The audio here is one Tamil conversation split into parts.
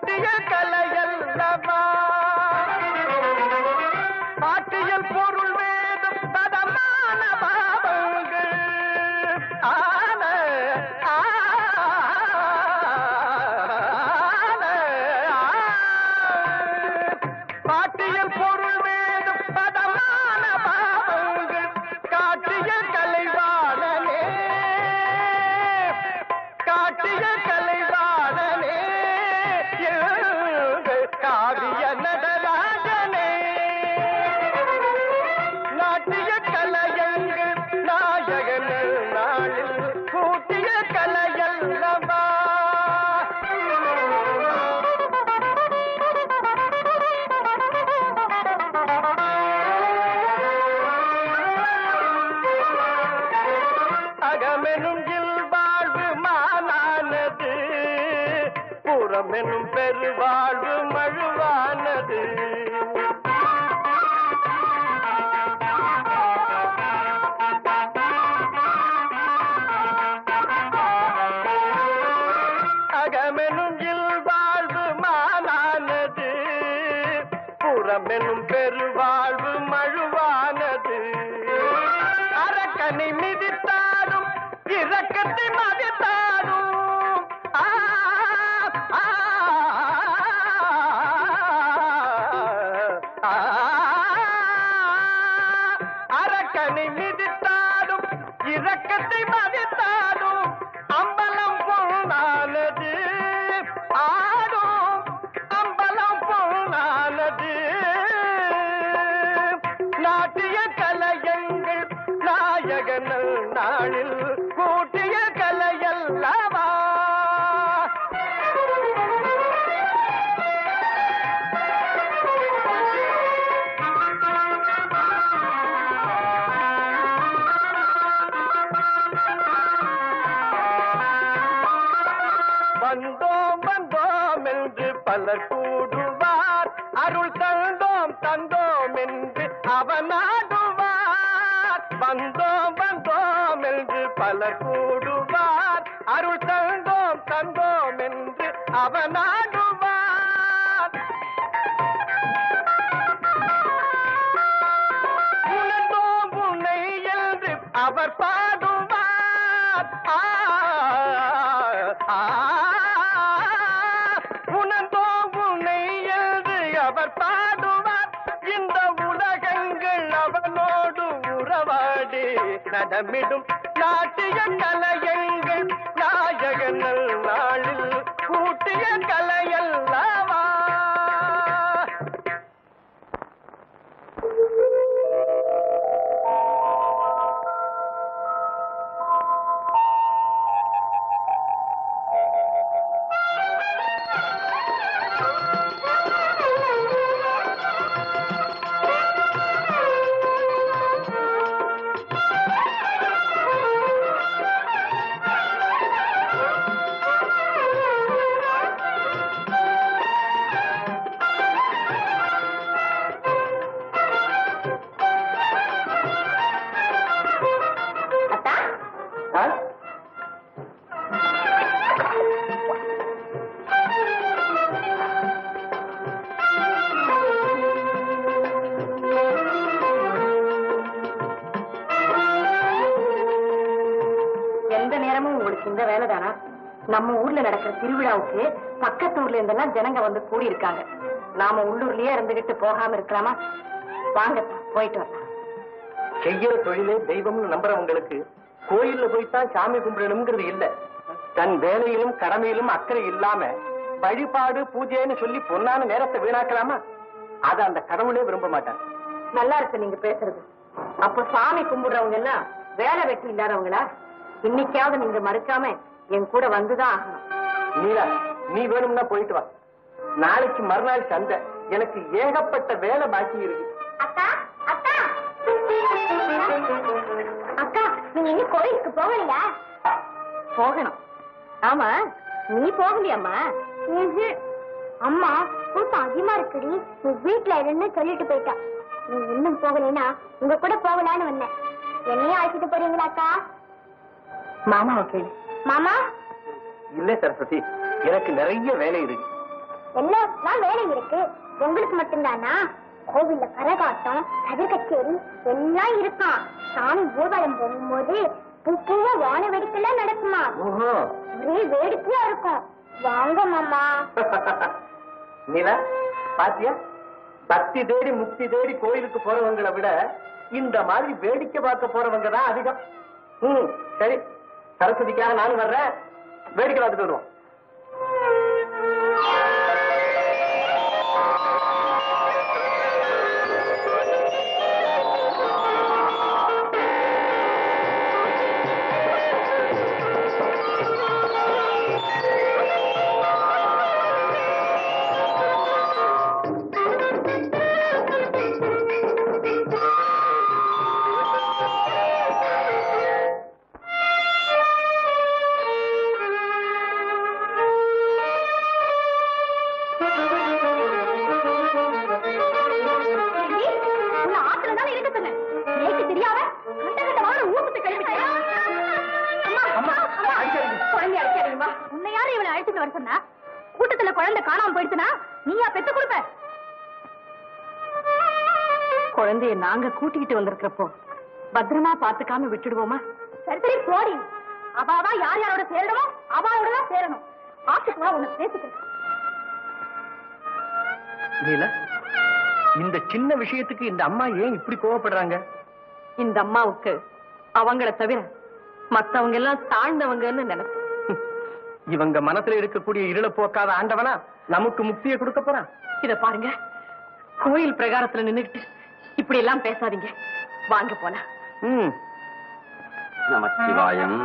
கூட்டிய கலையல்லவா பாட்டியல் பொருள் வேதம் பதமான பாவங்கள் ஆன பாட்டியல் பொருள் வேதம் பதமான பாவங்கள் காட்டிய கலைவாணனே காட்டிய கலைவாணனே எங்கள் காவிய நடராஜனே நாட்டிய கலையங்கள் நாயகன் நாளில் கூட்டிய கலையல்லவா அகமெனும் இல்வாழ்வு மானானது புறமெனும் பெருவாழ்வு மழுவானது அகமெனும் இல்வாழ்வு மானானது புறமெனும் பெருவாழ்வு மழுவானது அரக்கனை மிதித்தாலும் இரக்கத்தை மதித்தாலும் ஆ, ஆ, ஆ, அரக்கனை மிதித்தாலும் இரக்கத்தை மதித்தாலும் அம்பலம் பொருளானது ஆடும் அம்பலம் பொருளானது நாட்டிய கலையங்கள் நாயகனல் நாளில் கூட்டிய கலையல்லவா வந்தோம் வந்தோம் என்று பலர் கூடுவார் அருள் தந்தோம் தந்தோம் என்று அவனாடுவார் வந்தோம் வந்தோம் என்று பலர் கூடுவார் அருள் தந்தோம் தந்தோம் என்று அவனாடுவார் உணர்ந்தோம் உன்னை என்று அவர் பாடுவார் ஆ, ஆ, உணர்ந்தோம் உன்னை என்று அவர் பாடுவார் இந்த உலகங்கள் அவனோடு உறவாடி நடமிடும் நாட்டிய கலையங்கள் நாயகனல் நாளில் கூட்டிய கலையல்லவா ஆ? எந்த நேரமும் உங்களுக்கு இந்த வேலை தானா நம்ம ஊர்ல நடக்கிற திருவிழாவுக்கு பக்கத்து ஊர்ல இருந்தெல்லாம் ஜனங்க வந்து கூடி இருக்காங்க நாம உள்ளூர்லயே இருந்துகிட்டு போகாம இருக்கலாமா வாங்க போயிட்டு வரலாம் செய்யற தொழிலே தெய்வம்னு நம்புறவங்களுக்கு கோயில்ல போய்த்தான் சாமி கும்பிடணுங்கிறது இல்ல தன் வேலையிலும் கடமையிலும் அக்கறை இல்லாம வழிபாடு பூஜைன்னு சொல்லி பொன்னான நேரத்தை வீணாக்கலாமா அத அந்த கடவுளே விரும்ப மாட்டார் நல்லா இருக்கு நீங்க பேசுறது அப்ப சாமி கும்பிடுறவங்க எல்லாம் வேலை வெட்டி இல்லாதவங்களா இன்னைக்காவது நீங்க மறுக்காம என் கூட வந்துதான் ஆகணும் நீலா நீ வேணும்னா போயிட்டு வா நாளைக்கு மறுநாள் சந்தை எனக்கு ஏகப்பட்ட வேலை பாக்கி இருக்கு அக்கா அக்கா அக்கா நீங்க இன்னும் கோயிலுக்கு போகலையா போகணும் ஆமா நீ போகலையாம்மா ம்ஹும். அம்மா கூட்டம் அதிகமா இருக்குடி நீ வீட்டுல இருன்னு சொல்லிட்டு போயிட்டா நீ இன்னும் போகலைன்னா உங்க கூட போகலான்னு வந்தேன் என்னையும் அழைச்சிட்டு போறீங்களாக்கா மாமாவை கேளு மாமா இல்ல சரஸ்வதி எனக்கு நிறைய வேலை இருக்கு எல்லாம் வேலை இருக்கு உங்களுக்கு மட்டும்தானா கோவில்ல கரகாட்டம் கதிர் கச்சேரி எல்லாம் இருக்கான் சாமி ஊர்வலம் போகும்போது பூப்பூவா வான வேடிக்கைலாம் நடக்குமா ஓஹோ ஒரே வேடிக்கையா இருக்கும் வாங்க மாமா நீலா பாத்தியா பக்தி தேடி முக்தி தேடி கோயிலுக்கு போறவங்களை விட இந்த மாதிரி வேடிக்கை பார்க்க போறவங்க தான் அதிகம் ம் சரி சரஸ்வதிக்காக நானும் வர்றேன் வேடிக்கை பார்த்துட்டு வருவோம் உன்னை ஆத்துல தானே இருக்க சொன்னேன் நேக்கு தெரியாம கண்ட கண்ட வாழ ஊத்துட்டு கிளம்பிட்டேன் அம்மா அம்மா, அம்மா அடிக்காதீங்க. குழந்தை அடிக்காதீங்கம்மா உன்னை யாரு இவளை அழைச்சிட்டு வர சொன்னா கூட்டத்துல குழந்தை காணாம போயிடுச்சுனா நீயா பெத்து கொடுப்ப குழந்தைய நாங்க கூட்டிக்கிட்டு வந்திருக்கிறப்போ பத்திரமா பாத்துக்காம விட்டுடுவோமா சரி சரி போடி அவாவா யார் யாரோட சேரணுமோ அவாவோட தான் சேரணும் ஆத்துக்கு வா உன்னை பேசிக்கிறேன் நீலா இந்த சின்ன விஷயத்துக்கு இந்த அம்மா ஏன் இப்படி கோவப்படுறாங்க இந்த அம்மாவுக்கு அவங்கள தவிர மத்தவங்க எல்லாம் தாழ்ந்தவங்கன்னு நினைப்பு இவங்க மனசுல இருக்கக்கூடிய இருளை போக்காத ஆண்டவனா நமக்கு முக்தியை கொடுக்க போறான் இத பாருங்க கோயில் பிரகாரத்துல நின்னுகிட்டு இப்படி எல்லாம் பேசாதீங்க வாங்க போனா ம் நமச்சிவாயம்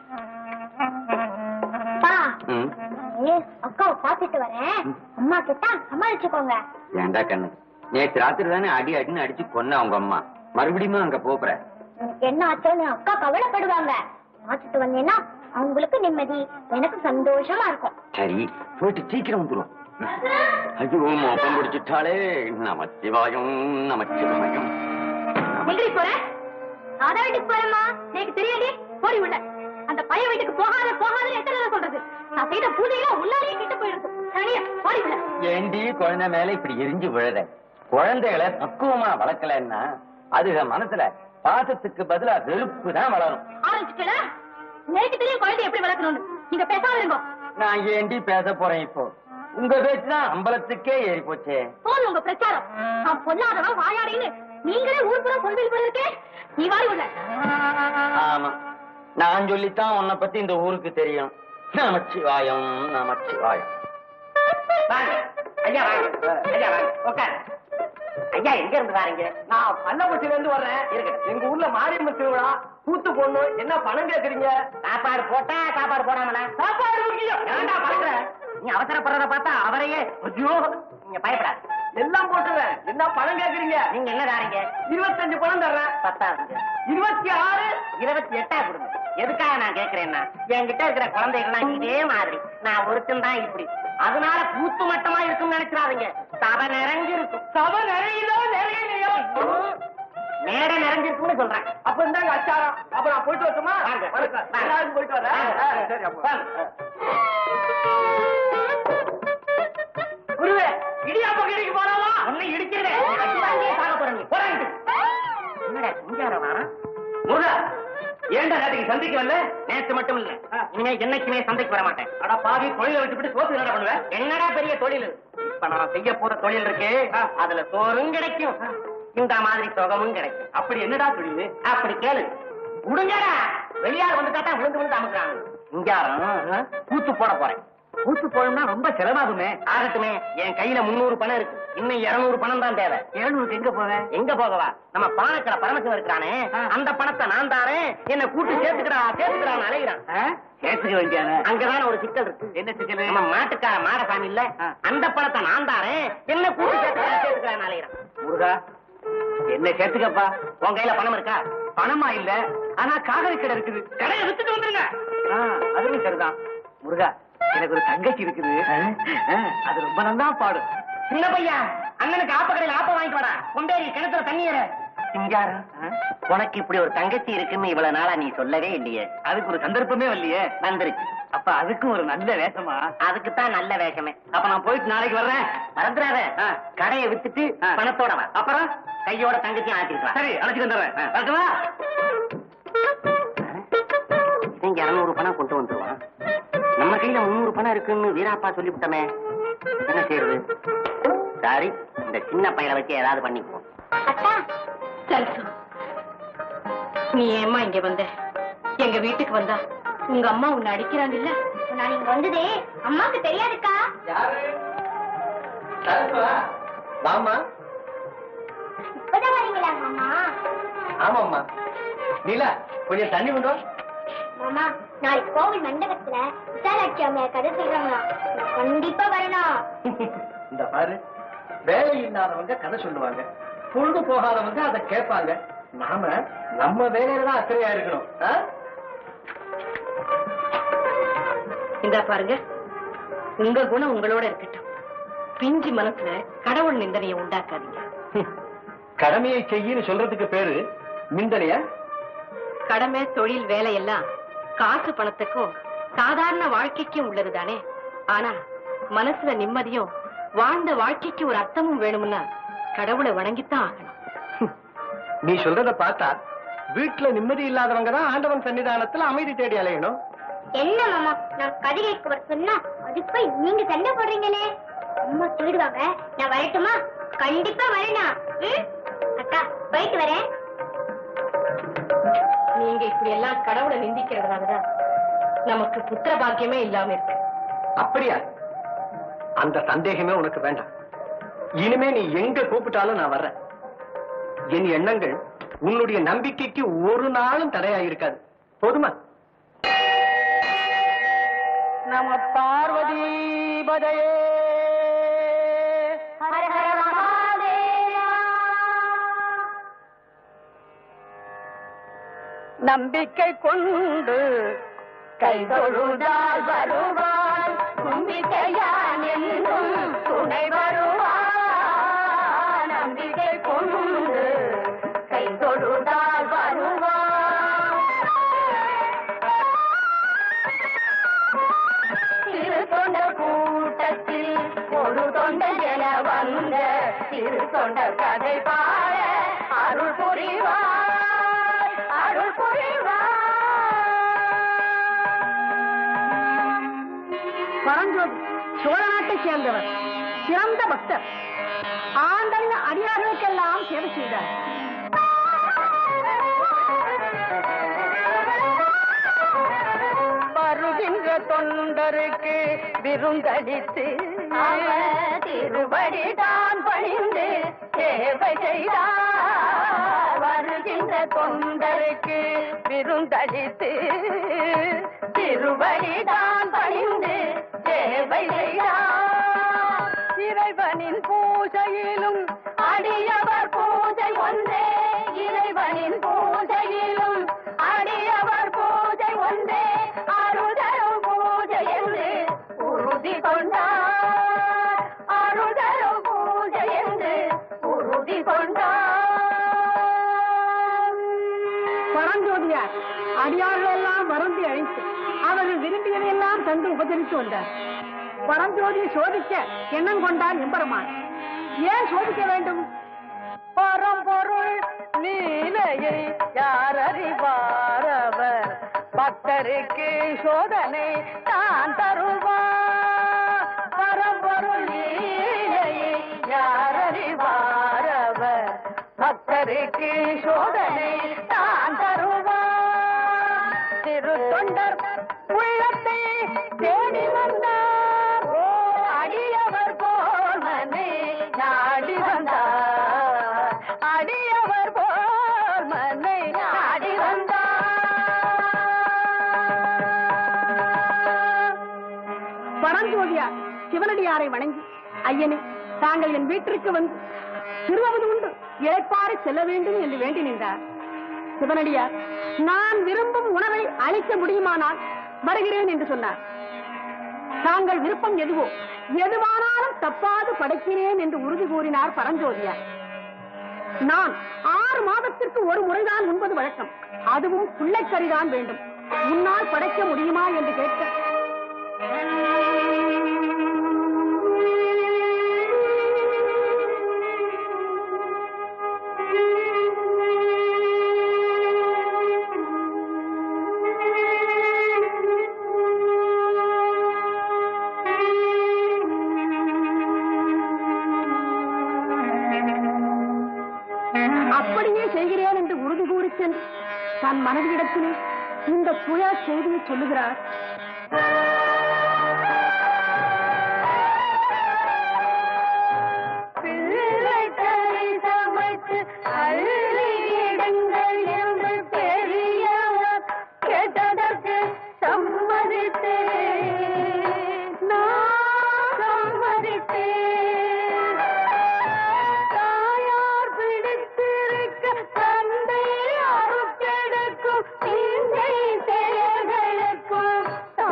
பா ம். ஏ அக்காவை பாத்துட்டு வரேன் அம்மா கிட்ட சமாளிச்சுக்கோங்க ஏன்டா கண்ணு நேத்து ராத்திரி தானே அடி அடின்னு அடிச்சு கொன்ன அவங்க அம்மா மறுபடியும் அங்க போற எனக்கு என்ன ஆச்சோன்னு அக்கா கவலைப்படுவாங்க பார்த்துட்டு வந்தேன்னா அவங்களுக்கு நிம்மதி எனக்கு சந்தோஷமா இருக்கும் சரி போயிட்டு சீக்கிரம் வந்துரும் ஐயோ மோப்பம் பிடிச்சிட்டாலே நமச்சிவாயம் நமச்சிவாயம் எங்கடி போற அத வீட்டுக்கு போறேம்மா எனக்கு தெரியாதே போடி உள்ள அந்த பையன் வீட்டுக்கு போகாத போகாத எத்தனை தடவை சொல்றது நான் செய்த பூஜையெல்லாம் உள்ளாலேயே கிட்ட போயிடுது சரியா போடி உள்ள ஏண்டி குழந்தை மேல இப்படி எரிஞ்சு விழுத குழந்தைகளை பக்குவமா வளர்க்கலன்னா அதுக மனசுல பாசத்துக்கு பதிலா வெறுப்பு தான் வளரும் ஆரம்பிச்சுக்கல எனக்கு தெரியும் குழந்தை எப்படி வளர்க்கணும்னு நீங்க பேசாம இருங்க நான் ஏண்டி பேச போறேன் இப்போ உங்க பேச்சுதான் அம்பலத்துக்கே ஏறி போச்சே போதும் உங்க பிரச்சாரம் நான் பொல்லாதவன் வாயாடின்னு நீங்களே ஊர் புறம் சொல்வீங்க போல இருக்கே நீ வாடி உள்ள ஆமா நான் சொல்லித்தான் உன்னை பத்தி இந்த ஊருக்கு தெரியும் நமச்சிவாயம் நமச்சிவாயம் வாங்க ஐயா வாங்க ஐயா வாங்க உட்காரு ஐயா எங்க இருந்து வாரீங்க நான் பள்ளப்பட்டியில இருந்து வர்றேன் இருக்கட்டும் எங்க ஊர்ல மாரியம்மன் திருவிழா கூத்து பொண்ணு என்ன பணம் கேக்குறீங்க சாப்பாடு போட்டா சாப்பாடு போடாமல சாப்பாடு முக்கியம் ஏன்டா பண்ற நீ அவசரப்படுறத பார்த்தா அவரையே ஐயோ நீங்க பயப்படாது எல்லாம் போட்டுருவேன் என்ன பணம் கேக்குறீங்க நீங்க என்ன தாரீங்க இருபத்தஞ்சு பணம் தர்றேன் பத்தாதுங்க இருபத்தி ஆறு இருபத்தி எட்டா கொடுங்க எதுக்காக நான் கேக்குறேன்னா என்கிட்ட இருக்கிற குழந்தைகள்லாம் இதே மாதிரி நான் ஒருத்தன் தான் இப்படி அதனால கூத்து மட்டமா இருக்கும்னு நினைச்சிடாதீங்க சபை நிறைஞ்சு இருக்கும் சபை நிறையுதோ நிறையலையோ மேடை நிறைஞ்சிருக்கும்னு சொல்றேன் அப்ப இருந்தாங்க அச்சாரம் அப்ப நான் போயிட்டு வரட்டுமா வணக்கம் போயிட்டு வரேன் சரி அப்ப குருவே இடியாப்ப கடைக்கு போறாவா உன்னை இடிக்கிறேன் அடிவாங்கியே சாக போறேன் நீ போறாங்க என்னடா சிங்காரமா முருகா ஏன்டா நேற்றுக்கு சந்தைக்கு வரல நேற்று மட்டும் இல்ல இனிமே என்னைக்குமே சந்தைக்கு வர மாட்டேன் அட பாவி தொழிலை விட்டுவிட்டு சோத்து என்னடா பண்ணுவேன் என்னடா பெரிய தொழில் இப்ப நான் செய்ய போற தொழில் இருக்கு அதுல சோறும் கிடைக்கும் இந்த மாதிரி சுகமும் கிடைக்கும் அப்படி என்னடா தொழில் அப்படி கேளு முடிஞ்சடா வெளியார் வந்துட்டா தான் விழுந்து விழுந்து அமுக்குறாங்க சிங்காரம் கூத்து போட போறேன் கூத்து போடணும்னா ரொம்ப செலவாகுமே ஆகட்டுமே என் கையில முன்னூறு பணம் இருக்கு இன்னும் இருநூறு பணம் தான் தேவை இருநூறுக்கு எங்க போவேன் எங்க போகவா நம்ம பானக்கடை பரமசிவம் இருக்கிறானே அந்த பணத்தை நான் தாரேன் என்ன கூட்டு சேர்த்துக்கிறா சேர்த்துக்கிறான் அலைகிறான் சேர்த்துக்க வேண்டியான அங்கதான ஒரு சிக்கல் இருக்கு என்ன சிக்கல் நம்ம மாட்டுக்கார மாடசாமி இல்ல அந்த பணத்தை நான் தாரேன் என்ன கூட்டு சேர்த்துக்கிறா சேர்த்துக்கிறான் அலைகிறான் முருகா என்ன சேர்த்துக்கப்பா உன் கையில பணம் இருக்கா பணமா இல்ல ஆனா காதலி கடை இருக்குது கடையை வித்துட்டு வந்துருங்க அதுவும் சரிதான் முருகா எனக்கு ஒரு தங்கச்சி இருக்குது ஆ, அது ரொம்ப நல்லா பாடும் சின்ன பையா அண்ணனுக்கு ஆப்ப கடையில் ஆப்ப வாங்கிட்டு வாடா கொண்டேரி கிணத்துல தண்ணீர சிங்காரம் உனக்கு இப்படி ஒரு தங்கச்சி இருக்குன்னு இவ்வளவு நாளா நீ சொல்லவே இல்லையே அதுக்கு ஒரு சந்தர்ப்பமே வரலையே வந்துருச்சு அப்ப அதுக்கும் ஒரு நல்ல வேஷமா அதுக்கு தான் நல்ல வேஷமே அப்ப நான் போயிட்டு நாளைக்கு வர்றேன் மறந்துடாத ஆ. கடையை வித்துட்டு ஆ. பணத்தோட வா அப்புறம் கையோட தங்கச்சியும் ஆத்திருக்கலாம் சரி அழைச்சிட்டு வந்துடுறேன் வரட்டுமா? இங்க இருநூறு பணம் கொண்டு வந்துருவான் நம்ம கையில முந்நூறு பணம் இருக்குன்னு வீராப்பா சொல்லிவிட்டமே என்ன செய்யறது சாரி இந்த சின்ன பையனை வச்சு ஏதாவது பண்ணிக்குவோம் அக்கா சரசு நீ ஏம்மா இங்க வந்த எங்க வீட்டுக்கு வந்தா உங்க அம்மா உன்னை அடிக்கிறாங்க இல்ல நான் இங்க வந்ததே அம்மாக்கு தெரியாதுக்கா வாம்மா இப்பதான் வரீங்களா மாமா ஆமாம்மா நீலா கொஞ்சம் தண்ணி கொண்டு வா மாமா நாளைக்கு கோவில் மண்டபத்துல விசாலாட்சி அம்மையார் கதை சொல்றாங்களா நான் கண்டிப்பா வரணும் இந்த பாரு வேலை இல்லாதவங்க கதை சொல்லுவாங்க பொழுது போகாதவங்க அதை கேட்பாங்க நாம நம்ம வேலையில தான் அக்கறையா இருக்கணும் ஆ? இந்த பாருங்க உங்க குணம் உங்களோட இருக்கட்டும் பிஞ்சு மனசுல கடவுள் நிந்தனையை உண்டாக்காதீங்க கடமையை செய்யின்னு சொல்றதுக்கு பேரு மிந்தனையா கடமை தொழில் வேலை எல்லாம் காசு பணத்துக்கும் சாதாரண வாழ்க்கைக்கும் உள்ளது தானே ஆனா மனசுல நிம்மதியும் வாழ்ந்த வாழ்க்கைக்கு ஒரு அர்த்தமும் வேணும்னா கடவுளை வணங்கித்தான் ஆகணும் நீ சொல்றத பார்த்தா வீட்டுல நிம்மதி இல்லாதவங்க தான் ஆண்டவன் சன்னிதானத்துல அமைதி தேடி அலையணும் என்ன மாமா நான் கதை கேட்க வர சொன்னா அதுக்கு போய் நீங்க சண்டை போடுறீங்களே அம்மா சொல்லிடுவாங்க நான் வரட்டுமா கண்டிப்பா வரணும் ம்? அக்கா போயிட்டு வரேன் நீங்க இப்படி எல்லாம் கடவுளை நிந்திக்கிறதுனாலதான் நமக்கு புத்திர பாக்கியமே இல்லாம இருக்கு அப்படியா அந்த சந்தேகமே உனக்கு வேண்டாம் இனிமே நீ எங்க கூப்பிட்டாலும் நான் வர்றேன் என் எண்ணங்கள் உன்னுடைய நம்பிக்கைக்கு ஒரு நாளும் தடையா இருக்காது போதுமா நம பார்வதி பதையே ஹர ஹர மகாதேவா நம்பிக்கை கொண்டு கைதொழுதால் வருவாள் கும்பிக்கையான் என்றும் துணை வருவாள் நம்பிக்கை கொண்டு கைதொழுதால் வருவாள் திரு தொண்ட கூட்டத்தில் ஒரு தொண்ட என வந்த திரு தொண்ட கதை பாட அருள் புரிவார் அருள் புரிவார் பரஞ்சோதி சோழ நாட்டை சேர்ந்தவர் சிறந்த பக்தர் ஆண்டவன் அடியார்களுக்கெல்லாம் சேவை செய்தார் வருகின்ற தொண்டருக்கு விருந்தளித்து அவர் திருவடிதான் பணிந்து சேவை செய்தார் வருகின்ற தொண்டருக்கு விருந்தளித்து திருவடிதான் பணிந்து சேவை செய்தார் இறைவனின் பூஜையிலும் அடியவர் பூஜை ஒன்றே இறைவனின் பூஜையிலும் அடியவர் பூஜை ஒன்றே அருதரும் பூஜை என்று உறுதி கொண்டார் அருதரும் பூஜை என்று உறுதி கொண்டார் பரஞ்சோதியார் அடியார்கள் எல்லாம் வருந்தி அழைத்து அவர்கள் விரும்பியதையெல்லாம் தந்து உபசரித்து வந்தார் பரஞ்சோதியை சோதிக்க எண்ணம் கொண்டார் எம்பெருமான் ஏன் சோதிக்க வேண்டும் பரம்பொருள் நீலையை யார் அறிவார் அவர் பக்தருக்கு சோதனை தான் தருவார் பரம்பொருள் நீலையை யார் அறிவார் அவர் பக்தருக்கு சோதனை தான் தருவார் திரு தொண்டர் உள்ளத்தை தேடி வந்தார் ஓ அடியவர் போல் மனை நாடி வந்தார் அடியவர் போல் மனை நாடி வந்தார் பரஞ்சோதியார் சிவனடியாரை வணங்கி ஐயனே தாங்கள் என் வீட்டிற்கு வந்து திருவது உண்டு இழைப்பாறு செல்ல வேண்டும் என்று வேண்டி நின்றார் சிவனடியார் நான் விரும்பும் உணவை அளிக்க முடியுமானால் வருகிறேன் என்று சொன்னார் தாங்கள் விருப்பம் எதுவோ எதுவானாலும் தப்பாது படைக்கிறேன் என்று உறுதி கூறினார் பரஞ்சோதியார் நான் ஆறு மாதத்திற்கு ஒரு முறைதான் உண்பது வழக்கம் அதுவும் பிள்ளைக்கறிதான் வேண்டும் உன்னால் படைக்க முடியுமா என்று கேட்க செய்கிறேன் என்று உறுதி கூறி சென்று தன் மனைவியிடத்திலே இந்த துயர செய்தியை சொல்லுகிறார் பிள்ளைகளை சமைத்து அள்ளியிடுங்கள் என்று பெரியவர் கேட்டதற்கு சம்மதித்தேன் நான் சம்மதித்தேன் தாயார் பிடித்திருக்க தந்தை அறுத்தெடுக்கும் தீங்கை செயல்களுக்கும்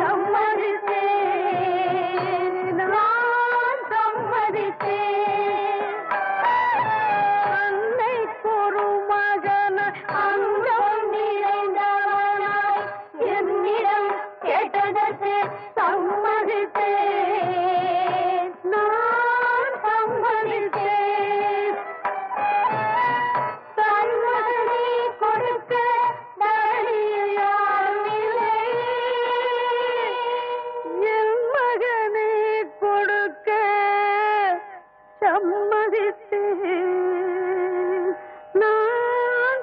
சம்மதித்தேன் நான் சம்மதித்தேன் அன்னை ஒரு மகன அங்கம் நிறைந்தவனாய் என்னிடம் கேட்டதற்கு சம்மதித்தேன் நான் சம்மதித்தேன் சன்மதனை கொடுக்க தடையில் யாரும் இல்லை என் மகனை கொடுக்க சம்மதித்தேன் நான்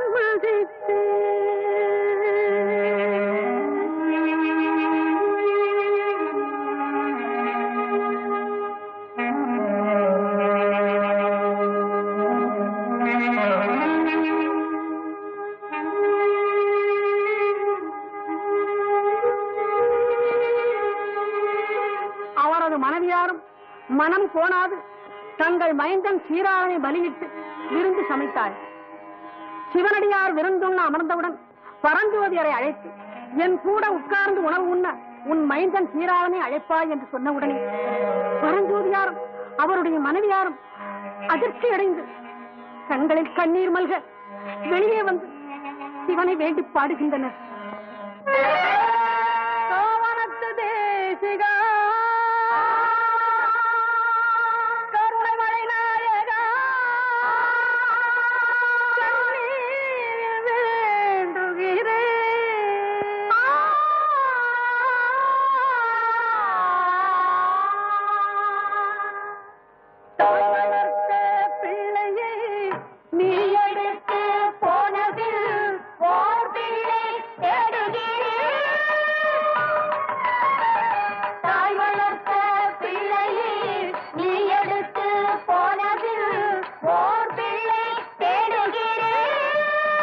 அவரது மனைவியாரும் மனம் கோணாது தங்கள் மைந்தன் சீராளனை பலியிட்டு விருந்து சமைத்தாள் சிவனடியார் விருந்துண்ண அமர்ந்தவுடன் பரஞ்சோதியரை அழைத்து என் கூட உட்கார்ந்து உணவு உண்ண உன் மைந்தன் சீராளனை அழைப்பாய் என்று சொன்னவுடனே பரஞ்சோதியாரும் அவருடைய மனைவியாரும் அதிர்ச்சி அடைந்து கண்களில் கண்ணீர் மல்க வெளியே வந்து சிவனை வேண்டி பாடுகின்றனர் கோவணத்து தேசிகா கருணை மழை நாயகா கண்ணீர் வேண்டுகிறேன் தாய் வளர்த்த பிள்ளையை நீ எடுத்து போனதில் ஓர் பிள்ளை தேடுகிறேன் தாய் வளர்த்த பிள்ளையை நீ எடுத்து போனதில் ஓர் பிள்ளை தேடுகிறேன்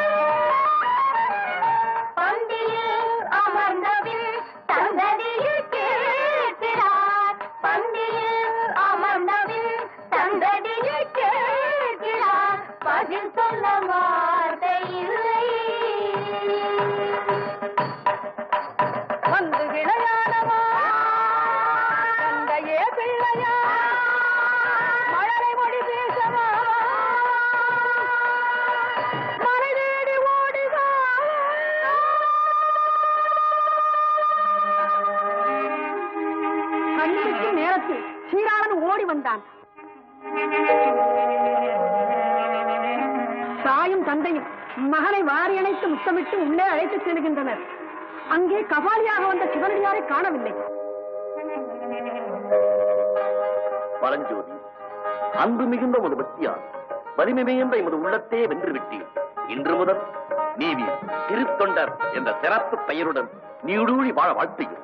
பந்தியில் அமர்ந்தபின் சந்ததியில் கேட்கிறார் பந்தியில் அமர்ந்தபின் சந்ததியில் கேட்கிறார் பதில் சொல்ல வார்த்தை இல்லை வந்து விளையாடவா தந்தையே பிள்ளையா மழலை மொழி பேசவா மலை தேடி ஓடிவா கண்ணிக்கும் நேரத்தில் சீராளன் ஓடி வந்தான் தாயும் தந்தையும் மகனை வாரியணைத்து முத்தமிட்டு உள்ளே அழைத்துச் செல்கின்றனர் அங்கே கபாலியாக வந்த சிவனடியாரை காணவில்லை பரஞ்சோதி அன்பு மிகுந்த ஒரு பக்தியால் வலிமை மிகுந்த எமது உள்ளத்தே வென்று விட்டீர் இன்று முதல் நீவி திருத்தொண்டர் என்ற சிறப்பு பெயருடன் நீடூழி வாழ வாழ்த்துகிறேன்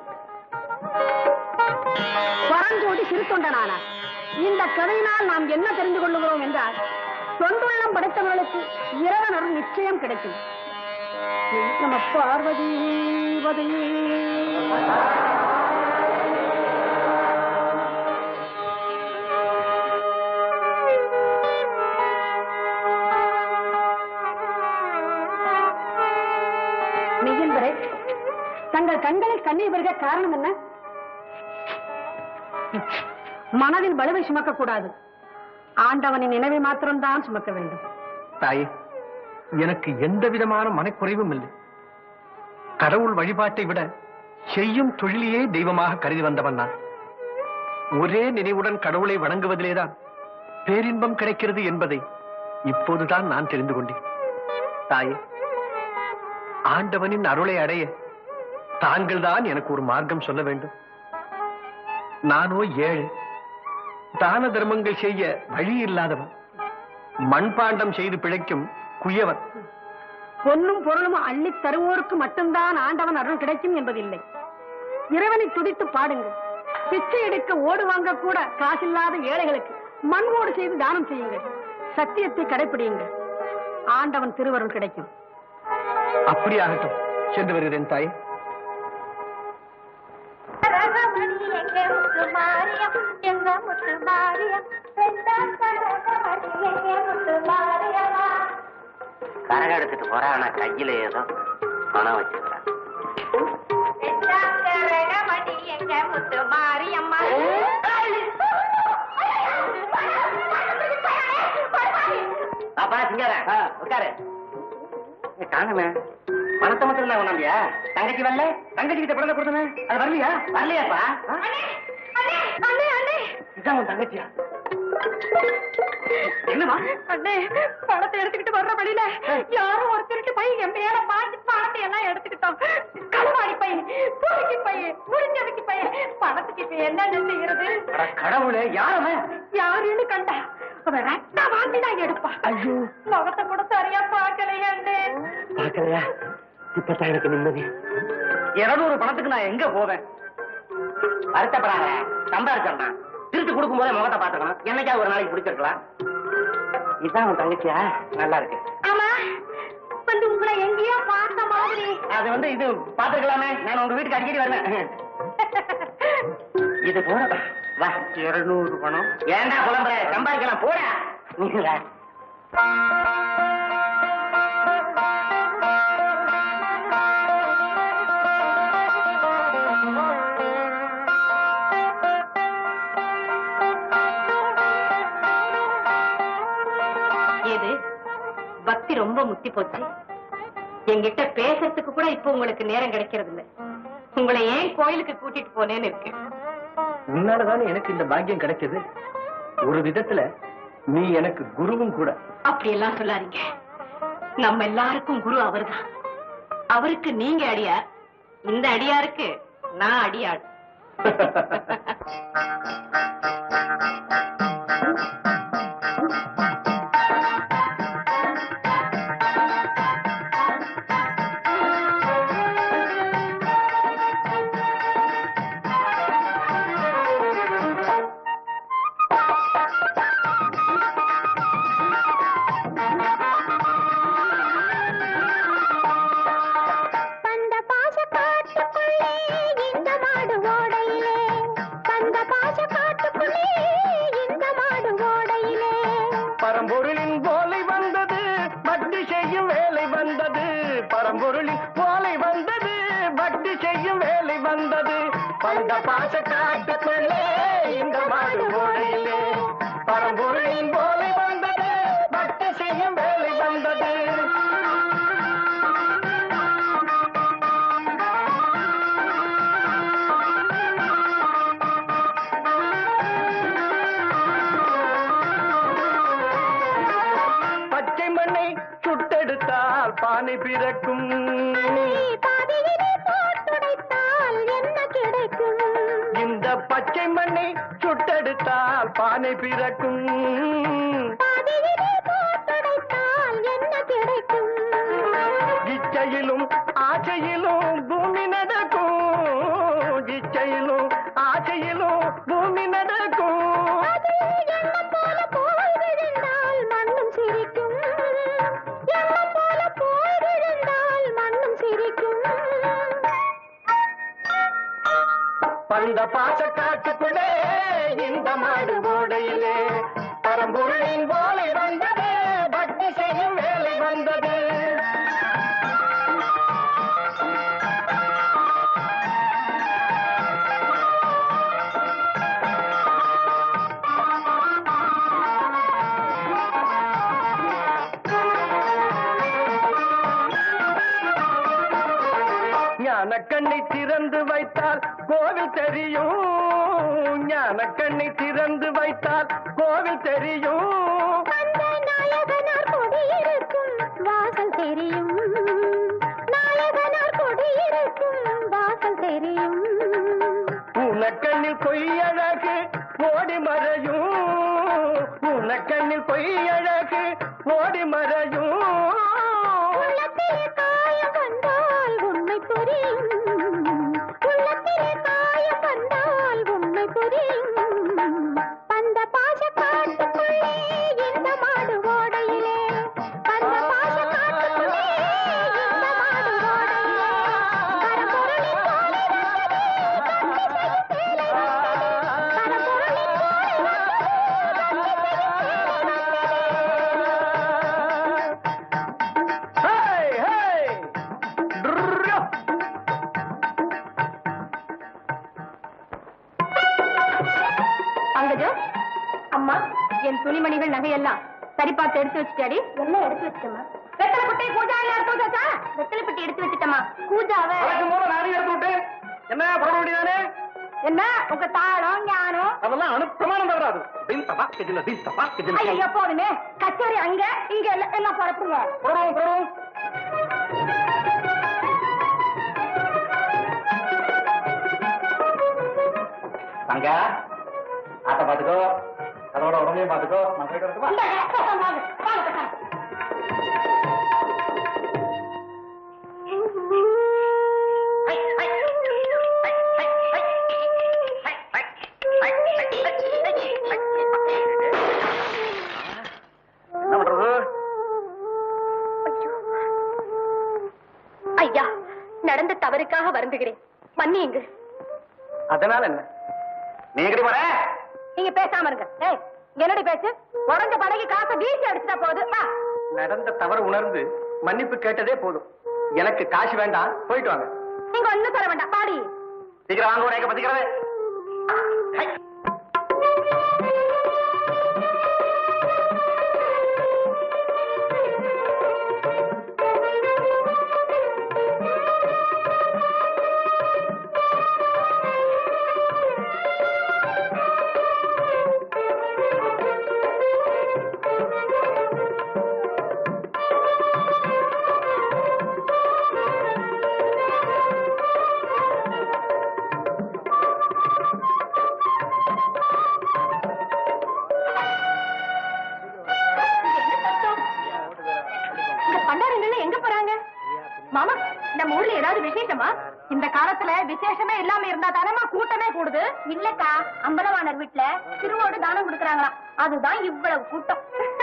பரஞ்சோதி சிறுத்தொண்டனானார் இந்த கதையினால் நாம் என்ன தெரிந்து கொள்ளுகிறோம் என்றால் தொண்டுள்ளம் படைத்தவர்களுக்கு இறைவன் நிச்சயம் கிடைக்கும் நம பார்வதி பதையே. மெய்யன்பரே தங்கள் கண்களில் கண்ணீர் வருக காரணம் என்ன மனதில் வலுவை சுமக்க கூடாது ஆண்டவனின் நினைவை மாத்திரம்தான் சுமக்க வேண்டும் தாயே எனக்கு எந்த விதமான மனக்குறைவும் இல்லை கடவுள் வழிபாட்டை விட செய்யும் தொழிலையே தெய்வமாக கருதி வந்தவன் நான் ஒரே நினைவுடன் கடவுளை வணங்குவதிலேதான் பேரின்பம் கிடைக்கிறது என்பதை இப்போதுதான் நான் தெரிந்து கொண்டேன் தாயே ஆண்டவனின் அருளை அடைய தாங்கள் தான் எனக்கு ஒரு மார்க்கம் சொல்ல வேண்டும் நானோ ஏழை தான தர்மங்கள் செய்ய வழி இல்லாதவன் மண்பாண்டம் செய்து பிழைக்கும் குயவன் பொன்னும் பொருளும் அள்ளி தருவோருக்கு மட்டும்தான் ஆண்டவன் அருள் கிடைக்கும் என்பதில்லை இறைவனை துதித்து பாடுங்கள் பிச்சை எடுக்க ஓடு வாங்க கூட காசில்லாத ஏழைகளுக்கு மண் ஓடு செய்து தானம் செய்யுங்கள் சத்தியத்தை கடைபிடியுங்கள் ஆண்டவன் திருவருள் கிடைக்கும் அப்படி ஆகட்டும் சென்று வருகிறேன் தாய் ரகமணி எங்கே முத்து மாரியம் எங்க முத்து மாரியம் ரெண்டாம் ரகமணி எங்கே முத்து மாரியம்மா கரகம் எடுத்துட்டு போறா ஆனா கையில ஏதோ பணம் வச்சிருக்கா ரெண்டாம் ரகமணி எங்க முத்து மாரியம்மா அப்பா சிங்கார உட்காரு காணுமே பணத்தை மட்டும் தான் நம்பியா தங்கச்சி வரல தங்கச்சி கிட்ட பணத்தை கொடுத்தனே அது வரலையா வரலையாப்பா அண்ணே அண்ணே இதான் உன் தங்கச்சியா என்னமா அண்ணே பணத்தை எடுத்துக்கிட்டு வர்ற வழியில யாரும் ஒரு திருட்டு பையன் என் மேல பாஞ்சு பணத்தை எல்லாம் எடுத்துக்கிட்டோம் களவாடி பையன் பொறுக்கி பையன் முடிஞ்சதுக்கு பையன் பணத்துக்கு இப்ப என்ன செய்யறது அட கடவுளே யாரவன் யாருன்னு கண்டா அவன் ரத்த வாங்கி தான் எடுப்பான் ஐயோ முகத்தை கூட சரியா பாக்கலையே அண்ணே பாக்கலையா இப்பதான் எனக்கு நிம்மதி இருநூறு பணத்துக்கு நான் எங்க போவேன் வருத்தப்படாத சம்பாரிச்சிடலாம் திருட்டு கொடுக்கும் போதே முகத்தை பாத்துக்கணும் என்னைக்கா ஒரு நாளைக்கு பிடிச்சிருக்கலாம் இதான் உன் தங்கச்சியா நல்லா இருக்கு ஆமா வந்து உங்களை எங்கேயோ பார்த்த மாதிரி அது வந்து இது பாத்துக்கலாமே நான் உங்க வீட்டுக்கு அடிக்கடி வருவேன் இது போற வா இருநூறு பணம் ஏன்டா புலம்புற சம்பாதிக்கலாம் போடா நீ வா. ஏது பக்தி ரொம்ப முத்தி போச்சு என்கிட்ட பேசுறதுக்கு கூட இப்ப உங்களுக்கு நேரம் கிடைக்கிறது இல்ல உங்களை ஏன் கோயிலுக்கு கூட்டிட்டு போனேன்னு இருக்கு உன்னாலதானே எனக்கு இந்த பாக்கியம் கிடைச்சது ஒரு விதத்துல நீ எனக்கு குருவும் கூட அப்படி எல்லாம் சொல்லாதீங்க நம்ம எல்லாருக்கும் குரு அவர்தான் அவருக்கு நீங்க அடியார் இந்த அடியாருக்கு நான் அடியாள் பந்த பாச காட்டுக்குள்ளே இந்த மாடு ஓடையிலே பந்த பாச காட்டுக்குள்ளே இந்த மாடு ஓடையிலே பரம்பொருளின் போலை வந்தது பக்தி செய்யும் வேலை வந்தது பரம்பொருளின் போலை வந்தது பக்தி செய்யும் வேலை வந்தது பந்த பாச காட்டுக்குள்ளே இந்த மாடு ஓடையிலே பரம்பொருளின் போலை வந்தது பக்தி செய்யும் வேலை வந்தது பச்சை மண்ணை சுட்டெடுத்தால் பானை பிறக்கும் பாதையிலே போட்டுடைத்தால் என்ன கிடைக்கும் இந்த பச்சை மண்ணை சுட்டெடுத்தால் பானை பிறக்கும் பாதையிலே போட்டுடைத்தால் என்ன கிடைக்கும் இச்சையிலும் ஆசையிலும் பூமி நடக்கும் இச்சையிலும் ஆசையிலும் பூமி நடக்கும் அது எண்ணம் போல போய் விழுந்தால் மண்ணும் சிரிக்கும் எண்ணம் போல போய் விழுந்தால் மண்ணும் சிரிக்கும் பந்த பாச காட்டுக்குள்ளே இந்த மாடு ஓடையிலே பரம்பொருளின் போலை வந்தது பக்தி செய்யும் வேலை வந்தது ஞான கண்ணை திறந்து வைத்தால் கோவில் தெரியும் ஞான கண்ணை திறந்து வைத்தால் கோவில் தெரியும் அந்த நாயகனார் கொடியிருக்கும் வாசல் தெரியும் நாயகனார் கொடியிருக்கும் வாசல் தெரியும் உனக்கண்ணில் பொய்யழகு ஓடி மறையும் உனக்கண்ணில் பொய்யழகு ஓடி மறையும் அம்மா என் துணிமணிகள் நகையெல்லாம் சரி பார்த்து எடுத்து வச்சுட்டாடி எல்லாம் எடுத்து வச்சிட்டமா வெத்தலை குட்டை கூஜா எல்லாம் எடுத்து வச்சாச்சா வெத்தலை பெட்டி எடுத்து வச்சிட்டமா கூஜாவை வழக்கம் போல நானே எடுத்து விட்டேன் என்ன போட வேண்டியதானே என்ன உங்க தாளம் ஞானம் அதெல்லாம் அனுப்பமான தவறாது தில் தபா கிஜில தில் தபா கிஜில ஐயோ போதுமே கச்சேரி அங்க இங்க எல்லாம் எல்லாம் பரப்புங்க போடுவோம் போடுவோம் அங்க ஆட்ட பாத்துக்கோ அதோட உடம்பையும் பாத்துக்கோ நான் போயிட்டு வரட்டுமா என்ன பண்றது ஐயா நடந்த தவறுக்காக வருந்துகிறேன் மன்னியுங்க அதனால என்ன நீ எங்கடி போற நீங்க பேசாம இருங்க ஏய் என்னடி பேச்சு உடஞ்ச படகு காசை வீசி அடிச்சுட்டா போகுது வா. நடந்த தவறு உணர்ந்து மன்னிப்பு கேட்டதே போதும் எனக்கு காசு வேண்டாம் போயிட்டு வாங்க நீங்க ஒண்ணும் தர வேண்டாம் பாடி சீக்கிரம் வாங்க ஒரு ஏக்க பத்திக்கிறது இந்த பண்டாரங்கள் எங்க போறாங்க மாமா நம்ம ஊர்ல ஏதாவது விசேஷமா இந்த காலத்துல விசேஷமே இல்லாம இருந்தா தானமா கூட்டமே கூடுது இல்லக்கா அம்பலவாணர் வீட்டுல திருவோடு தானம் கொடுக்கறாங்களாம் அதுதான் இவ்வளவு கூட்டம்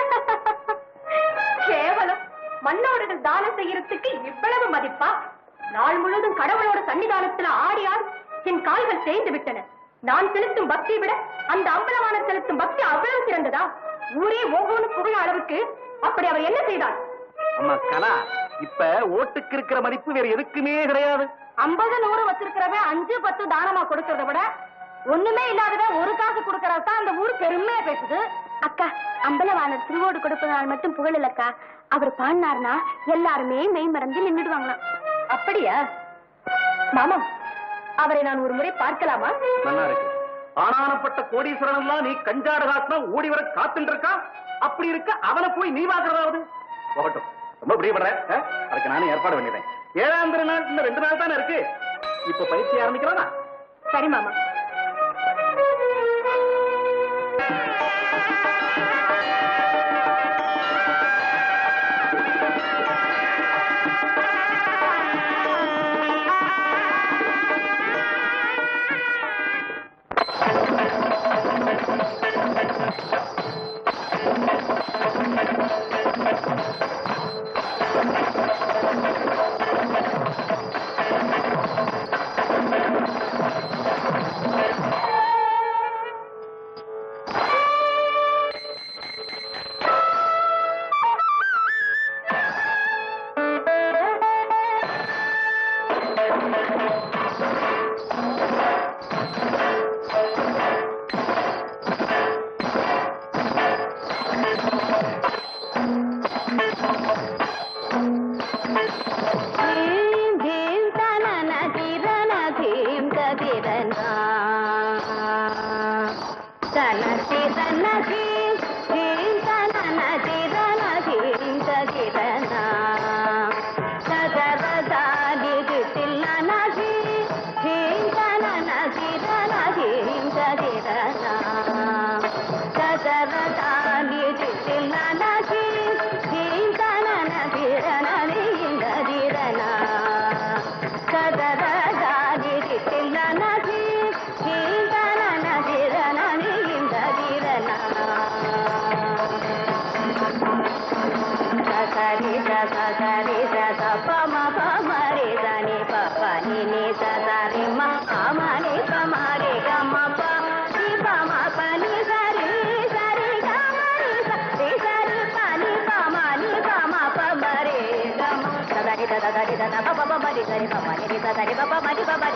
கேவலம் மன்னோர்கள் தானம் செய்யறதுக்கு இவ்வளவு மதிப்பா நாள் முழுவதும் கடவுளோட சன்னிதானத்துல ஆடி ஆடி என் கால்கள் தேய்ந்து விட்டன நான் செலுத்தும் பக்தியை விட அந்த அம்பலவாணர் செலுத்தும் பக்தி அவ்வளவு சிறந்ததா ஊரே ஓகோன்னு புகழ அளவுக்கு அப்படி அவர் என்ன செய்தார் அம்மா கலா இப்ப ஓட்டுக்கு இருக்கிற மதிப்பு வேற எதுக்குமே கிடையாது ஐம்பது நூறு வச்சிருக்கிறவன் அஞ்சு பத்து தானமா கொடுக்கறத விட ஒண்ணுமே இல்லாதவன் ஒரு காசு கொடுக்கறத தான் அந்த ஊர் பெருமையா பேசுது அக்கா அம்பலவாணர் திருவோடு கொடுப்பதனால் மட்டும் புகழலக்கா அவர் பாடினார்னா எல்லாருமே மெய் மறந்து நின்னுடுவாங்களாம் அப்படியா மாமா அவரை நான் ஒரு முறை பார்க்கலாமா நல்லா இருக்கு ஆனானப்பட்ட கோடீஸ்வரன் எல்லாம் நீ கஞ்சாட காட்டினா ஓடி வர காத்துட்டு இருக்கா அப்படி இருக்க அவனை போய் நீ பாக்குறதாவது போகட்டும் ரொம்ப பிரியப்படுற ஆ? அதுக்கு நானும் ஏற்பாடு பண்ணிடுறேன் ஏழாம் திருநாள் இன்னும் ரெண்டு நாள் தானே இருக்கு இப்ப பயிற்சி ஆரம்பிக்கலாமா சரி மாமா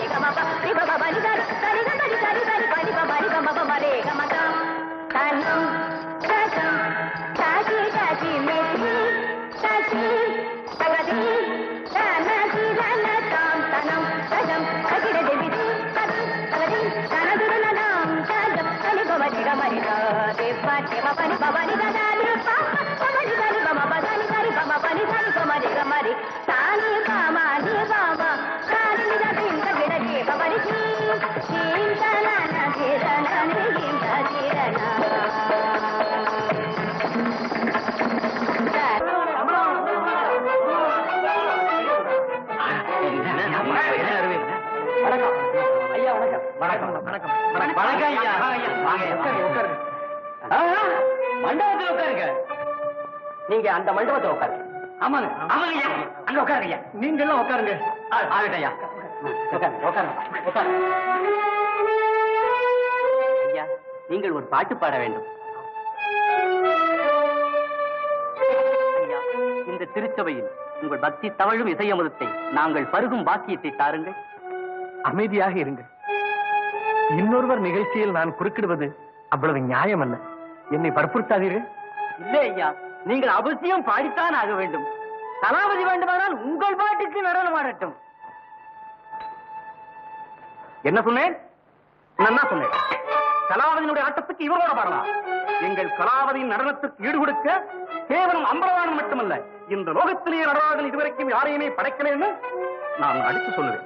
தனம் గమ పని పని గదాని పని గని గమ పదని గని గమ పని గని గమ రి గమ రి తాని గమ ని గమ తాని ని గని ఇంత గిడగి పని చి ఇంత నన గిరణ ని ఇంత గిరణ வணக்கம் ஐயா வணக்கம் வணக்கம் வணக்கம் வணக்கம் வணக்கம் ஐயா வாங்க உட்காருங்க உட்காருங்க ஆ, மண்டபத்துல உட்காருங்க நீங்க அந்த மண்டபத்துல உட்காருங்க ஆமாங்க ஆமாங்க ஐயா அங்க உட்காருங்க ஐயா நீங்க எல்லாம் உட்காருங்க ஆகட்டும் ஐயா உட்காருங்க உட்காருங்க உட்காருங்க ஐயா நீங்கள் ஒரு பாட்டு பாட வேண்டும் ஐயா இந்த திருச்சபையில் உங்கள் பக்தி தவழும் இசையமுதத்தை நாங்கள் பருகும் பாக்கியத்தை தாருங்கள் அமைதியாக இருங்கள் இன்னொருவர் நிகழ்ச்சியில் நான் குறுக்கிடுவது அவ்வளவு நியாயம் அல்ல என்னை வற்புறுத்தாதீர்கள் இல்லை ஐயா நீங்கள் அவசியம் பாடித்தான் ஆக வேண்டும் தலாபதி வேண்டுமானால் உங்கள் பாட்டுக்கு நடனம் ஆடட்டும் என்ன சொன்னேன் என்ன சொன்னேன் கலாவதியினுடைய ஆட்டத்துக்கு இவரோட பாடலாம் எங்கள் கலாவதியின் நடனத்துக்கு ஈடு கொடுக்க கேவலம் அம்பலவானம் மட்டுமல்ல இந்த லோகத்திலேயே நடராஜன் இதுவரைக்கும் யாரையுமே படைக்கலைன்னு நான் அடித்து சொல்லுவேன்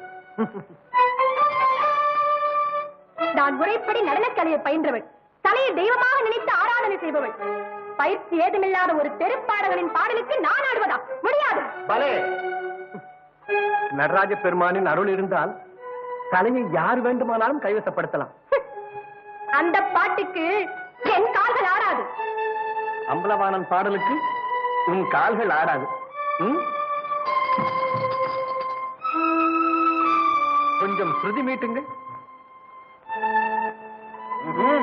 நான் முறைப்படி நடனக்கலையை பயின்றவள் தலையை தெய்வமாக நினைத்து ஆராதனை செய்பவள் பயிற்சி ஏதுமில்லாத ஒரு தெருப்பாடகனின் பாடலுக்கு நான் ஆடுவதா முடியாது பலே நடராஜ பெருமானின் அருள் இருந்தால் தலையை யார் வேண்டுமானாலும் கைவசப்படுத்தலாம் அந்த பாட்டுக்கு என் கால்கள் ஆடாது அம்பலவாணன் பாடலுக்கு உன் கால்கள் ஆடாது ம்? கொஞ்சம் ஸ்ருதி மீட்டுங்கள் ம்ஹும்.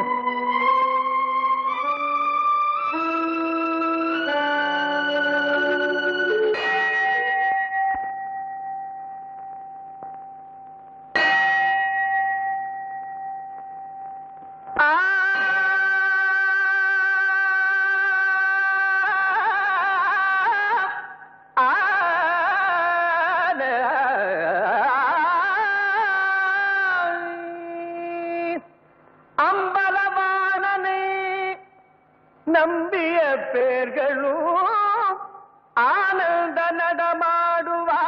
அம்பலவானனை நம்பிய பேர்களும் ஆனந்த நடமாடுவா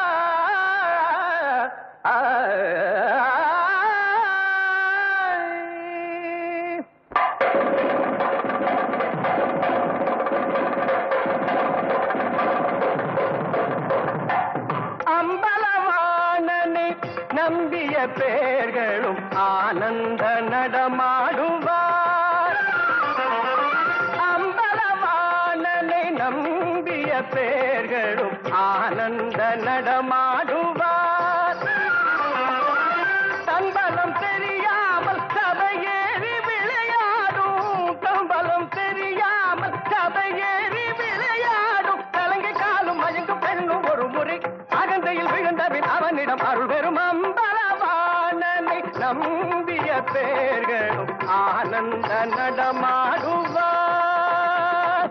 அம்பலவானனை நம்பிய பேர்களும் ஆனந்த நடமாடுவார் அம்பலவானனை நம்பிய பேர்களும் ஆனந்த நடமாடுவார் தன்பலம் தெரியாமல் சபையேறி விளையாடும் தம்பலம் தெரியாமல் சபையேறி விளையாடும் கலங்கை காலும் மயங்கும் பெண்ணும் ஒரு முறை அகந்தையில் விழுந்தபின் அவனிடம் அருள் பெறும் அம்பலவானனை நம்பிய பேர்களும் ஆனந்த நடமாடுவார்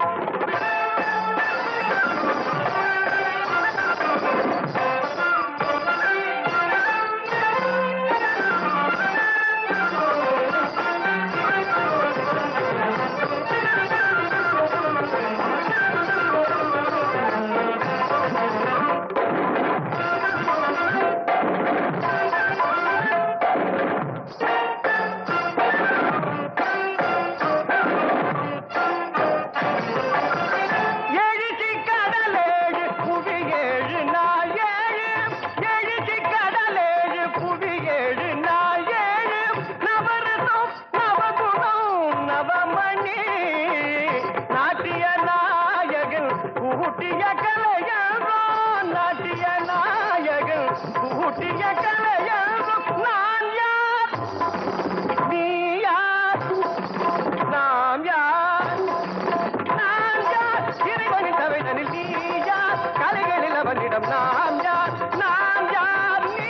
எழுச்சி கடலேழு புவி ஏழு நாள் ஏழு எழுச்சி கடலேழு புவி ஏழு நாள் ஏழு நவரசம் நவகுணம் நவமணி நாட்டிய நாயகன் கூட்டிய கலையோ நாட்டிய நாயகன் கூட்டிய கலையோ நான் யார் நீ யார் நாம் யார் நான் யார் இறைவனின் தவைதனில் நீ யார் கலைகளில் அவனிடம் நாம் யார் நாம் யார் நீ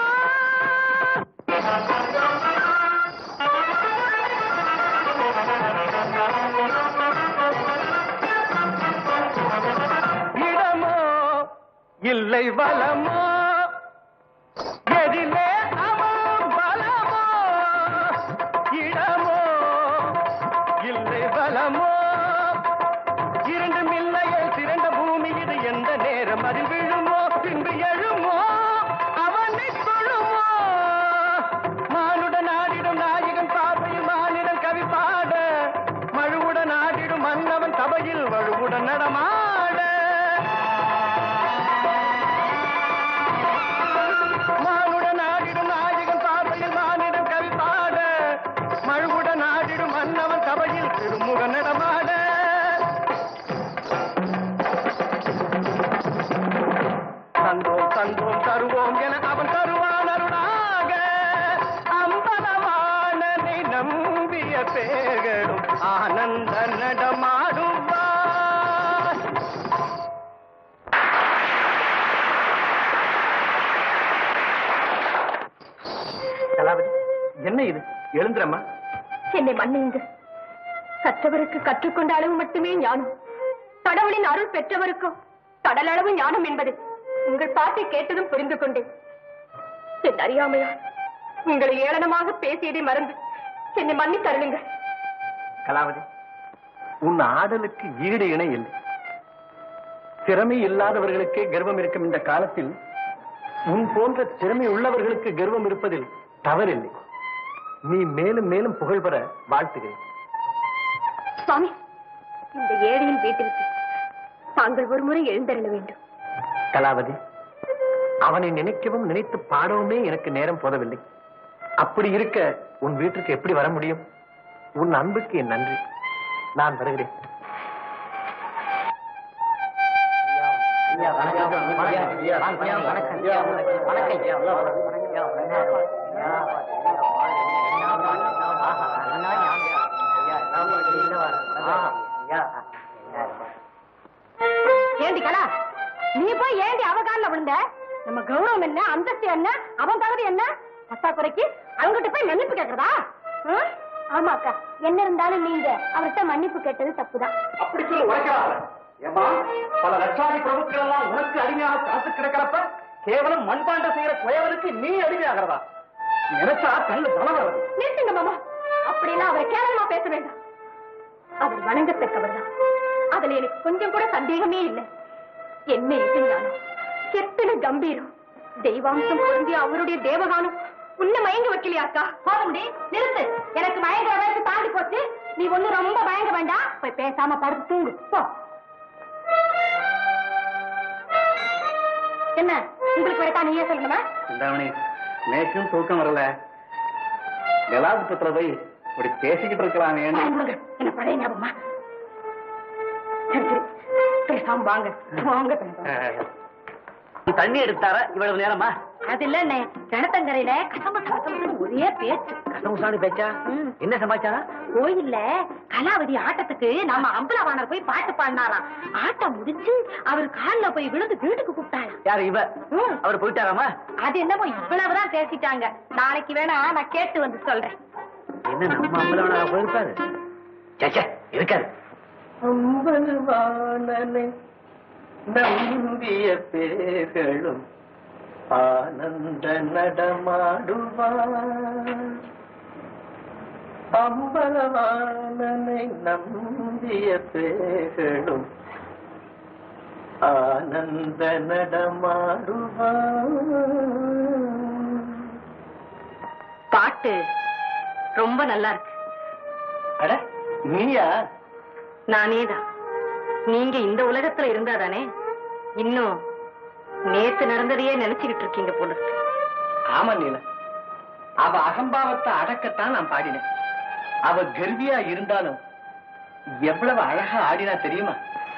யார் இடமோ இல்லை வளமோ எதிலே அவன் பலமோ இடமோ இல்லை பலமோ இடமோ இரண்டும் இல்லையே சிறந்த பூமி இது எந்த நேரம் அதில் விழுமோ பின்பு எழுமோ அவனை கொள்ளுமோ மானுட நாடிடும் நாயகன் பார்வையில் மானிடன் கவி பாட மழுவுடன் ஆடிடும் மன்னவன் சபையில் வழுவுடன் நடமாட மானுடன் ஆடிடும் நாயகன் பார்வையில் மானிடம் கவி பாட மழுவுடன் ஆடிடும் மன்னவன் சபையில் திருமுக நடமாட தந்தோம் தந்தோம் தருவோம் என அவன் தருவான் அருளாக அம்பலவாணனை நம்பிய பேர்களும் ஆனந்த நடமாடுவார் கலாவதி என்ன இது எழுந்துறம்மா என்னை மன்னியுங்க கற்றவருக்கு கற்றுக்கொண்ட அளவு மட்டுமே ஞானம் கடவுளின் அருள் பெற்றவருக்கும் கடலளவு ஞானம் என்பது உங்கள் பாட்டை கேட்டதும் புரிந்து கொண்டேன் என் அறியாமையா உங்களை ஏளனமாக பேசியதை மறந்து என்னை மன்னித்து அருளுங்க கலாவதி உன் ஆடலுக்கு ஈடு இணை இல்லை திறமை இல்லாதவர்களுக்கே கர்வம் இருக்கும் இந்த காலத்தில் உன் போன்ற திறமை உள்ளவர்களுக்கு கர்வம் இருப்பதில் தவறில்லை நீ மேலும் மேலும் புகழ் பெற வாழ்த்துகிறேன் சுவாமி இந்த ஏழையின் வீட்டிற்கு தாங்கள் ஒருமுறை எழுந்தருள வேண்டும் கலாவதி அவனை நினைக்கவும் நினைத்து பாடவுமே எனக்கு நேரம் போதவில்லை அப்படி இருக்க உன் வீட்டுக்கு எப்படி வர முடியும் உன் அன்புக்கு என் நன்றி நான் வருகிறேன் ஏண்டி கலா நீ போய் ஏண்டி அவ காலில் விழுந்த நம்ம கௌரவம் என்ன அந்தஸ்து என்ன அவன் தகுதி என்ன பத்தாக்குறைக்கு அவங்ககிட்ட போய் மன்னிப்பு கேக்குறதா ம்? ஆமா அக்கா என்ன இருந்தாலும் நீங்க அவர்கிட்ட மன்னிப்பு கேட்டது தப்புதான் அப்படி சொல்லி உரைக்கிறாங்க ஏமா பல லட்சாதி பிரபுக்கள் எல்லாம் உனக்கு அடிமையாக காசு கிடக்கிறப்ப கேவலம் மண்பாண்ட செய்யற குயவனுக்கு நீ அடிமையாகிறதா நினைச்சா கண்ணு பலம் வருது நிறுத்துங்க மாமா அப்படியெல்லாம் அவரை கேவலமா பேச வேண்டாம் அவர் வணங்கத்தக்கவர் தான் அதுல எனக்கு கொஞ்சம் கூட சந்தேகமே இல்லை என்ன இது ஞானம் எத்தனை கம்பீரம் தெய்வாம்சம் பொருந்திய அவருடைய தேவகானம் உன்னை மயங்க வைக்கலையாக்கா போதும்டி நிறுத்து எனக்கு மயங்குற வயசு தாண்டி போச்சு நீ ஒண்ணு ரொம்ப மயங்க வேண்டாம் போய் பேசாம படுத்து தூங்கு போ என்ன உங்களுக்கு வேற நீயே சொல்லணுமா இந்தாமணி நேக்கும் தூக்கம் வரல கலாபுத்திர போய் இப்படி பேசிக்கிட்டு இருக்கலாமேன்னு வாங்க, என்ன பழைய ஞாபகமா சரி சரி பேசாம வாங்க வாங்க பேசாம. தண்ணி எடுத்தாரா இவ்வளவு நேரமா அது இல்ல அண்ணே கிணத்தங்கரையில கசம கசம ஒரே பேச்சு கசமுசானு பேச்சா ம். என்ன சமாச்சாரம் கோயில்ல கலாவதி ஆட்டத்துக்கு நம்ம அம்பலவாணர் போய் பாட்டு பாடினாராம் ஆட்டம் முடிஞ்சு அவர் கால்ல போய் விழுந்து வீட்டுக்கு கூப்பிட்டாராம் யாரு இவ ம். அவர் போயிட்டாராமா அது என்னமோ இவ்வளவுதான் பேசிட்டாங்க நாளைக்கு வேணா நான் கேட்டு வந்து சொல்றேன் என்ன நம்ம அம்பலவனா போயிருப்பாரு சச்சா இருக்காரு அம்பலவாணனை நம்பிய பேர்களும் ஆனந்த நடமாடுவார் அம்பலவாணனை நம்பிய பேர்களும் ஆனந்த நடமாடுவார் பாட்டு ரொம்ப நல்லா இருக்கு அட நீயா நானேதான் நீங்க இந்த உலகத்துல இருந்தாதானே இன்னும் நேத்து நடந்ததையே நினைச்சுக்கிட்டு இருக்கீங்க போல இருக்கு. ஆமா நீல அவ அகம்பாவத்தை அடக்கத்தான் நான் பாடினேன் அவ கர்வியா இருந்தாலும் எவ்வளவு அழகா ஆடினா தெரியுமா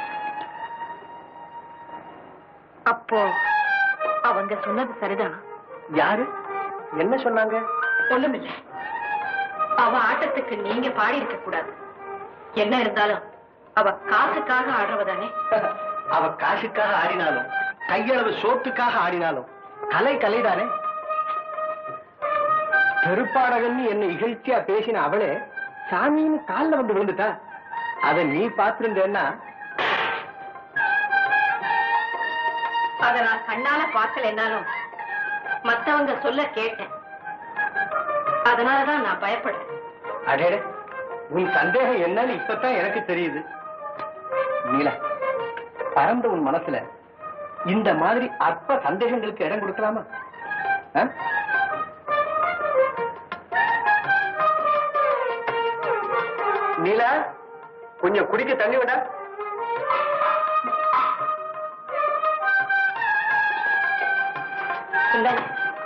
அப்போ அவங்க சொன்னது சரிதான் யாரு என்ன சொன்னாங்க ஒண்ணுமில்லை அவ ஆட்டத்துக்கு நீங்க பாடி இருக்க கூடாது என்ன இருந்தாலும் அவ காசுக்காக ஆடுறவதானே அவ காசுக்காக ஆடினாலும் கையளவு சோத்துக்காக ஆடினாலும் கலை கலைதானே பெருப்பாடகன்னு என்ன இகழ்ச்சியா பேசின அவளே சாமின்னு கால்ல வந்து விழுந்துட்டா அத நீ பாத்துருந்தேன்னா அத நான் கண்ணால பார்க்கலனாலும் மத்தவங்க சொல்ல கேட்டேன் அதனாலதான் நான் பயப்படுறேன் அடேடே நீ சந்தேகம் என்னன்னு இப்பதான் எனக்கு தெரியுது நீலா பரந்த உன் மனசுல இந்த மாதிரி அற்ப சந்தேகங்களுக்கு இடம் கொடுக்கலாமா ஆ? நீலா கொஞ்சம் குடிக்க தண்ணி விட இந்தாங்க.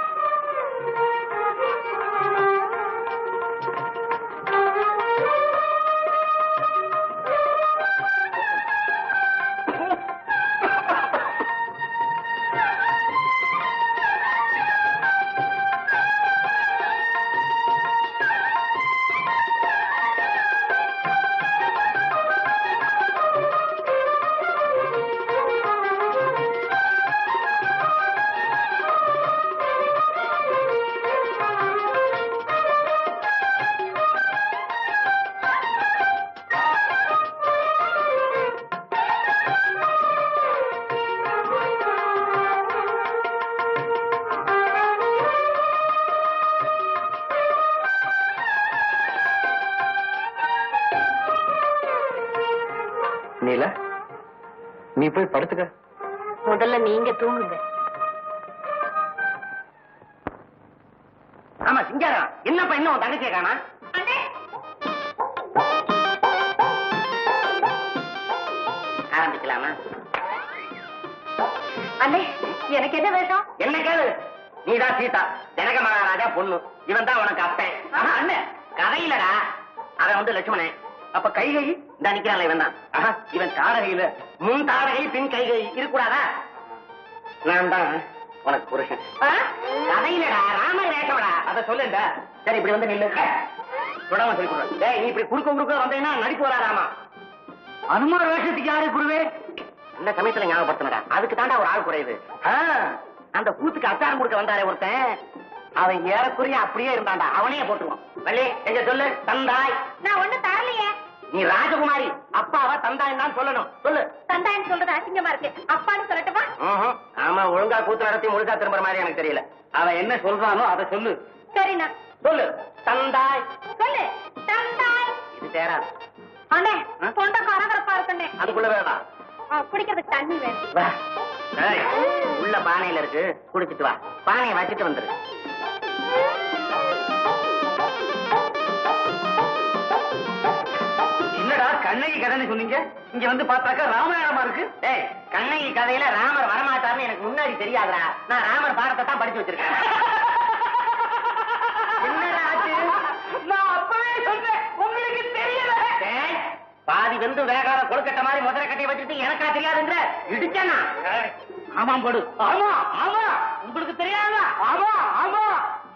நீலா நீ போய் படுத்துக்க முதல்ல நீங்க தூங்குங்க ஆமா சிங்காரம் என்னப்பா இன்னும் உன் தங்கச்சியை காணா ஆரம்பிக்கலாமா அண்ணே எனக்கு என்ன வேஷம் என்ன கேளு நீதான் சீதா ஜனக மகாராஜா பொண்ணு இவன் தான் உனக்கு அப்பன் ஆனா, அண்ணன் கதையிலடா அவன் வந்து லட்சுமணன் அப்ப கைகை இந்த நிக்கிறான்ல இவன் தான் ஆஹா, இவன் தாடகையில முன் தாடகை பின் கைகை இருக்கக்கூடாதா நான் தான் உனக்கு புருஷன் ஆ? கதையிலடா ராமர் வேஷம்டா அத சொல்லுடா சரி இப்படி வந்து நில்லு தொடர்ந்து சொல்லி கொடுறேன் டேய் நீ இப்படி குறுக்க குறுக்க வந்தீங்கன்னா நடிப்பு வராதாமா அனுமார் வேஷத்துக்கு யாரு குருவே இந்த சமயத்துல ஞாபகப்படுத்தினடா அதுக்கு தாண்டா ஒரு ஆள் குறையுது ஆ, அந்த கூத்துக்கு அச்சாரம் கொடுக்க வந்தாரே ஒருத்தன் அவன் ஏறக்குறைய அப்படியே இருந்தான்டா அவனையே போட்டுருவான் வள்ளி எங்க சொல்லு தந்தாய் நான் ஒண்ணு தரலையே நீ ராஜகுமாரி அப்பாவா தந்தாய் தான் சொல்லணும் சொல்லு தந்தாயின்னு சொல்றது அசிங்கமா இருக்கு அப்பான்னு சொல்லட்டுமா ம்ஹும். ஆமா ஒழுங்கா கூத்து நடத்தி முழுக்கா திரும்புற மாதிரி எனக்கு தெரியல அவன் என்ன சொல்றானோ அதை சொல்லு சரிண்ணா சொல்லு தந்தாய் சொல்லு தந்தாய் இது சேராது அண்ணே ஆ? தொண்டை கரகரப்பா இருக்குண்ணே அதுக்குள்ள வேணாம் ஆ, குடிக்கிறதுக்கு தண்ணி வேணும் வா. ஏய், உள்ள பானையில இருக்கு குடிச்சிட்டு வா பானையை வச்சுட்டு வந்துரு என்னடா கண்ணகி கதைன்னு சொன்னீங்க இங்க வந்து பார்த்தாக்கா ராமாயணமா இருக்கு டேய் கண்ணகி கதையில ராமர் வரமாட்டார்னு எனக்கு முன்னாடி தெரியாதுடா நான் ராமர் பாடத்தை தான் படிச்சு வச்சிருக்கேன் என்னடா ஆச்சு நான் அப்பவே சொன்னேன் உங்களுக்கு தெரியல டேய், பாதி வெந்து வேகாத கொழுக்கட்டை மாதிரி முதல கட்டி வச்சுட்டு எனக்கா தெரியாதுன்ற இடிச்சானா ஆமாம் போடு ஆமா ஆமா உங்களுக்கு தெரியாதா ஆமா ஆமா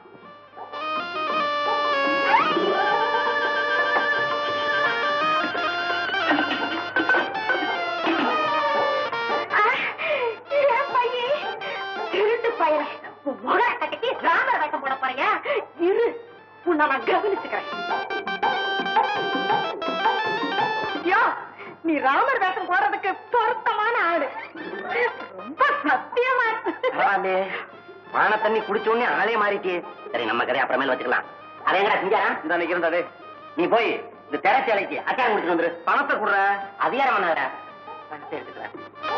திருட்டு பையன் முகர கட்டிக்கு ராமர் வேஷம் போட போறீங்க இரு உன்னை நான் கவனிச்சுக்கிறேன் ஐயோ நீ ராமர் வேஷம் போடுறதுக்கு பொருத்தமான ஆளு ரொம்ப சத்தியமா பரவாயில்லே பானை தண்ணி குடிச்ச உடனே ஆளே மாறிச்சு சரி நம்ம கதை அப்புறமேல வச்சுக்கலாம் அதே எங்கடா செஞ்சா இந்த நிக்கிறேன்டா நீ போய் இந்த திரைச்சேலைக்கு அச்சாரம் குடிச்சு வந்துரு பணத்தை கொடுற அதிகாரம் பண்ணாதடா பணத்தை எடுத்துக்கிறேன்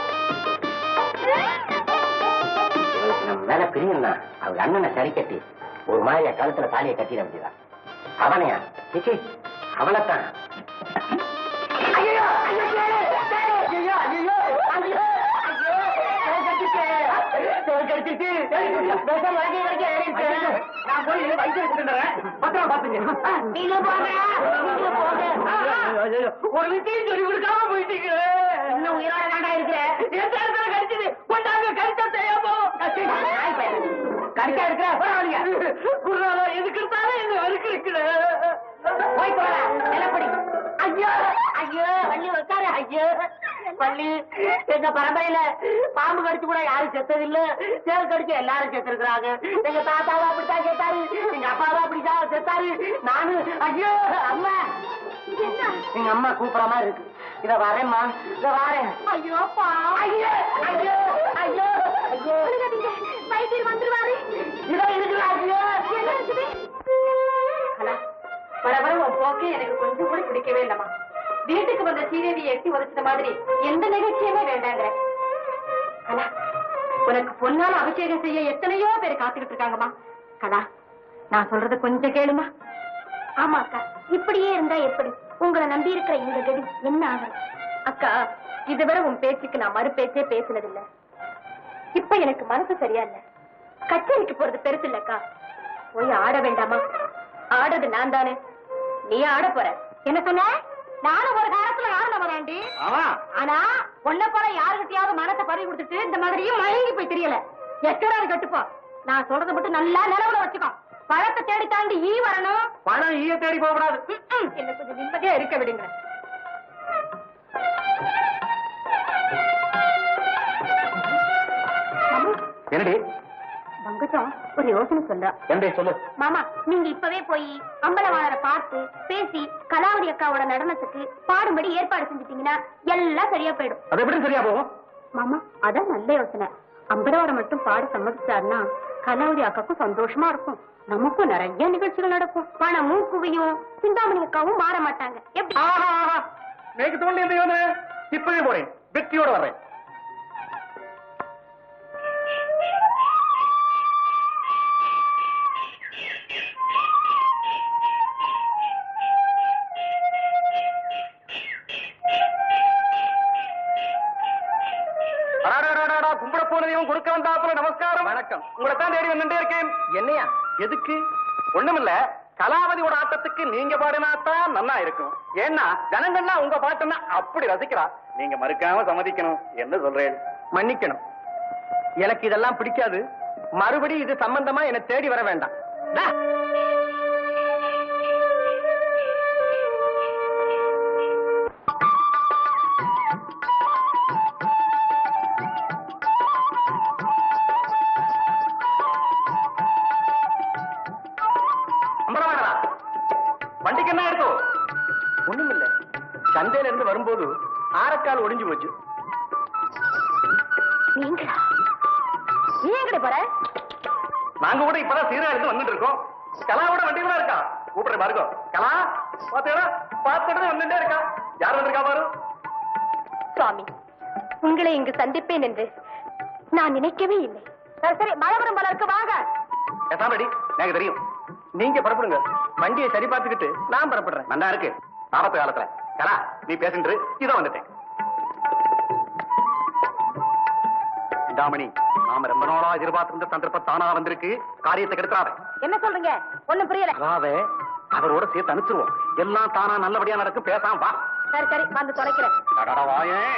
இவளுக்கு நம்ம மேல பிரியம்னா அவங்க அண்ணனை சரி கட்டி ஒரு மாதிரி கழுத்துல தாலியை கட்டிட வேண்டியதான் அவனையா சிச்சி அவளைத்தான் ஐயோ ஐயோ ஐயோ ஐயோ ஐயோ நான் போய் வைத்தியம் கூட்டுறேன் பத்திரமா பாத்துங்க நீங்க போங்க நீங்க போங்க ஒரு விஷயம் சொல்லி கொடுக்காம போயிட்டீங்க இன்னும் உயிரோட தாண்டா இருக்கிற எந்த இடத்துல கடிச்சது கொண்டாங்க கடிச்சா செய்யாமோ கடிச்சா இருக்கிற பரவாயில்லையா குருநாதா எதுக்கு இருந்தாலும் என்ன வறுக்கிறீங்களே போய் போற நிலப்படி ஐயோ ஐயோ வள்ளி உட்காரு ஐயோ வள்ளி எங்க பரம்பரையில பாம்பு கடிச்சு கூட யாரும் செத்தது இல்ல தேல் கடிச்சு எல்லாரும் செத்து இருக்கிறாங்க எங்க தாத்தாவா அப்படித்தான் செத்தாரு எங்க அப்பாவா அப்படித்தான் செத்தாரு நானு ஐயோ அம்மா எங்க அம்மா கூப்பிடுற மாதிரி இருக்கு இத வரேம்மா இத வரேன் ஐயோ பாவம். ஐயோ ஐயோ ஐயோ ஐயோ அழுகாதீங்க. வைத்தியர் வந்துருவாரு இதோ இருக்கிறா ஐயோ என்ன இருக்குது ஹலோ வர வர உன் போக்கே எனக்கு கொஞ்சம் கூட பிடிக்கவே இல்லம்மா வீட்டுக்கு வந்த சீரேவியை எட்டி உதச்ச மாதிரி எந்த நிகழ்ச்சியுமே வேண்டாங்கிற கலா உனக்கு பொன்னால அபிஷேகம் செய்ய எத்தனையோ பேர் காத்துக்கிட்டு இருக்காங்கம்மா கலா நான் சொல்றது கொஞ்சம் கேளுமா ஆமா அக்கா இப்படியே இருந்தா எப்படி உங்களை நம்பி இருக்கிற இந்த கதி என்ன ஆகும் அக்கா இதுவரை உன் பேச்சுக்கு நான் மறு பேச்சே பேசினதில்ல இப்ப எனக்கு மனசு சரியா இல்ல கச்சேரிக்கு போறது பெருசு இல்லக்கா போய் ஆட வேண்டாமா ஆடுறது நான் தானே நீ ஆட போற என்ன சொன்ன நானும் ஒரு காலத்துல ஆட வரேன்டி ஆமா ஆனா உன்ன போல யாருகிட்டயாவது மனத்தை பறி கொடுத்துட்டு இந்த மாதிரியும் மயங்கி போய் தெரியல எக்கடாது கட்டுப்போ நான் சொல்றது மட்டும் நல்லா நிலவுல வச்சுக்கோ பழத்தை தேடி தாண்டி ஈ வரணும் பணம் ஈய தேடி போகக்கூடாது ம்ம். என்ன கொஞ்சம் நிம்மதியா இருக்க விடுங்க மாமா, என்னடி பங்கஜம் ஒரு யோசனை சொல்றா என்னடி சொல்லு மாமா நீங்க இப்பவே போய் அம்பலவாணரை பார்த்து பேசி கலாவதி அக்காவோட நடனத்துக்கு பாடும்படி ஏற்பாடு செஞ்சுட்டீங்கன்னா எல்லாம் சரியா போயிடும் அது எப்படி சரியா போகும் மாமா அதான் நல்ல யோசனை அம்பலவாரம் மட்டும் பாட சம்மதிச்சாருன்னா கலாவதி அக்காக்கும் சந்தோஷமா இருக்கும் நமக்கும் நிறைய நிகழ்ச்சிகள் நடக்கும் பணமும் குவியும் சிந்தாமணி அக்காவும் மாற மாட்டாங்க எப்படி ஆஹா ஆஹா எனக்கு தோண்டி இந்த யோசனை இப்பவே போறேன் வெற்றியோட வர்றேன் அடாடாடாடா, கும்பிட போனதையும் கொடுக்க வந்தாப்புல நமஸ்காரம் வணக்கம் உங்களை தான் தேடி வந்துட்டே இருக்கேன் என்னையா எதுக்கு ஒண்ணுமில்ல கலாவதியோட ஆட்டத்துக்கு நீங்க பாடினாத்தான் நல்லா இருக்கும் ஏன்னா ஜனங்கள்லாம் உங்க பாட்டுன்னா அப்படி ரசிக்கிறா நீங்க மறுக்காம சம்மதிக்கணும் என்ன சொல்றேன் மன்னிக்கணும் எனக்கு இதெல்லாம் பிடிக்காது மறுபடி இது சம்பந்தமா என்னை தேடி வர வேண்டாம் டா. அம்பலவாடா வண்டிக்கு என்ன எடுத்தோம் ஒண்ணுமில்ல சந்தையில இருந்து வரும்போது ஆரக்கால் ஒடிஞ்சு போச்சு நீங்களா நீ எங்கட போற நாங்க கூட இப்பதான் சீரா எடுத்து வந்துட்டு இருக்கோம் கலாவோட வண்டி கூட இருக்கா கூப்பிடுற பாருங்க கலா பாத்தீங்களா பார்த்துட்டு வந்துட்டே இருக்கா யார் வந்திருக்கா பாரு சுவாமி உங்களை இங்கு சந்திப்பேன் என்று நான் நினைக்கவே இல்லை சரி சரி மழபுரம் பலருக்கு வாங்க பேசாமடி எனக்கு தெரியும் நீங்க புறப்படுங்க வண்டியை சரி பார்த்துக்கிட்டு நான் புறப்படுறேன் நல்லா இருக்கு ஆபத்து காலத்துல கலா நீ பேசிட்டு இதோ வந்துட்டேன் இந்தாமணி நாம ரொம்ப நாளா எதிர்பார்த்திருந்த சந்தர்ப்பம் தானா வந்திருக்கு காரியத்தை கெடுக்கிறாத என்ன சொல்றீங்க ஒண்ணும் புரியல கலாவை அவரோட சேர்த்து அனுப்பிச்சிருவோம் எல்லாம் தானா நல்லபடியா நடக்கும் பேசாம வா சரி சரி வந்து தொலைக்கிறேன் அடடா, வாயேன்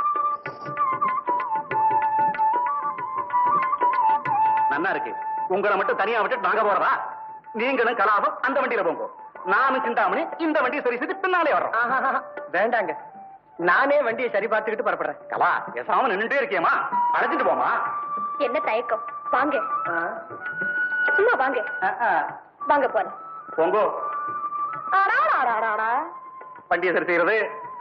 நன்னா இருக்கு உங்களை மட்டும் தனியா விட்டு நாங்க போறதா நீங்களும் கலாபம் அந்த வண்டியில போங்க நானும் சிந்தாமணி இந்த வண்டியை சரி செய்து பின்னாலே வர்றோம் ஆஹாஹா, வேண்டாங்க நானே வண்டியை சரி பார்த்துக்கிட்டு புறப்படுறேன் கலா பேசாம நின்னுட்டே இருக்கியேமா அழைச்சிட்டு போமா என்ன தயக்கம் வாங்க ஆ, சும்மா வாங்க ஆ, ஆ. வாங்க போலாம் போங்கோ அடாடாடாடாடா. வண்டியை சரி செய்யறது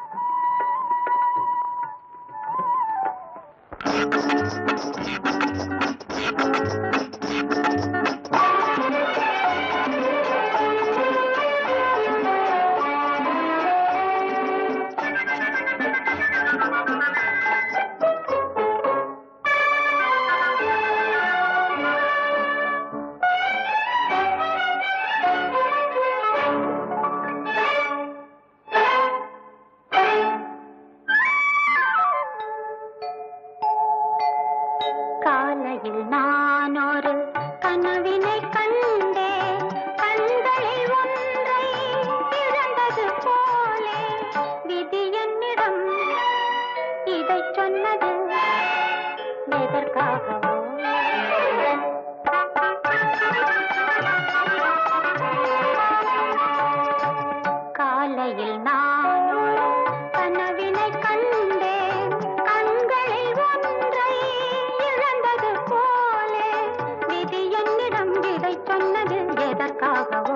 காலையில் நான் ஒரு கனவினை கண்டேன் கண்களில் ஒன்றை இழந்தது போலே விதி என்னிடம் இதை சொன்னது எதற்காகவோ காலையில் நான் ஒரு கனவினை கண்டேன் கண்களில் ஒன்றை இழந்தது போலே விதி என்னிடம் இதை சொன்னது எதற்காகவோ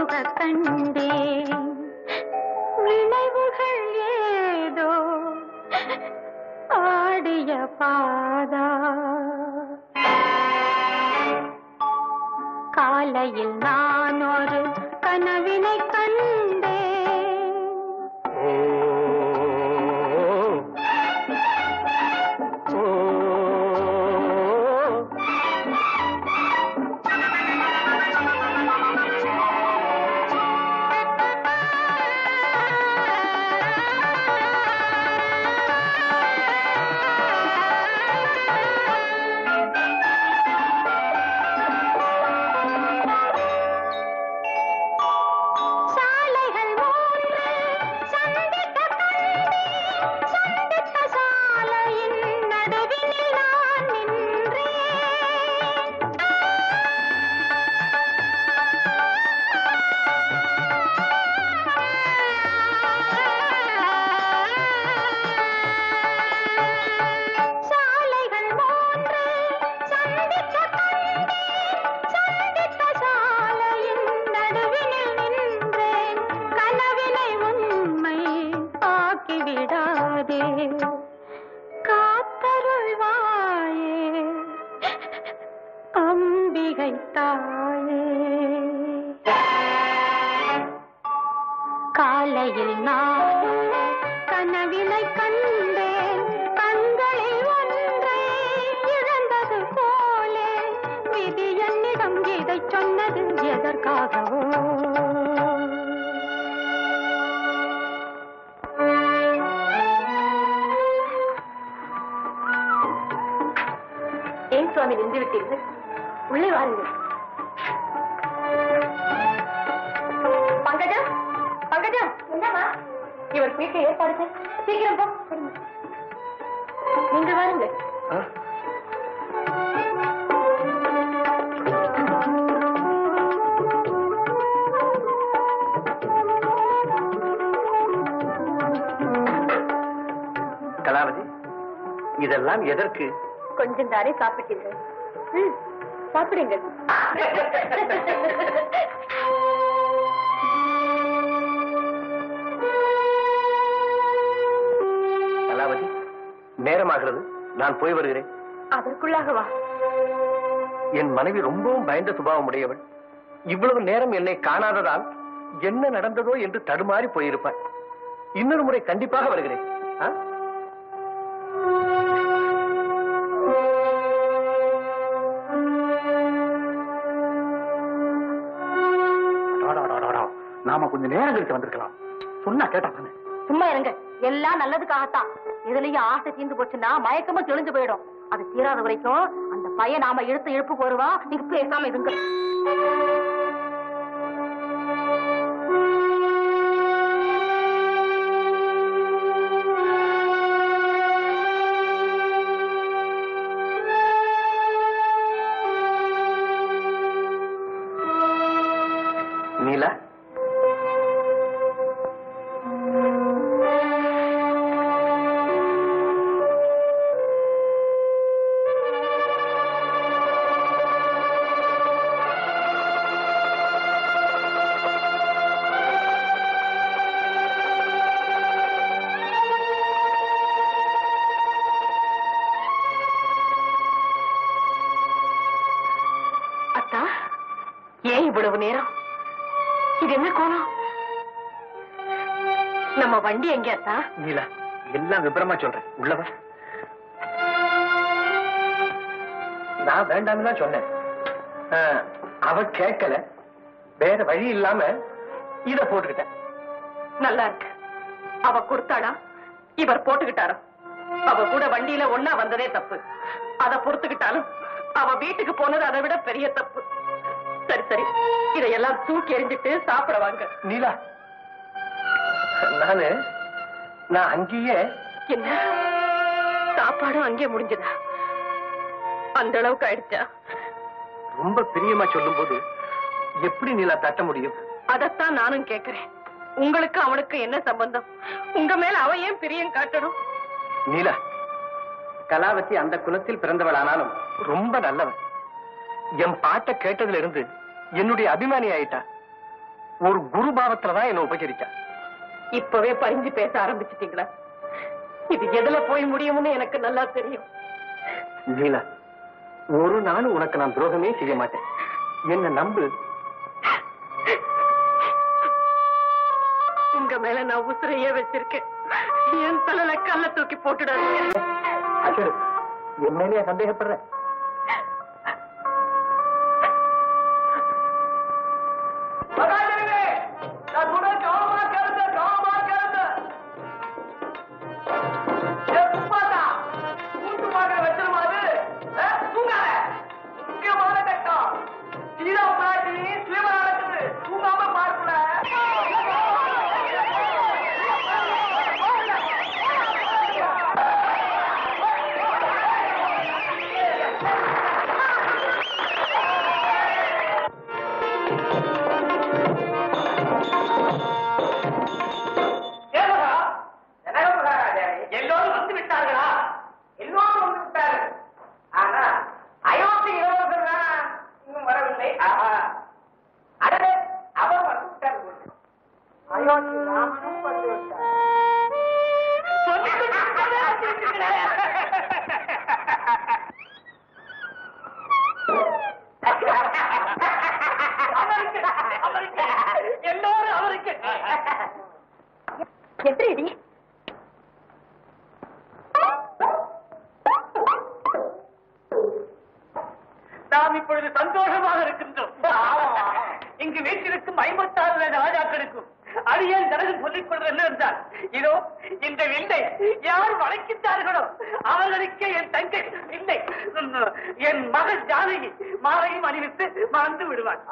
உருக கண்டேன் நினைவுகள் ஏதோ ஆடிய பாதா காலையில் நான் ஒரு கனவினை கண்டேன் ஓ ஓ சாலைகள் மூன்று சந்தித்த கண்டேன் சந்தித்த சாலையின் நடுவினில் நான் நின்றேன் சாலைகள் மூன்று சந்தித்த கண்டேன் சந்தித்த சாலையின் நடுவினில் நின்றேன் கனவினை உண்மை ஆக்கிவிடாதே காத்தருள்வாயே அம்பிகை தாயே காலையில் நான் கனவினை கண்டேன் கண்களில் ஒன்றை இழந்தது போலே விதி என்னிடம் இதை சொன்னது எதற்காகவோ ஏன் சுவாமி நின்று விட்டீர்கள் உள்ளே வாருங்கள் பங்கஜம் பங்கஜம் என்னமா இவர் வீட்டை ஏற்பாடு செய். சீக்கிரம் போ நீங்கள் வாருங்கள் ஆ? கலாவதி இதெல்லாம் எதற்கு கொஞ்சம் தானே சாப்பிட்டீர்கள் ம், சாப்பிடுங்கள் கலாவதி நேரமாகிறது நான் போய் வருகிறேன் அதற்குள்ளாக வா என் மனைவி ரொம்பவும் பயந்த சுபாவம் உடையவள் இவ்வளவு நேரம் என்னை காணாததால் என்ன நடந்ததோ என்று தடுமாறி போயிருப்பாள் இன்னொரு முறை கண்டிப்பாக வருகிறேன் ஆ? நாம கொஞ்சம் நேரம் கழிச்சு வந்திருக்கலாம் சொன்னா கேட்டா தானே சும்மா இருங்க எல்லாம் நல்லதுக்காகத்தான் இதுலயும் ஆசை தீர்ந்து போச்சுன்னா மயக்கமும் தெளிஞ்சு போயிடும் அது தீராத வரைக்கும் அந்த பையன் நாம இழுத்து இழுப்பு போருவான் நீங்க பேசாம இருங்க நீலா அத்தா ஏன் இவ்வளவு நேரம் இது என்ன கோலம் நம்ம வண்டி எங்க அத்தா நீலா எல்லாம் விபரமா சொல்றேன் உள்ளவ நான் வேண்டாம்னு தான் சொன்னேன் ஆ, அவ கேட்கல வேற வழி இல்லாம இத போட்டுக்கிட்டேன் நல்லா இருக்கு அவ கொடுத்தாளா இவர் போட்டுக்கிட்டாரோ அவ கூட வண்டியில ஒன்னா வந்ததே தப்பு அத பொறுத்துக்கிட்டாலும் அவ வீட்டுக்கு போனது அதை விட பெரிய தப்பு சரி சரி இதையெல்லாம் தூக்கி எறிஞ்சிட்டு சாப்பிட வாங்க நீலா நானு நான் அங்கேயே என்ன சாப்பாடும் அங்கே முடிஞ்சதா அந்த அளவுக்கு ஆயிடுச்சா ரொம்ப பிரியமா சொல்லும்போது எப்படி நீலா தட்ட முடியும் அதத்தான் நானும் கேக்குறேன் உங்களுக்கு அவனுக்கு என்ன சம்பந்தம் உங்க மேல அவன் ஏன் பிரியம் காட்டணும் நீலா கலாவதி அந்த குலத்தில் பிறந்தவளானாலும் ரொம்ப நல்லவன் என் பாட்டை கேட்டதுல இருந்து என்னுடைய அபிமானி ஆயிட்டா ஒரு குரு பாவத்துலதான் என்ன உபச்சரிச்சா இப்பவே பறிஞ்சு பேச ஆரம்பிச்சிட்டீங்களா இது எதுல போய் முடியும்னு எனக்கு நல்லா தெரியும் லீலா ஒரு நாள் உனக்கு நான் துரோகமே செய்ய மாட்டேன் என்ன நம்பு உங்க மேல நான் உசுரையே வச்சிருக்கேன் என் தலையில கல்ல தூக்கி போட்டுடாதீங்க அசரு என் மேலேயே சந்தேகப்படுற எல்லோரும் வந்து விட்டார்களா எல்லோரும் வந்து விட்டார்கள் ஆனா அயோத்தி இளவரசர் தான் இன்னும் வரவில்லை ஆஹா. அடடே அவர் வந்து விட்டார்கள் அயோத்தி ராமனும் வந்து விட்டார் சொல்லிக் கொண்டிருக்கவே வந்திருக்கிறேன். அவருக்கு, அவருக்கு, எல்லோரும் அவருக்கு எப்படி நாம் இப்பொழுது சந்தோஷமாக இருக்கின்றோம் இங்கு வீட்டிற்கும் ஐம்பத்தாறு ராஜாக்களுக்கும் அடியேன் ஜனகம் சொல்லிக் கொள்வது என்னவென்றால் இதோ இந்த வில்லை யார் வளைக்கின்றார்களோ அவர்களுக்கே என் தங்கை இல்லை என் மகள் ஜானகி மாலையும் அணிவித்து மறந்து விடுவான்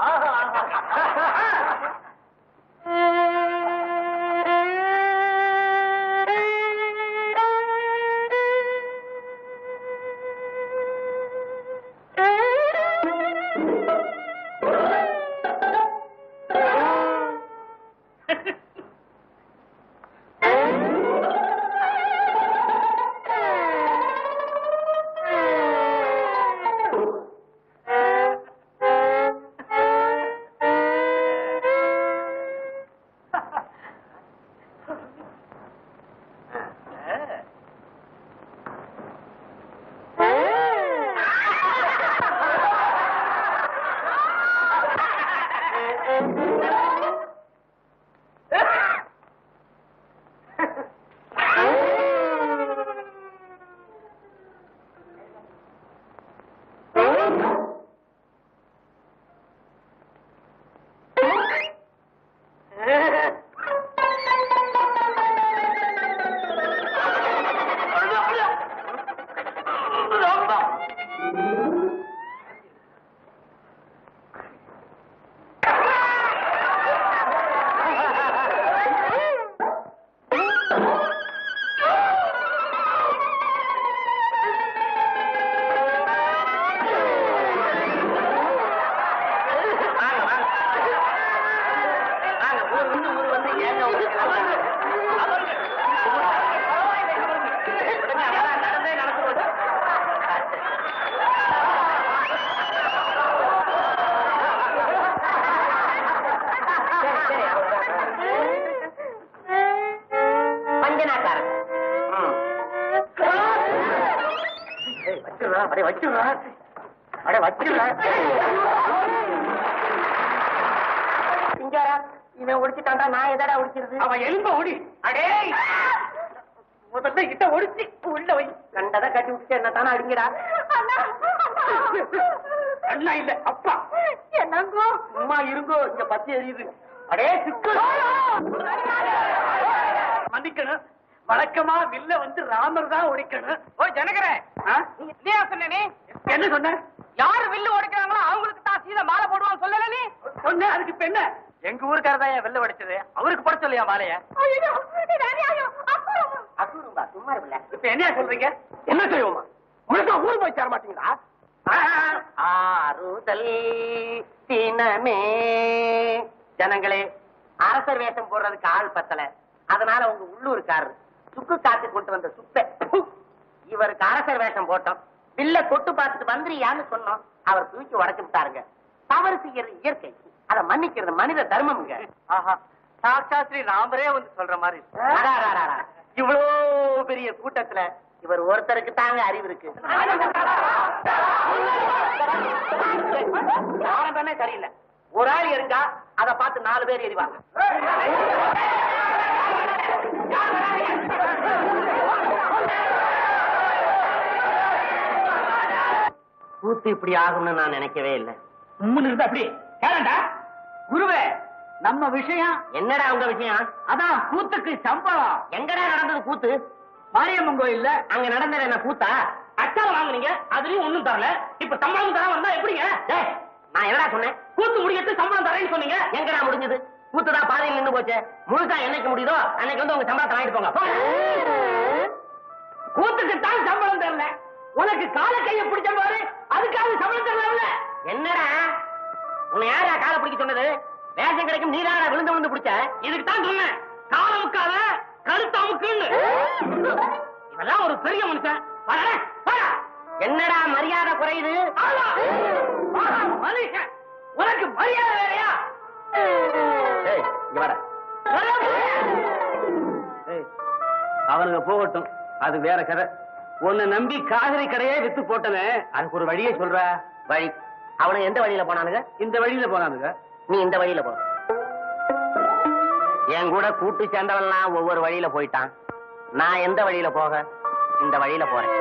பஞ்சனாக்காரன் வச்சிடுறா அடே வச்சிடுறா அடே வச்சிடுறா சிங்காரா இவன் ஒடிச்சுட்டான்டா நான் எதடா ஒடிச்சிருது அவன் எலும்ப ஒடி அடே முதல்ல இட்ட ஒடிச்சு உள்ள வை கண்டதை கட்டி விட்டு என்ன தானே அடிங்கடா அண்ணா இல்ல அப்பா என்னங்கோ சும்மா இருங்கோ இங்க பத்தி எரியுது அடே சிக்கு மன்னிக்கணும் வழக்கமா வில்ல வந்து ராமர் தான் ஒடிக்கணும் ஓ ஜனகரே நீ சொன்ன என்ன சொன்ன யாரு வில்லு ஓடிக்கிறாங்களோ அவங்களுக்கு தான் சீதை மாலை போடுவான்னு சொல்லல நீ சொன்ன அதுக்கு இப்ப என்ன எங்க ஊருக்காரதான் என் வெள்ள உடைச்சது அவருக்கு பட சொல்லியா மாலைய அசூரும்பா சும்மா இருப்பில்ல இப்ப என்ன சொல்றீங்க என்ன செய்வோமா முழுக்க ஊர் போய் சேர மாட்டீங்களா ஆறுதல் தினமே ஜனங்களே அரசர் வேஷம் போடுறதுக்கு ஆள் பத்தல அதனால உங்க உள்ளூர்காரர் சுக்கு காத்து கொண்டு வந்த சுப்பை இவருக்கு அரசர் வேஷம் போட்டோம் பில்ல தொட்டு பார்த்துட்டு வந்துறியான்னு சொன்னோம் அவர் தூக்கி உடைச்சு விட்டாருங்க தவறு செய்யறது இயற்கை அத மன்னிக்கிறது மனித தர்மம்ங்க ஆஹா சாக்ஷா ஸ்ரீ ராமரே வந்து சொல்ற மாதிரி அடா, அடா, அடா, அடா. இவ்வளோ பெரிய கூட்டத்துல இவர் ஒருத்தருக்கு தாங்க அறிவு இருக்கு ஆரம்பமே சரியில்லை ஒரு ஆள் எரிஞ்சா அதை பார்த்து நாலு பேர் எரிவாங்க கூத்து இப்படி ஆகும்னு நான் நினைக்கவே இல்லை உம்முன்னு இருந்தா அப்படி கேளண்டா குருவே நம்ம விஷயம் என்னடா உங்க விஷயம் அதான் கூத்துக்கு சம்பளம் எங்கடா நடந்தது கூத்து மாரியம்மன் கோயில்ல அங்க நடந்தது என்ன கூத்தா அச்சால வாங்குனீங்க அதுலயும் ஒண்ணும் தரல இப்ப சம்பளம் தர வந்தா எப்படிங்க டேய், நான் என்னடா சொன்னேன் கூத்து முடியத்து சம்பளம் தரேன்னு சொன்னீங்க எங்கடா முடிஞ்சது கூத்து தான் பாதையில் நின்னு போச்சு முழுசா என்னைக்கு முடியுதோ அன்னைக்கு வந்து உங்க சம்பளத்தை வாங்கிட்டு போங்க போங்க. கூத்துக்கு தான் சம்பளம் தரல உனக்கு கால கைய பிடிச்ச பாரு அதுக்காக சம்பளம் தரல என்னடா உன்னை யாரா காலை பிடிக்க சொன்னது வேஷம் கிடைக்கும் நீராடா விழுந்து விழுந்து பிடிச்ச இதுக்கு தான் சொன்னேன் கால முக்காத கழுத்து அமுக்குன்னு இவெல்லாம் ஒரு பெரிய மனுஷன் வரடா, வாடா. என்னடா மரியாதை குறையுது ஆளா. வாடா, மனுஷன் உனக்கு மரியாதை வேறையா ஏய், இங்க வாடா. ஏய், அவனுங்க போகட்டும் அது வேற கதை உன்னை நம்பி காய்கறி கடையே வித்து போட்டனே அதுக்கு ஒரு வழியை சொல்ற வழி அவனுங்க எந்த வழியில போனானுங்க இந்த வழியில போனானுங்க நீ இந்த வழியில போ என் கூட கூட்டு சேர்ந்தவன்லாம் ஒவ்வொரு வழியில போயிட்டான் நான் எந்த வழியில போக இந்த வழியில போறேன்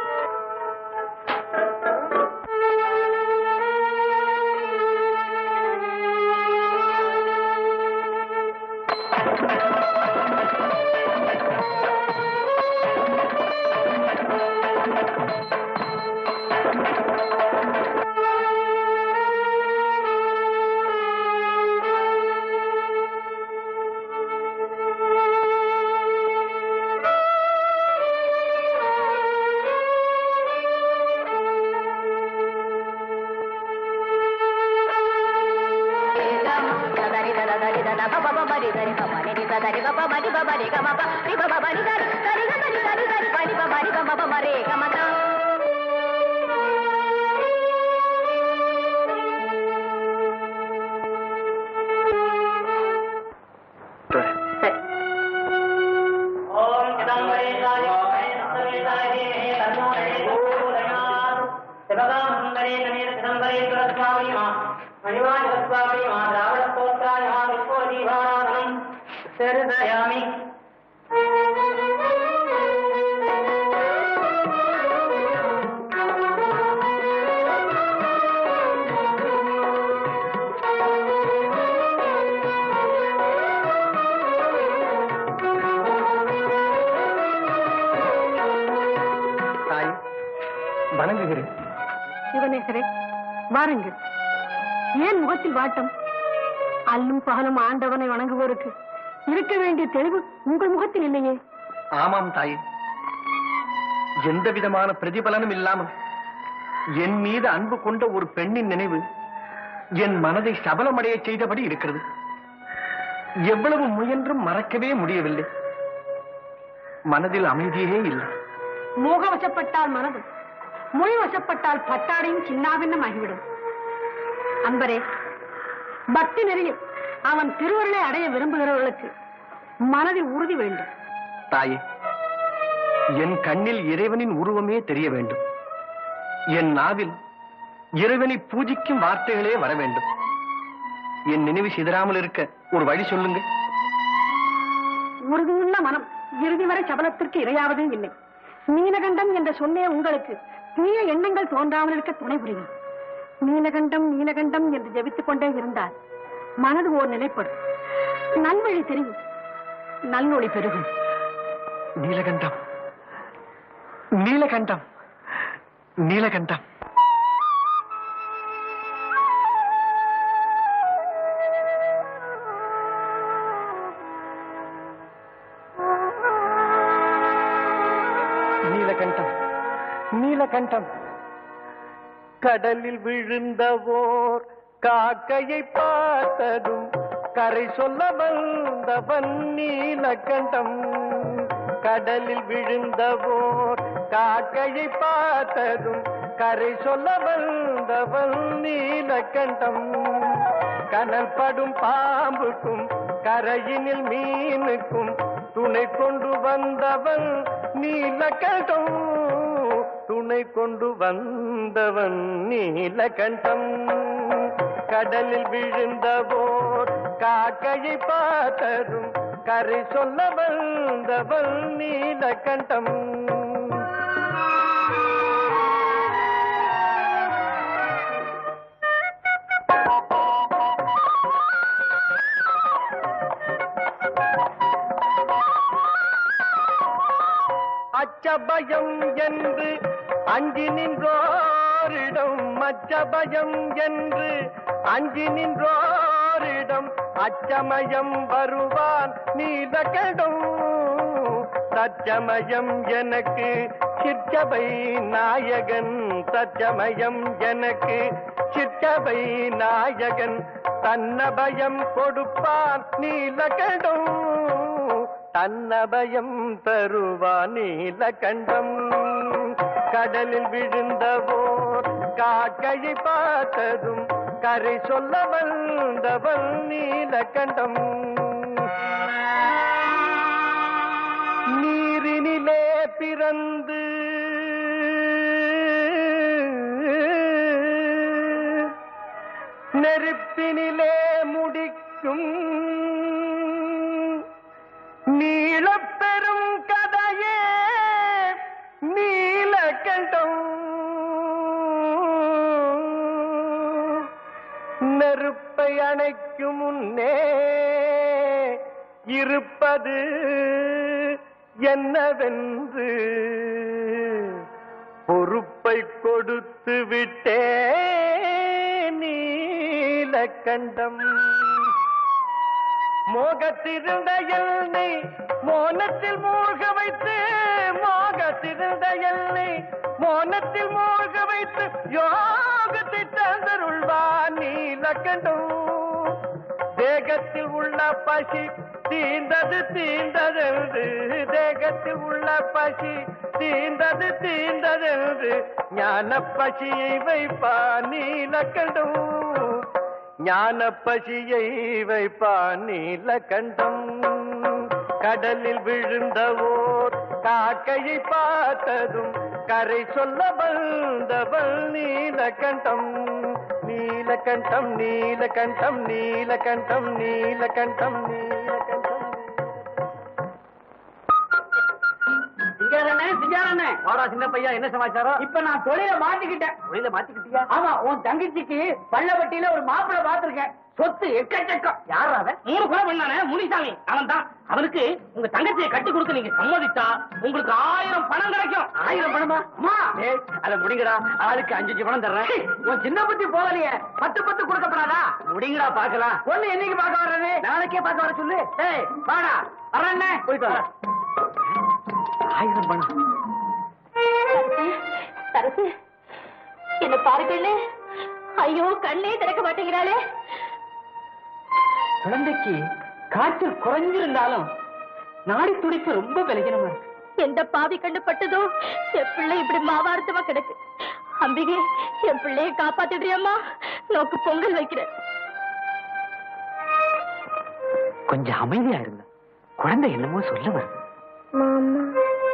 ஓம் சிதம்பரேசாய சிதம்பரேசாய சிவகாமசுந்தரே நமீர சிதம்பரேஸ்வர சுவாமி மா மணிவாச சுவாமி மா திராவிட ஸ்தோத்ராய மா விஸ்வ தீபாராதனம் சரிதயாமி தாய் வணங்குகிறேன் சிவநேசரே வாருங்கள் ஏன் முகத்தில் வாட்டம் அல்லும் பகலும் ஆண்டவனை வணங்குவோருக்கு இருக்க வேண்டிய தெளிவு உங்கள் முகத்தில் இல்லையே ஆமாம் தாயே எந்த விதமான பிரதிபலனும் இல்லாமல் என் மீது அன்பு கொண்ட ஒரு பெண்ணின் நினைவு என் மனதை சபலமடைய செய்தபடி இருக்கிறது எவ்வளவு முயன்றும் மறக்கவே முடியவில்லை மனதில் அமைதியே இல்லை மோக வசப்பட்டால் மனது மொழி வசப்பட்டால் பட்டாடையும் சின்னாபின்னம் ஆகிவிடும் அன்பரே பக்தி நெறியில் அவன் திருவருளை அடைய விரும்புகிறவர்களுக்கு மனதில் உறுதி வேண்டும் தாயே என் கண்ணில் இறைவனின் உருவமே தெரிய வேண்டும் என் நாவில் இறைவனை பூஜிக்கும் வார்த்தைகளே வர வேண்டும் என் நினைவு சிதறாமல் இருக்க ஒரு வழி சொல்லுங்க உறுதியுள்ள மனம் இறுதி வரை சபலத்திற்கு இரையாவதே இல்லை நீலகண்டம் என்ற சொல்லே உங்களுக்கு தீய எண்ணங்கள் தோன்றாமல் இருக்க துணை புரியும் நீலகண்டம் நீலகண்டம் என்று ஜெபித்துக் கொண்டே இருந்தால் மனது ஓர் நிலைப்படும் நல்வழி தெரியும் நல்லொளி பெருகும் நீலகண்டம் நீலகண்டம் நீலகண்டம் நீலகண்டம் நீலகண்டம் கடலில் விழுந்தவோர் காக்கையை பார்த்ததும் கரை சொல்ல வந்தவன் நீலகண்டம் கடலில் விழுந்தவோர் காக்கையை பார்த்ததும் கரை சொல்ல வந்தவன் நீலகண்டம் கனல் படும் பாம்புக்கும் கரையினில் மீனுக்கும் துணை கொண்டு வந்தவன் நீலகண்டம் துணை கொண்டு வந்தவன் நீலகண்டம் கடலில் விழுந்தவோர் காக்கையை பார்த்ததும் கரை சொல்ல வந்தவன் நீலகண்டம் அச்சபயம் என்று அஞ்சி நின்றோரிடம் அச்சபயம் என்று அஞ்சி நின்றோரிடம் அச்சமயம் வருவான் நீலகடம் தச்சமயம் எனக்கு சிற்சபை நாயகன் தச்சமயம் எனக்கு சிற்சபை நாயகன் தன்னபயம் கொடுப்பான் நீலகடம் தன்னபயம் தருவா நீலகண்டம் கடலில் விழுந்தவோர் காக்கையை பார்த்ததும் கரை சொல்ல வந்தவன் நீலகண்டம் நீரினிலே பிறந்து நெருப்பினிலே முடிக்கும் நீளப்பெரும் கதையே நீலகண்டம் நெருப்பை அணைக்கும் முன்னே இருப்பது என்னவென்று பொறுப்பை கொடுத்து விட்டே நீலகண்டம் மோகத்திருந்த எல்லை மோனத்தில் மூழ்க வைத்து மோகத்திருந்த எல்லை மோனத்தில் மூழ்க வைத்து யோகத்தை தந்தருள்வான் நீலகண்டம் தேகத்தில் உள்ள பசி தீந்தது தீந்ததென்று தேகத்தில் உள்ள பசி தீந்தது தீந்ததென்று ஞான பசியை வைப்பான் நீலகண்டம் ஞான பசியை வைப்பான் நீலகண்டம் கடலில் விழுந்தவோர் காக்கையை பார்த்ததும் கரை சொல்ல வந்தவள் நீலகண்டம் நீலகண்டம் நீலகண்டம் நீலகண்டம் நீலகண்டம் நீலகண்டம் சிங்காரண்ணே சிங்காரண்ணே வாடா சின்ன பையா என்ன சமாச்சாரம் இப்ப நான் தொழில மாத்திக்கிட்டேன் தொழில மாத்திக்கிட்டியா ஆமா உன் தங்கச்சிக்கு பள்ளப்பட்டியில ஒரு மாப்பிள்ளை பாத்திருக்கேன் சொத்து எக்கச்சக்கம் யார் அவன் மூணு கொலை பண்ணானே முனிசாமி அவன் தான் அவனுக்கு உங்க தங்கச்சியை கட்டி கொடுக்க நீங்க சம்மதித்தா உங்களுக்கு ஆயிரம் பணம் கிடைக்கும் ஆயிரம் பணமா அம்மா அத முடிங்கடா ஆளுக்கு அஞ்சு அஞ்சு பணம் தர்றேன் உன் சின்ன புத்தி போகலையே பத்து பத்து கொடுக்கப்படாதா முடிங்கடா பாக்கலாம் ஒண்ணு என்னைக்கு பார்க்க வர்றது நாளைக்கே பார்க்க வர சொல்லு ஏய் வாடா வரேன் போயிட்டு வரேன் ஆயிரம் பணம் சரசு என்ன பாரு கண்ணு ஐயோ கண்ணே திறக்க மாட்டேங்கிறாளே குழந்தைக்கு காய்ச்சல் குறைஞ்சிருந்தாலும் நாடி துடிப்பு ரொம்ப பலகீனமா இருக்கு எந்த பாவி கண்டு பட்டதோ என் பிள்ளை இப்படி மாவார்த்தமா கிடக்கு அம்பிகை என் பிள்ளைய காப்பாத்திடுறியம்மா நோக்கு பொங்கல் வைக்கிறேன் கொஞ்சம் அமைதியா இருங்க குழந்தை என்னமோ சொல்ல வருது மாமா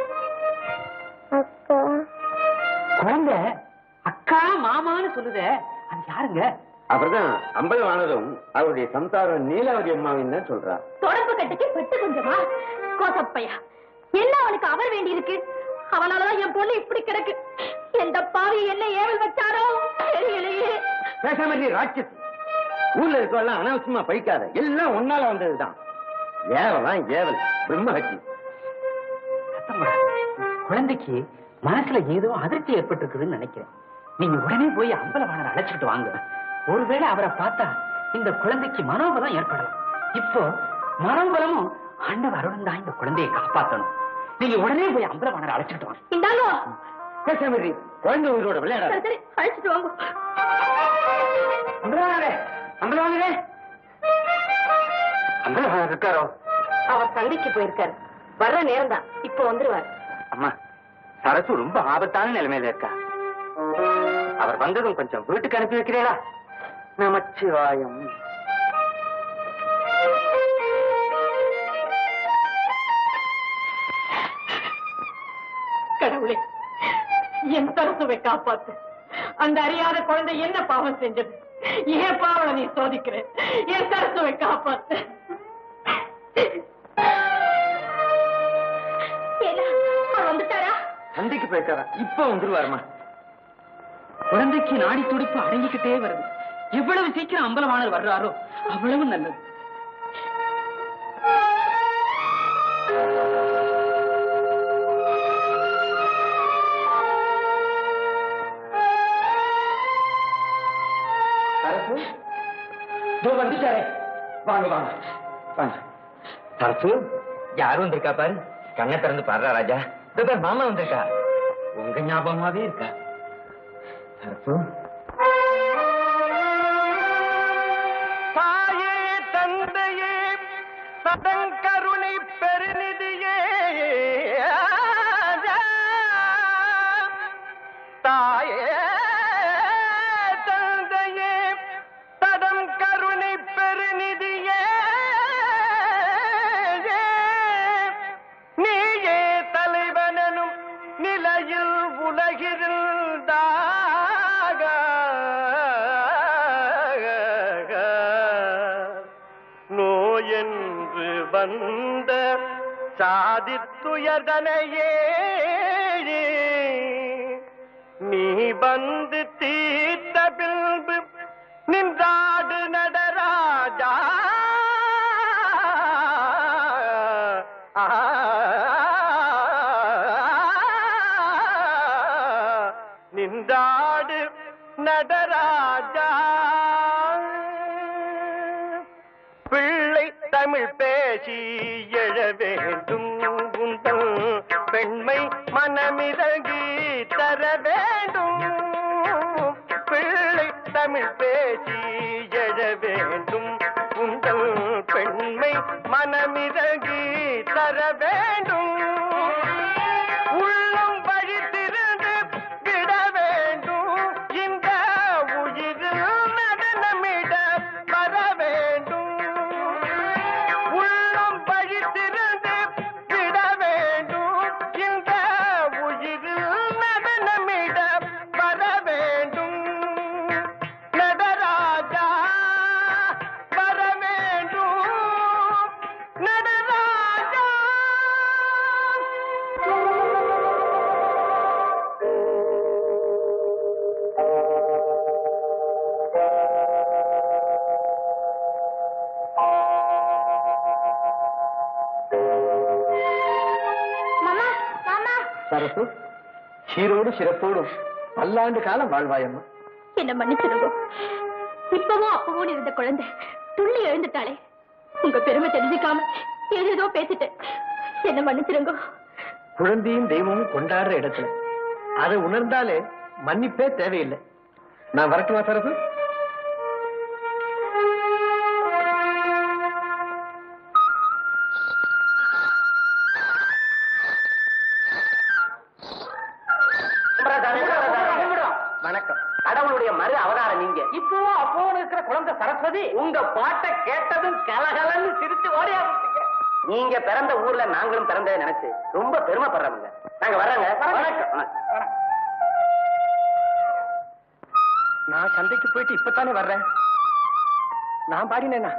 அக்கா குழந்தை அக்கா மாமான்னு சொல்லுதே அது யாருங்க அவர்தான் அம்பலவானதும் அவருடைய சம்சாரம் நீலாவதி அம்மாவின் தான் சொல்றா தொடர்பு கட்டுக்கு பெட்டு கொஞ்சமா கோசப்பையா என்ன அவனுக்கு அவர் வேண்டி இருக்கு அவனாலதான் என் பொண்ணு இப்படி கிடக்கு எந்த பாவி என்ன ஏவல் வச்சாரோ தெரியலையே பேசாம நீ ராட்சசி ஊர்ல இருக்கவெல்லாம் அனாவசியமா பழிக்காத எல்லாம் ஒன்னால வந்ததுதான் ஏவலாம் ஏவல் பிரம்மஹத்தி சத்தம் போடாத. குழந்தைக்கு மனசுல ஏதோ அதிர்ச்சி ஏற்பட்டிருக்குதுன்னு நினைக்கிறேன் நீங்க உடனே போய் அம்பலவாணரை அழைச்சிட்டு வாங்க ஒருவேளை அவரை பார்த்தா இந்த குழந்தைக்கு மனோபலம் ஏற்படலாம் இப்போ மனோபலமும் ஆண்டவ அருணன் தான் இந்த குழந்தையை காப்பாத்தணும் நீங்க உடனே போய் அம்பலவாணரை அழைச்சிட்டு வாங்க இந்தாங்க பேசாம இரு. குழந்தை உயிரோட விளையாடாத சரி சரி அழைச்சிட்டு வாங்க அம்பலவாணரே அம்பலவாணரே அம்பலவாணர் இருக்காரோ அவர் சண்டைக்கு போயிருக்காரு வர்ற நேரம் தான் இப்போ வந்துருவார் அம்மா சரசு ரொம்ப ஆபத்தான நிலைமையில இருக்கா அவர் வந்ததும் கொஞ்சம் வீட்டுக்கு அனுப்பி வைக்கிறீங்களா நமச்சிவாயம் கடவுளே என் தரசுவை காப்பாத்து அந்த அறியாத குழந்தை என்ன பாவம் செஞ்சது ஏன் பாவம் நீ சோதிக்கிறேன் என் தரசுவை காப்பாத்து அவர் வந்துட்டாரா சந்தைக்கு போயிருக்காரா இப்ப வந்துருவாருமா குழந்தைக்கு நாடி துடிப்பு அடங்கிக்கிட்டே வருது எவ்வளவு சீக்கிரம் அம்பலமானவர் வர்றாரோ அவ்வளவு நல்லது சரசு இதோ வந்துட்டாரே வாங்க வாங்க வாங்க சரசு யாரும் வந்திருக்கா பாரு கண்ணை திறந்து பாடுறா ராஜா இதோ பாரு மாமா வந்திருக்கா உங்க ஞாபகமாவே இருக்கா சரசு தாயே தந்தையே சதங்கருணை பெருநிதியே தாயே தந்தையே தடம் கருணை பெருநிதியே நீயே தலைவனனும் நிலையில் உலகிருந்தாக நோயென்று வந்த சாதித்துயர்தனையே நீ வந்து தீர்த்த பின்பு நின்றாடு நடராஜா நின்றாடு நடராஜா பிள்ளை தமிழ் பேசி எழ வேண்டும் உந்தல் பெண்மை மனமிறங்கி தர வேண்டும் பிள்ளை தமிழ் பேசி எழ வேண்டும் உந்தல் பெண்மை மனமிறங்கி தர வேண்டும் உள்ளம் வழி திறந்து விட வேண்டும் இந்த உயிரில் நடனமிட வர வேண்டும் உள்ளம் வழி திறந்து விட வேண்டும் இந்த உயிரில் நடனமிட வர வேண்டும் நடராஜா வர வேண்டும் நடராஜா மாமா மாமா சரசு சீரோடு சிறப்போடும் பல்லாண்டு காலம் வாழ்வாயம்மா என்ன மன்னிச்சிருங்க இப்பவும் அப்பவும் இருந்த குழந்தை துள்ளி எழுந்துட்டாளே உங்க பெருமை தெரிஞ்சுக்காம ஏதேதோ பேசிட்டேன் என்ன மன்னிச்சிருங்க குழந்தையும் தெய்வமும் கொண்டாடுற இடத்துல அதை உணர்ந்தாலே மன்னிப்பே தேவையில்லை நான் வரட்டுமா சரசு வணக்கம் கடவுளுடைய மறு அவதாரம் நீங்க இப்போ அப்போ இருக்கிற குழந்தை சரஸ்வதி உங்க பாட்டை கேட்டதும் கலகலன்னு சிரிச்சு ஓடியா நீங்க பிறந்த ஊர்ல நாங்களும் பிறந்ததை நினைச்சு ரொம்ப பெருமைப்படுறவங்க நாங்க வர்றோங்க வணக்கம் நான் சந்தைக்கு போயிட்டு இப்பத்தானே வர்றேன் நான் பாடினேனா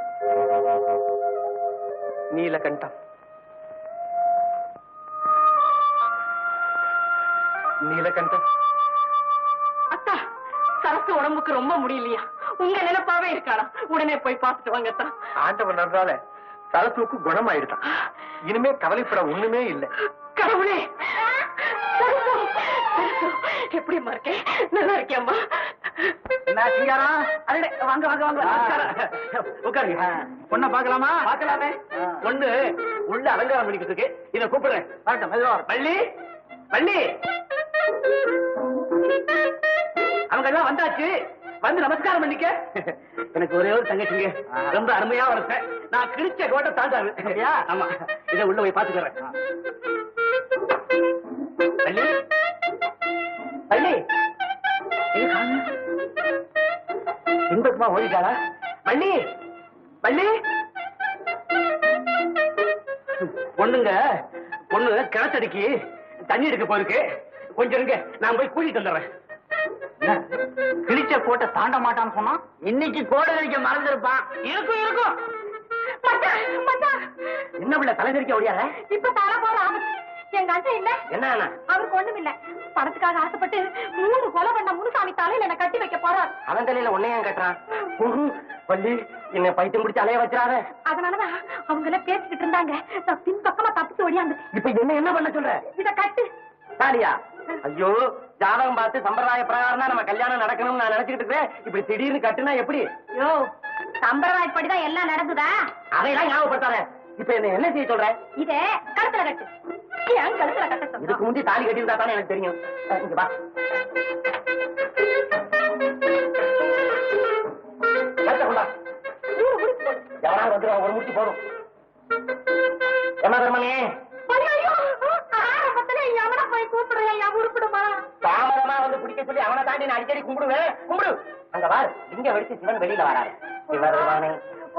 நீலகண்டம் நீலகண்டம் அத்தா சரசு உடம்புக்கு ரொம்ப முடியலையா உங்க நினைப்பாவே இருக்காளா உடனே போய் பார்த்துட்டு வாங்க அத்தா ஆண்டவன் நன்றால சரசுக்கு குணமாயிடுதான் இனிமே கவலைப்பட ஒண்ணுமே இல்லை கடவுளே சரசு, சரசு, எப்படிம்மா இருக்கேன் நல்லா இருக்கியாம்மா வாங்க வாங்க வாங்க உட்காருங்க பொண்ணை பார்க்கலாமா பார்க்கலாமே பொண்ணு உள்ள அலங்காரம் பண்ணிக்கிட்டு இருக்கு இத கூப்பிடுறேன் வரட்டும் மெதுவா வரும். பள்ளி பள்ளி அவங்க எல்லாம் வந்தாச்சு வந்து நமஸ்காரம் பண்ணிக்க எனக்கு ஒரே ஒரு தங்கச்சிங்க ரொம்ப அருமையா வரப்ப நான் கிழிச்ச கோட்டை தாண்டாரு ஆமா இதை உள்ள போய் பாத்துக்கிறேன் பள்ளி பள்ளி பின்பக்கமா ஓடிட்டாளா வள்ளி வள்ளி பொண்ணுங்க பொண்ணு கிணத்தடிக்கு தண்ணி எடுக்க போயிருக்கு கொஞ்சம் இருங்க நான் போய் கூட்டிட்டு வந்துடுறேன் கிழிச்ச கோட்டை தாண்ட மாட்டான்னு சொன்னா இன்னைக்கு கோடை கழிக்க மறந்துருப்பான் இருக்கும் இருக்கும் என்ன பிள்ளை தலைகரிக்க ஓடியார இப்ப தர போற ஆபத்து எங்க அண்ணன் இல்ல என்ன ஆனா? அவருக்கு ஒண்ணும் இல்ல பணத்துக்காக ஆசைப்பட்டு மூணு கொலை பண்ண முனுசாமி தலையில என்ன கட்டி வைக்க போறார் அவன் தலையில உன்னையும் கட்டுறான் உஹு, வள்ளி என்ன பைத்தியம் பிடிச்சு அலைய வச்சிடாத அதனாலதான் அவங்க எல்லாம் பேசிக்கிட்டு இருந்தாங்க நான் பின்பக்கமா தப்பிச்சு ஓடியாந்து இப்ப என்ன என்ன பண்ண சொல்ற இத கட்டு தாலியா ஐயோ ஜாதகம் பார்த்து சம்பிரதாய பிரகாரம் தான் நம்ம கல்யாணம் நடக்கணும்னு நான் நினைச்சுக்கிட்டு இருக்கேன் இப்படி திடீர்னு கட்டுனா எப்படி யோ சம்பிரதாயப்படிதான் எல்லாம் நடந்ததா அதையெல்லாம் ஞாபகப்படுத்தாத இப்ப என்ன என்ன செய்ய சொல்ற இத கழுத்துல கட்டு ஏன் கழுத்துல கட்ட இதுக்கு முந்தி தாலி கட்டியிருந்தா தானே எனக்கு தெரியும் அஹ், இங்க வா கழுத்தை கொண்டா. எவனாவது வந்துருவான் ஒரு முடிச்சு போடும் ஏமா தர்மனே ஆரம்பத்துல எவன போய் கூப்பிடுறேன் என் உருப்பிடுமா தாமதமா வந்து பிடிக்க சொல்லி அவனை தாண்டி நான் அடிக்கடி கும்பிடுவேன் கும்பிடு அங்க பாரு இங்க வெடிச்சு சிவன் வெளியில வராரு சிவருமானே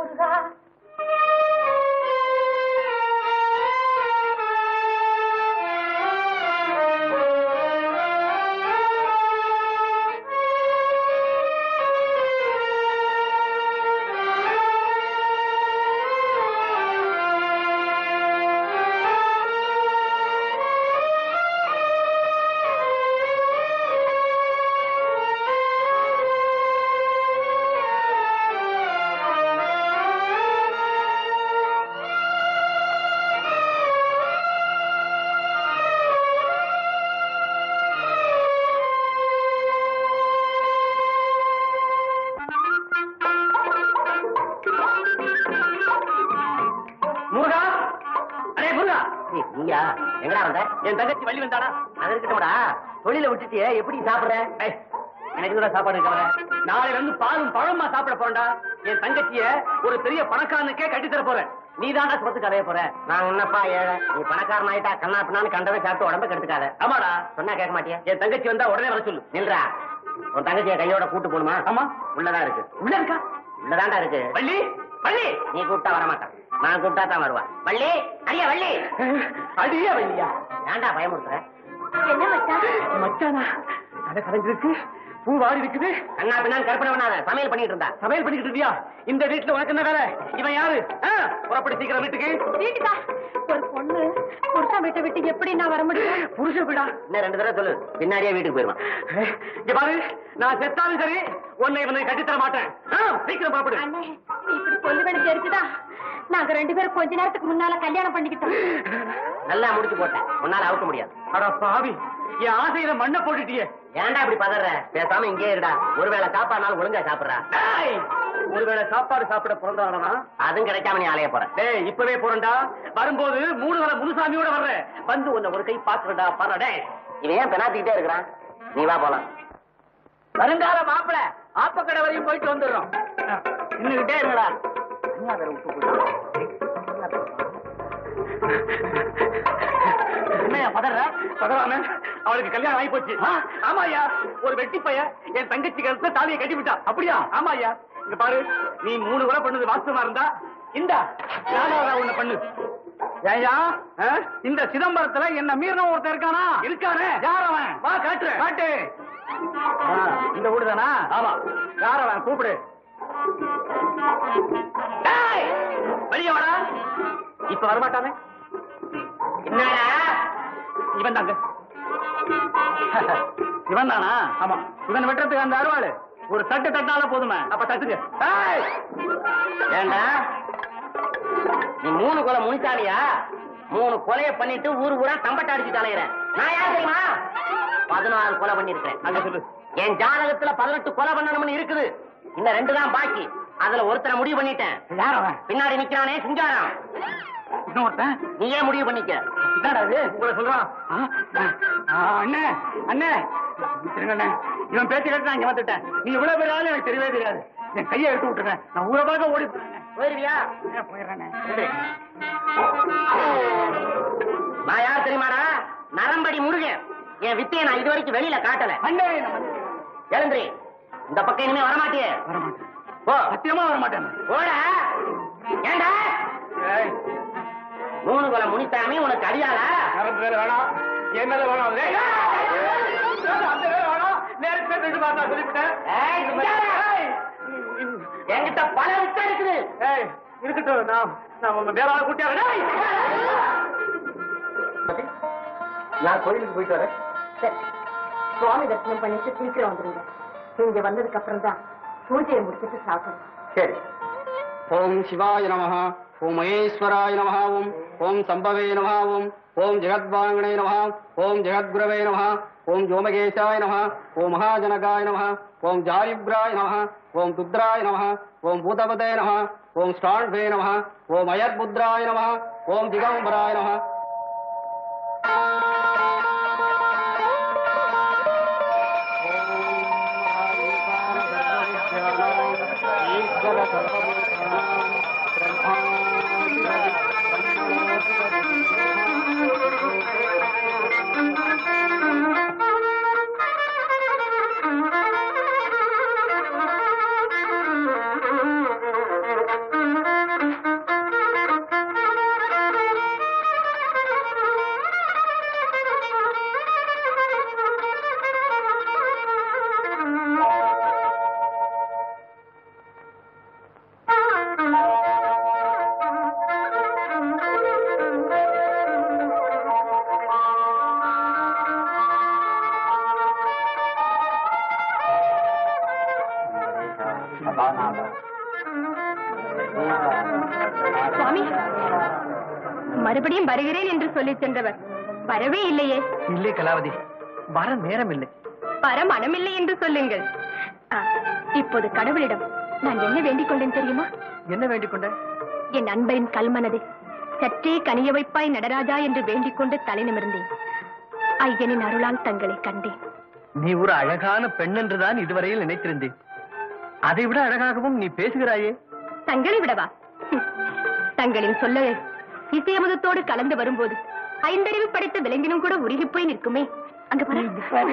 முருகா அடே முருகா ஏய், நீயா எங்கடா வந்த என் தங்கச்சி வள்ளி வந்தாடா அது இருக்கட்டும்டா தொழில விட்டுட்டியே எப்படி சாப்பிடுற ஏய், எனக்கு கூட சாப்பாடு இருக்கவர நாளைல இருந்து பாலும் பழமா சாப்பிட போறேன்டா என் தங்கச்சிய ஒரு பெரிய பணக்காரனுக்கே கட்டி தர போறேன் நீ தாண்டா சொத்து கதைய போற நான் உன்னப்பா ஏழை நீ பணக்காரன் ஆயிட்டா கண்ணா பின்னான்னு கண்டதை சாப்பிட்டு உடம்ப கெடுத்துக்காத ஆமாடா சொன்னா கேட்க மாட்டியா என் தங்கச்சி வந்தா உடனே வர சொல்லு நில்றா உன் தங்கச்சிய கையோட கூட்டு போணுமா ஆமா உள்ளதான் இருக்கு உள்ள இருக்கா உள்ளதாண்டா இருக்கு வள்ளி வள்ளி நீ கூப்பிட்டா வர மாட்டான் நான் கூப்பிட்டா தான் வருவா வள்ளி அடியா வள்ளி அடியா வள்ளியா ஏன்டா பயமுறுத்துற என்ன மச்சான் மச்சானா தலை கலைஞ்சிருக்கு பூ வாடி இருக்குது அண்ணா பின்னால் கற்பனை பண்ணாத சமையல் பண்ணிட்டு இருந்தா சமையல் பண்ணிட்டு இருந்தியா இந்த வீட்டுல உனக்கு என்ன வேலை இவன் யாரு ஆ, புறப்படு சீக்கிரம் வீட்டுக்கு வீட்டுக்கா ஒரு பொண்ணு புருஷன் வீட்டை விட்டு எப்படி நான் வர முடியும் புருஷ வீடா இன்னும் ரெண்டு தடவை சொல்லு பின்னாடியே வீட்டுக்கு போயிருவான் இங்க பாரு நான் செத்தாலும் சரி உன்னை இவனை கட்டித்தர மாட்டேன் ஆ, சீக்கிரம் புறப்படு அண்ணே நீ இப்படி சொல்லுவேன்னு தெரிஞ்சுதா நாங்க ரெண்டு பேரும் கொஞ்ச நேரத்துக்கு முன்னால கல்யாணம் பண்ணிக்கிட்டோம் நல்லா முடிச்சு போட்டேன் உன்னால அவுக்க முடியாது அட பாவி என் ஆசையில மண்ணை போட்டுட்டியே ஏன்டா இப்படி பதற பேசாம இங்கே இருடா ஒருவேளை சாப்பாடுனாலும் ஒழுங்கா சாப்பிடுறா ஒருவேளை சாப்பாடு சாப்பிட பிறந்தானா அதுவும் கிடைக்காம நீ அலைய போற டேய் இப்பவே போறேன்டா வரும்போது மூணு வேளை முனுசாமியோட வர்றேன் வந்து உன்னை ஒரு கை பாத்துடா பாரு டேய் இவன் ஏன் பெனாத்திக்கிட்டே இருக்கிறான் நீ வா போலாம் வருங்கால மாப்பிள ஆப்பக்கடை வரையும் போயிட்டு வந்துடுறோம் இன்னுகிட்டே இருங்கடா அண்ணா வேற விட்டு போயிட்டான். என்னையா பதற பதறாம அவளுக்கு கல்யாணம் ஆகி போச்சு ஆமா ஐயா ஒரு வெட்டி பைய என் தங்கச்சி கழுத்துல தாலியை கட்டி விட்டா அப்படியா ஆமா ஐயா இங்க பாரு நீ மூணு கொலை பண்ணது வாஸ்தவமா இருந்தா இந்த நாலாவது உன்னை பண்ணு ஏயா இந்த சிதம்பரத்துல என்ன மீறின ஒருத்தன் இருக்கானா இருக்கானே யார் அவன் வா காட்டு காட்டு இந்த வீடு தானா ஆமா யார் அவன் கூப்பிடு டேய், வெளிய வாடா இப்ப வரமாட்டானே என்னடா இவன் தாங்க இவன் தானா ஆமா இவன் வெட்டுறதுக்கு அந்த அருவாள் ஒரு தட்டு தட்டால போதுமே அப்ப தட்டுங்க ஏய்! ஏண்டா நீ மூணு கொலை முனிச்சாலியா மூணு கொலைய பண்ணிட்டு ஊரு ஊரா தம்பட்ட அடிச்சுட்டு அலையிறேன் நான் யார் தெரியுமா பதினாறு கொலை பண்ணிருக்கேன் அங்க சொல்லு என் ஜாதகத்துல பதினெட்டு கொலை பண்ணணும்னு இருக்குது இன்னும் ரெண்டு தான் பாக்கி அதுல ஒருத்தரை முடிவு பண்ணிட்டேன் யார் அவன் பின்னாடி நிக்கிறானே சிங்காரம் இன்னொருத்தன் நீயே முடிவு பண்ணிக்க என்னடா இது உங்களை சொல்றான் அண்ணே அண்ணே இருங்க அண்ணே இவன் பேச்சு கேட்டு நான் இங்க வந்துட்டேன் நீ இவ்வளவு பேர் ஆளு எனக்கு தெரியவே தெரியாது என் கையை எடுத்து விட்டுறேன் நான் ஊரை பார்க்க ஓடி போயிருவியா போயிடுறேன் நான் யார் தெரியுமாடா நரம்படி முருகன் என் வித்தையை நான் இது வரைக்கும் வெளியில காட்டல அண்ணே எழுந்திரி இந்த பக்கம் இனிமே வரமாட்டியே வரமாட்டேன் போ சத்தியமா வரமாட்டேன் போட ஏண்டா மூணு கொலை முனிசாமி உனக்கு அடியாளா கரண்ட் வேற வேணாம் என்னது வேணாம் ஏய், அந்த வேற வேணாம் நேரத்தை ரெண்டு பார்த்தா சொல்லிவிட்டேன் ஏய், இந்தாடா. என்கிட்ட பல வித்தம் இருக்குது ஏய் இருக்கட்டும் நான் நான் உங்க வேற ஆளை கூட்டியா வரேன் நான் கோயிலுக்கு போயிட்டு வரேன் சரி சுவாமி தரிசனம் பண்ணிட்டு சீக்கிரம் வந்துருங்க இங்க வந்ததுக்கு அப்புறம் தான் பூஜையை முடிச்சிட்டு சாப்பிடணும் சரி ஓம் சிவாய நம ஓம் மகேஸ்வராய நம ஓம் ஓம் சம்பவே நம ஓம் ஓம் ஜெகத்வாங்கணே நம ஓம் ஜெகத்குரவே நம ஓம் ஜோமகேசாய நம ஓம் மகாஜனகாய நம ஓம் ஜாரிப்ராய நம ஓம் துத்ராய நம ஓம் பூதபதே நம ஓம் ஸ்டாண்வே நம ஓம் அயத்புத்ராய நம ஓம் திகம்பராய நம சுவாமி மறுபடியும் வருகிறேன் என்று சொல்லி சென்றவர் வரவே இல்லையே இல்லை கலாவதி வர நேரம் இல்லை வர மனமில்லை என்று சொல்லுங்கள் ஆ, இப்போது கடவுளிடம் நான் என்ன வேண்டிக் கொண்டேன் தெரியுமா என்ன வேண்டிக் கொண்ட என் அன்பரின் கல்மனதை சற்றே கனிய வைப்பாய் நடராஜா என்று வேண்டிக் கொண்டு தலை நிமிர்ந்தேன் ஐயனின் அருளால் தங்களை கண்டேன் நீ ஒரு அழகான பெண் என்றுதான் இதுவரையில் நினைத்திருந்தேன் அதை விட அழகாகவும் நீ பேசுகிறாயே தங்களை விடவா ஹம். தங்களின் சொல்ல இசையமுதத்தோடு கலந்து வரும்போது ஐந்தறிவு படைத்த விலங்கினும் கூட உருகி போய் நிற்குமே அங்க பாரு.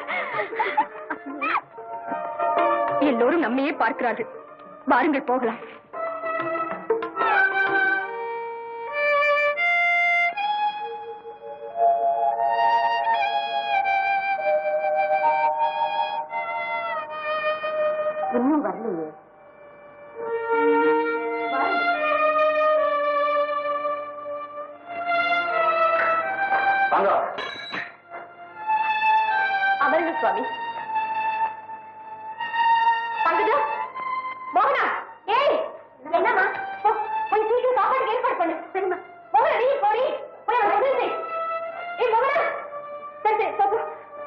எல்லோரும் நம்மையே பார்க்கிறார்கள் வாருங்கள் போகலாம் இன்னும் வரலையே வாங்க அமருங்க சுவாமி பங்கஜம் மோகனா ஏய் என்னம்மா போ, போய் சீக்கிரம் சாப்பாடுக்கு ஏற்பாடு பண்ணு சரிம்மா மோகனா நீ போடி போய் அவன் உதவி செய் ஏய் மோகனா சரி சரி போ, போ.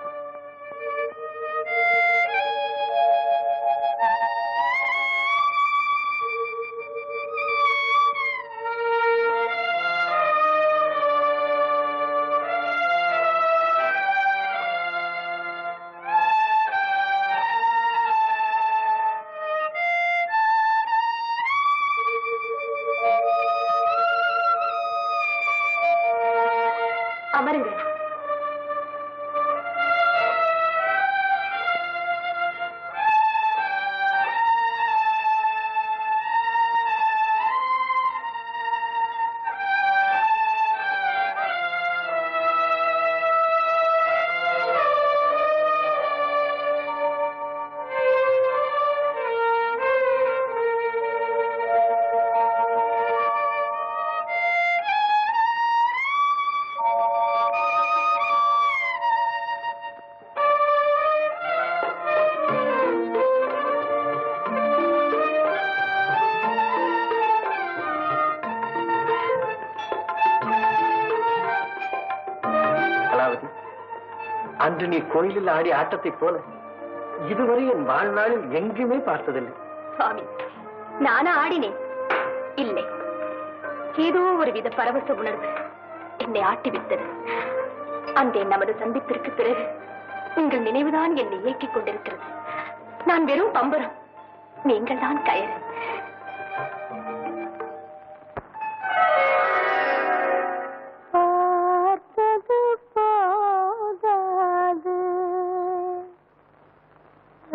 அமருங்க கலாவதி அன்று நீ கோயிலில் ஆடி ஆட்டத்தைப் போல இதுவரை என் வாழ்நாளில் எங்குமே பார்த்ததில்லை சுவாமி நானா ஆடினேன் இல்லை ஏதோ ஒரு வித பரவச உணர்வு என்னை ஆட்டிவிட்டது அங்கே நமது சந்திப்பிற்கு பிறகு உங்கள் நினைவுதான் என்னை இயக்கிக் கொண்டிருக்கிறது நான் வெறும் பம்பரம் நீங்கள் தான் கயறு பார்த்தது போதாது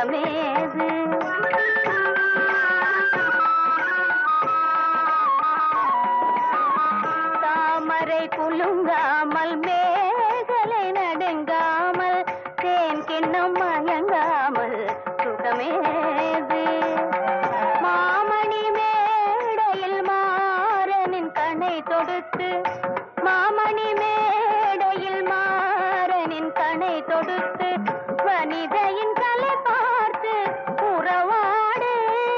சுகமேது தாமரை குலுங்காமல் மேகலை நடுங்காமல் தேன் கிண்ணம் மயங்காமல் சுகமேது மாமணி மேடையில் மாறனின் கண்ணை தொடுத்து மாமணி மேடையில் மாறனின் கண்ணை தொடுத்து வனிதையின் கலை பார்த்து உறவாடு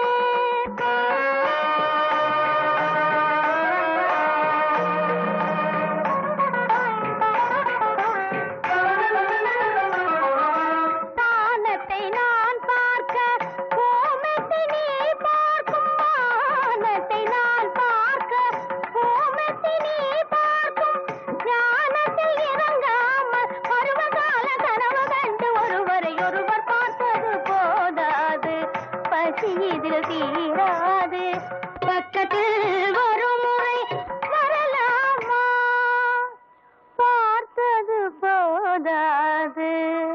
தானத்தை நான் பார்க்க கோமத்தை நீ பார்க்கும் வானத்தை நான் பார்க்க கோமத்தை நீ பார்க்கும் ஞானத்தில் இறங்காமல் பருவகால கனவு கண்டு ஒருவரை ஒருவர் பார்த்தது போதாது பசி இதில் தீராது பக்கத்தில் ஒரு முறை வரலாமா பார்த்தது போதாது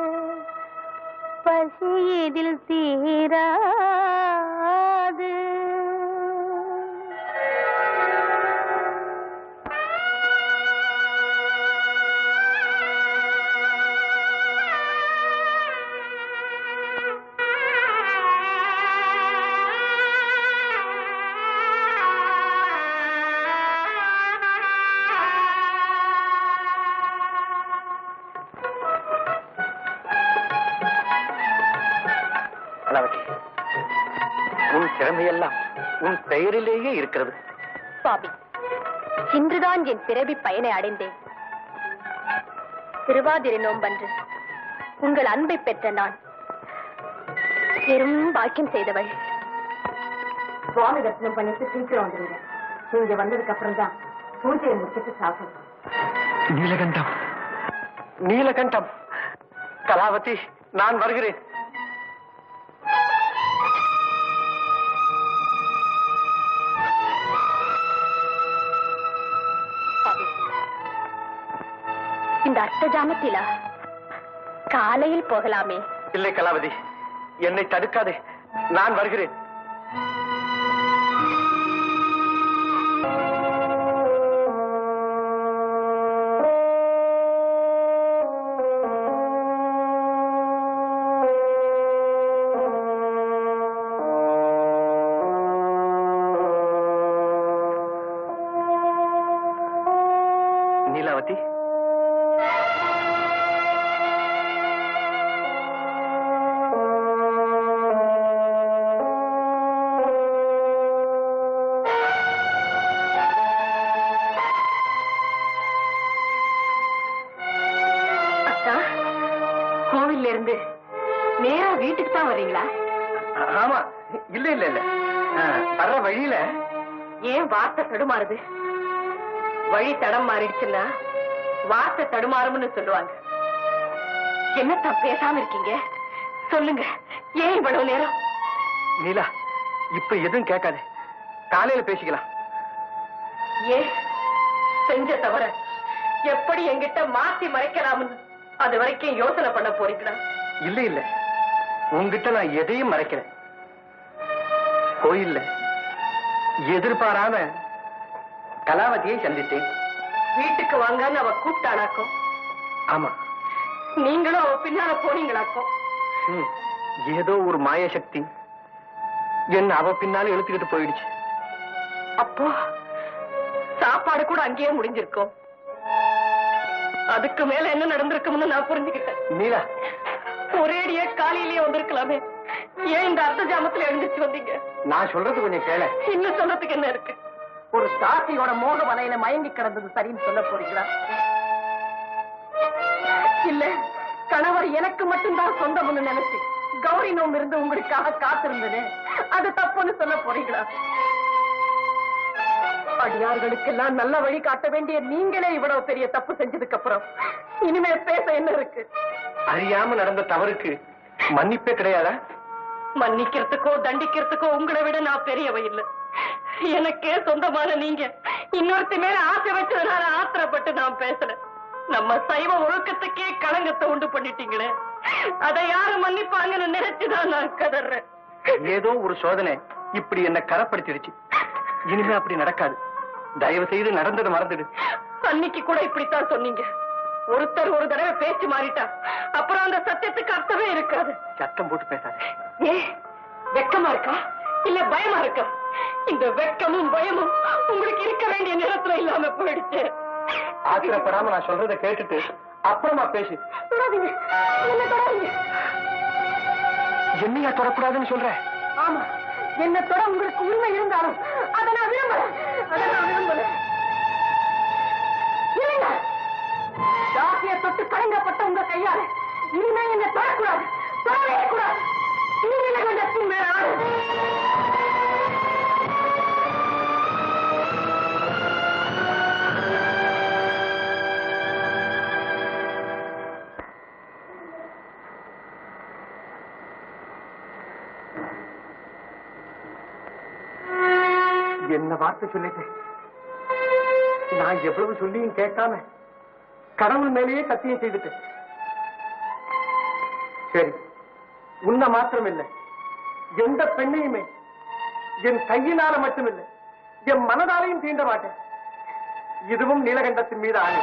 பசி இதில் தீராது கலாவதி உன் திறமையெல்லாம் உன் பெயரிலேயே இருக்கிறது சுவாமி இன்றுதான் என் பிறவி பயனை அடைந்தேன் திருவாதிரை நோன்பன்று உங்கள் அன்பை பெற்ற நான் பெரும் பாக்கியம் செய்தவள் சுவாமி தரிசனம் பண்ணிட்டு சீக்கிரம் வந்துருங்க நீங்க வந்ததுக்கு அப்புறம் தான் பூஜையை முடிச்சிட்டு சாப்பிடுவோம் நீலகண்டம் நீலகண்டம் கலாவதி நான் வருகிறேன் சுவாமி, இந்த அர்த்த ஜாமத்திலா காலையில் போகலாமே இல்லை கலாவதி என்னை தடுக்காதே நான் வருகிறேன் நீலாவதி அக்கா கோவில்ல இருந்து நேரா வீட்டுக்கு தான் வரீங்களா ஆமா இல்ல இல்ல இல்ல ஆ, வர்ற வழியில ஏன் வார்த்தை தடுமாறுது வழி தடம் மாறிடுச்சுன்னா வார்த்தை தடுமாறும்னு சொல்லுவாங்க என்னத்தான் பேசாம இருக்கீங்க சொல்லுங்க ஏன் இவ்வளவு நேரம் நீலா இப்ப எதுவும் கேட்காதே காலையில பேசிக்கலாம் ஏன் செஞ்ச தவற எப்படி என்கிட்ட மாத்தி மறைக்கலாம்னு அது வரைக்கும் யோசனை பண்ண போறீங்களா இல்ல இல்ல உன்கிட்ட நான் எதையும் மறைக்கிறேன் கோயில்ல எதிர்பாராம கலாவதியை சந்தித்தேன் வீட்டுக்கு வாங்கன்னு அவ கூப்பிட்டானாக்கும் ஆமா நீங்களும் அவ பின்னால போனீங்களாக்கும் ம், ஏதோ ஒரு மாய சக்தி என்ன அவ பின்னால இழுத்துக்கிட்டு போயிடுச்சு அப்போ சாப்பாடு கூட அங்கேயே முடிஞ்சிருக்கும் அதுக்கு மேல என்ன நடந்திருக்கும்னு நான் புரிஞ்சுக்கிட்டேன் நீலா ஒரேடியே காலையிலேயே வந்திருக்கலாமே ஏன் இந்த அர்த்த ஜாமத்துல எழுந்துச்சு வந்தீங்க நான் சொல்றது கொஞ்சம் கேள இன்னும் சொல்றதுக்கு என்ன இருக்கு ஒரு தாசியோட மோக வலையில மயங்கி கிடந்தது சரின்னு சொல்ல போறீங்களா இல்ல கணவர் எனக்கு மட்டும்தான் சொந்தம்னு நினைச்சு கௌரி நோம்பு இருந்து உங்களுக்காக காத்திருந்தது அது தப்புன்னு சொல்ல போறீங்களா அடியார்களுக்கெல்லாம் நல்ல வழி காட்ட வேண்டிய நீங்களே இவ்வளவு பெரிய தப்பு செஞ்சதுக்கு அப்புறம் இனிமே பேச என்ன இருக்கு அறியாம நடந்த தவறுக்கு மன்னிப்பே கிடையாதா மன்னிக்கிறதுக்கோ தண்டிக்கிறதுக்கோ உங்களை விட நான் பெரியவ இல்ல எனக்கே சொந்தமான நீங்க இன்னொருத்தி மேல ஆசை வச்சதுனால ஆத்திரப்பட்டு நான் பேசல நம்ம சைவ ஒழுக்கத்துக்கே களங்கத்தை உண்டு பண்ணிட்டீங்களே அதை யாரு மன்னிப்பாங்கன்னு நினைச்சுதான் நான் கதறேன் ஏதோ ஒரு சோதனை இப்படி என்ன கரப்படுத்திடுச்சு இனிமே அப்படி நடக்காது தயவு செய்து நடந்ததை மறந்துடு அன்னைக்கு கூட இப்படித்தான் சொன்னீங்க ஒருத்தர் ஒரு தடவை பேச்சு மாறிட்டா அப்புறம் அந்த சத்தியத்துக்கு அர்த்தமே இருக்காது சத்தம் போட்டு பேசாத ஏ வெக்கமா இருக்கா இல்ல பயமா இருக்கா இந்த வெக்கமும் பயமும் உங்களுக்கு இருக்க வேண்டிய நேரத்துல இல்லாம போயிடுச்சு ஆத்திரப்படாம நான் சொல்றதை கேட்டுட்டு அப்புறமா பேசு தொடாதீங்க. என்ன தொடாதீங்க. என்னையா தொடக்கூடாதுன்னு சொல்ற ஆமா என்ன தொட உங்களுக்கு உண்மை இருந்தாலும் அதை நான் விரும்பல அதை நான் விரும்பல இல்லைங்க ஜாதியை தொட்டு கலங்கப்பட்ட உங்க கையால இனிமே என்ன தொடக்கூடாது தொடவே கூடாது நீலகண்டத்தின் மேல ஆளு. என்ன வார்த்தை சொல்லிட்டேன் நான் எவ்வளவு சொல்லியும் கேட்காம கடவுள் மேலேயே சத்தியம் செய்துட்டேன் சரி உன்னை மாத்திரம் இல்லை எந்த பெண்ணையுமே என் கையினால மட்டுமில்லை என் மனதாலையும் தீண்ட மாட்டேன் இதுவும் நீலகண்டத்தின் மீது ஆணை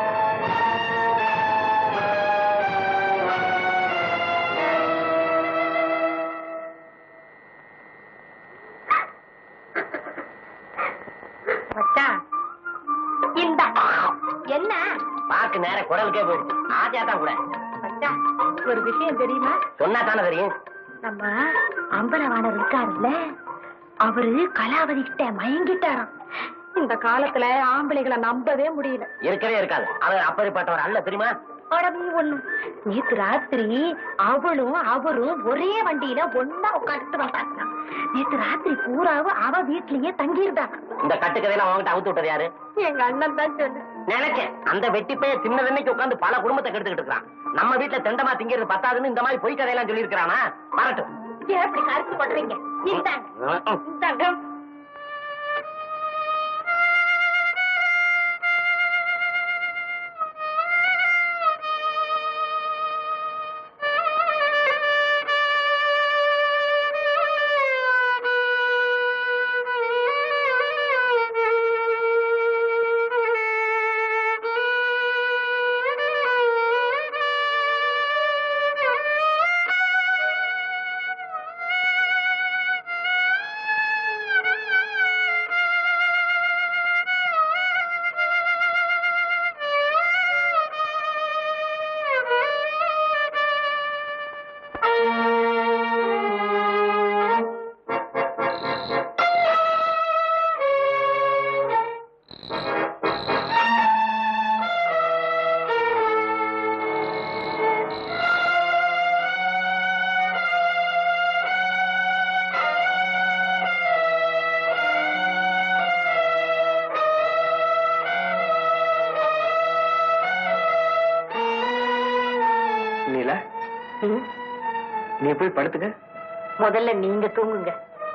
மச்சான் இந்த என்ன பாக்கு நேர குடலுக்கே போயிடுச்சு ஆசையா தான் கூட மச்சான் ஒரு விஷயம் தெரியுமா சொன்னா தானே தெரியும் நம்ம அம்பலவாணர் இருக்காருல்ல அவரு கலாவதி கிட்ட மயங்கிட்டாராம் இந்த காலத்துல ஆம்பளைகளை நம்பவே முடியல இருக்கவே இருக்காது அவர் அப்பறிப்பட்டவர் அல்ல தெரியுமா உடனே ஒண்ணு நேத்து ராத்திரி அவளும் அவரும் ஒரே வண்டியில ஒன்னா உட்காந்துட்டு வந்தாங்க நேத்து ராத்திரி பூராவும் அவ வீட்லயே தங்கியிருந்தாங்க இந்த கட்டுக்கதையெல்லாம் அவங்ககிட்ட அவுத்து விட்டது யாரு எங்க அண்ணன் தான் சொன்ன நினைச்சேன் அந்த வெட்டி பையன் சின்ன வெண்ணைக்கு உட்காந்து பல குடும்பத்தை கெடுத்துக்கிட்டு இருக்கான் நம்ம வீட்டுல தெண்டமா திங்கிறது பத்தாதுன்னு இந்த மாதிரி பொய் கதையெல்லாம் சொல்லி இருக்கிறானா வரட்டும் ஏன் அப்படி கருத்து பண்றீங்க இந்தாங்க இந்தாங்க நீலா நீ போய் படுத்துக்க முதல்ல நீங்க தூங்குங்க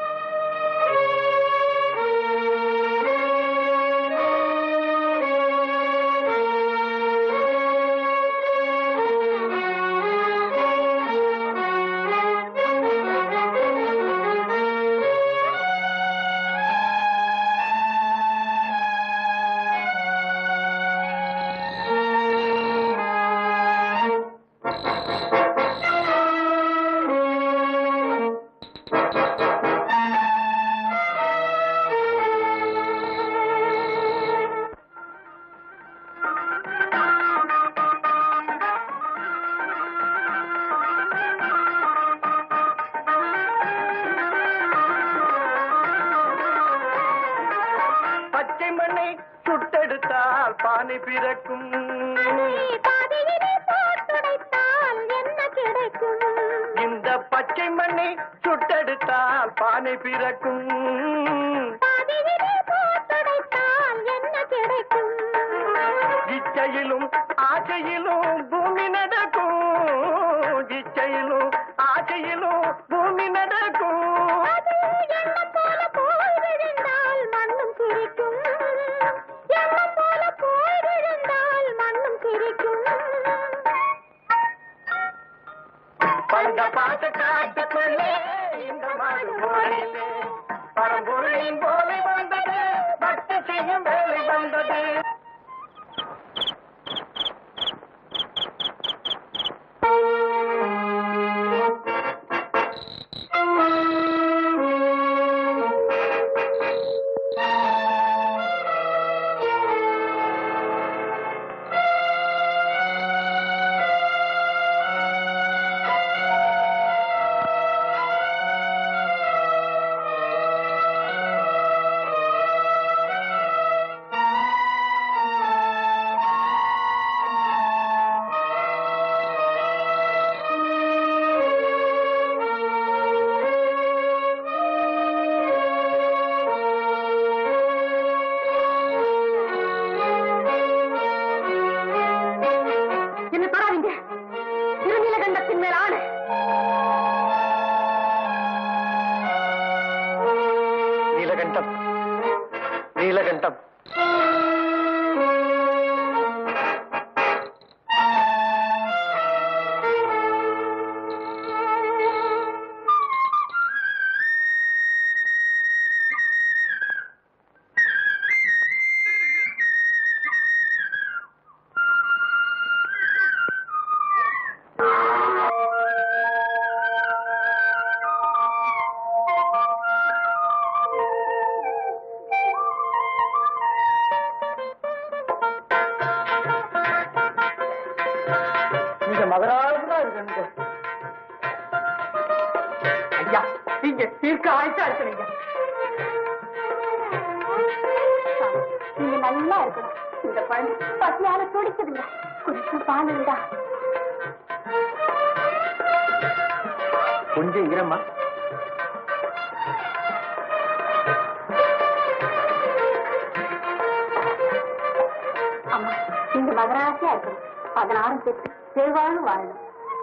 பச்சை மண்ணை சுட்டெடுத்தால் பானை பிறக்கும் பாதையிலே போட்டுடைத்தால் என்ன கிடைக்கும் இந்த பச்சை மண்ணை சுட்டெடுத்தால் பானை பிறக்கும் பாதையிலே போட்டுடைத்தால் என்ன கிடைக்கும் இச்சையிலும் ஆசையிலும் பூமி நடக்கும் இச்சையிலும் ஆசையிலும் பூமி நடக்கும் அது எண்ணம் போல போய் விழுந்தால் மண்ணும் சிரிக்கும் எண்ணம் போல போய் விழுந்தால் மண்ணும் சிரிக்கும் நீலகண்டம் நீலகண்டம் இந்த மகராஜா இருக்கு ஐயா நீங்க தீர்க்க ஆயிட்டா இருக்கிறீங்க நீங்க நல்லா இருக்கணும் இந்த குழந்தை பசியால துடிக்குதுங்க குடிச்சு பாலுடா கொஞ்சம் இரம்மா அம்மா நீங்க மகராசியா இருக்கணும் பதினாறும் பெற்று தேவாலும் வாழணும்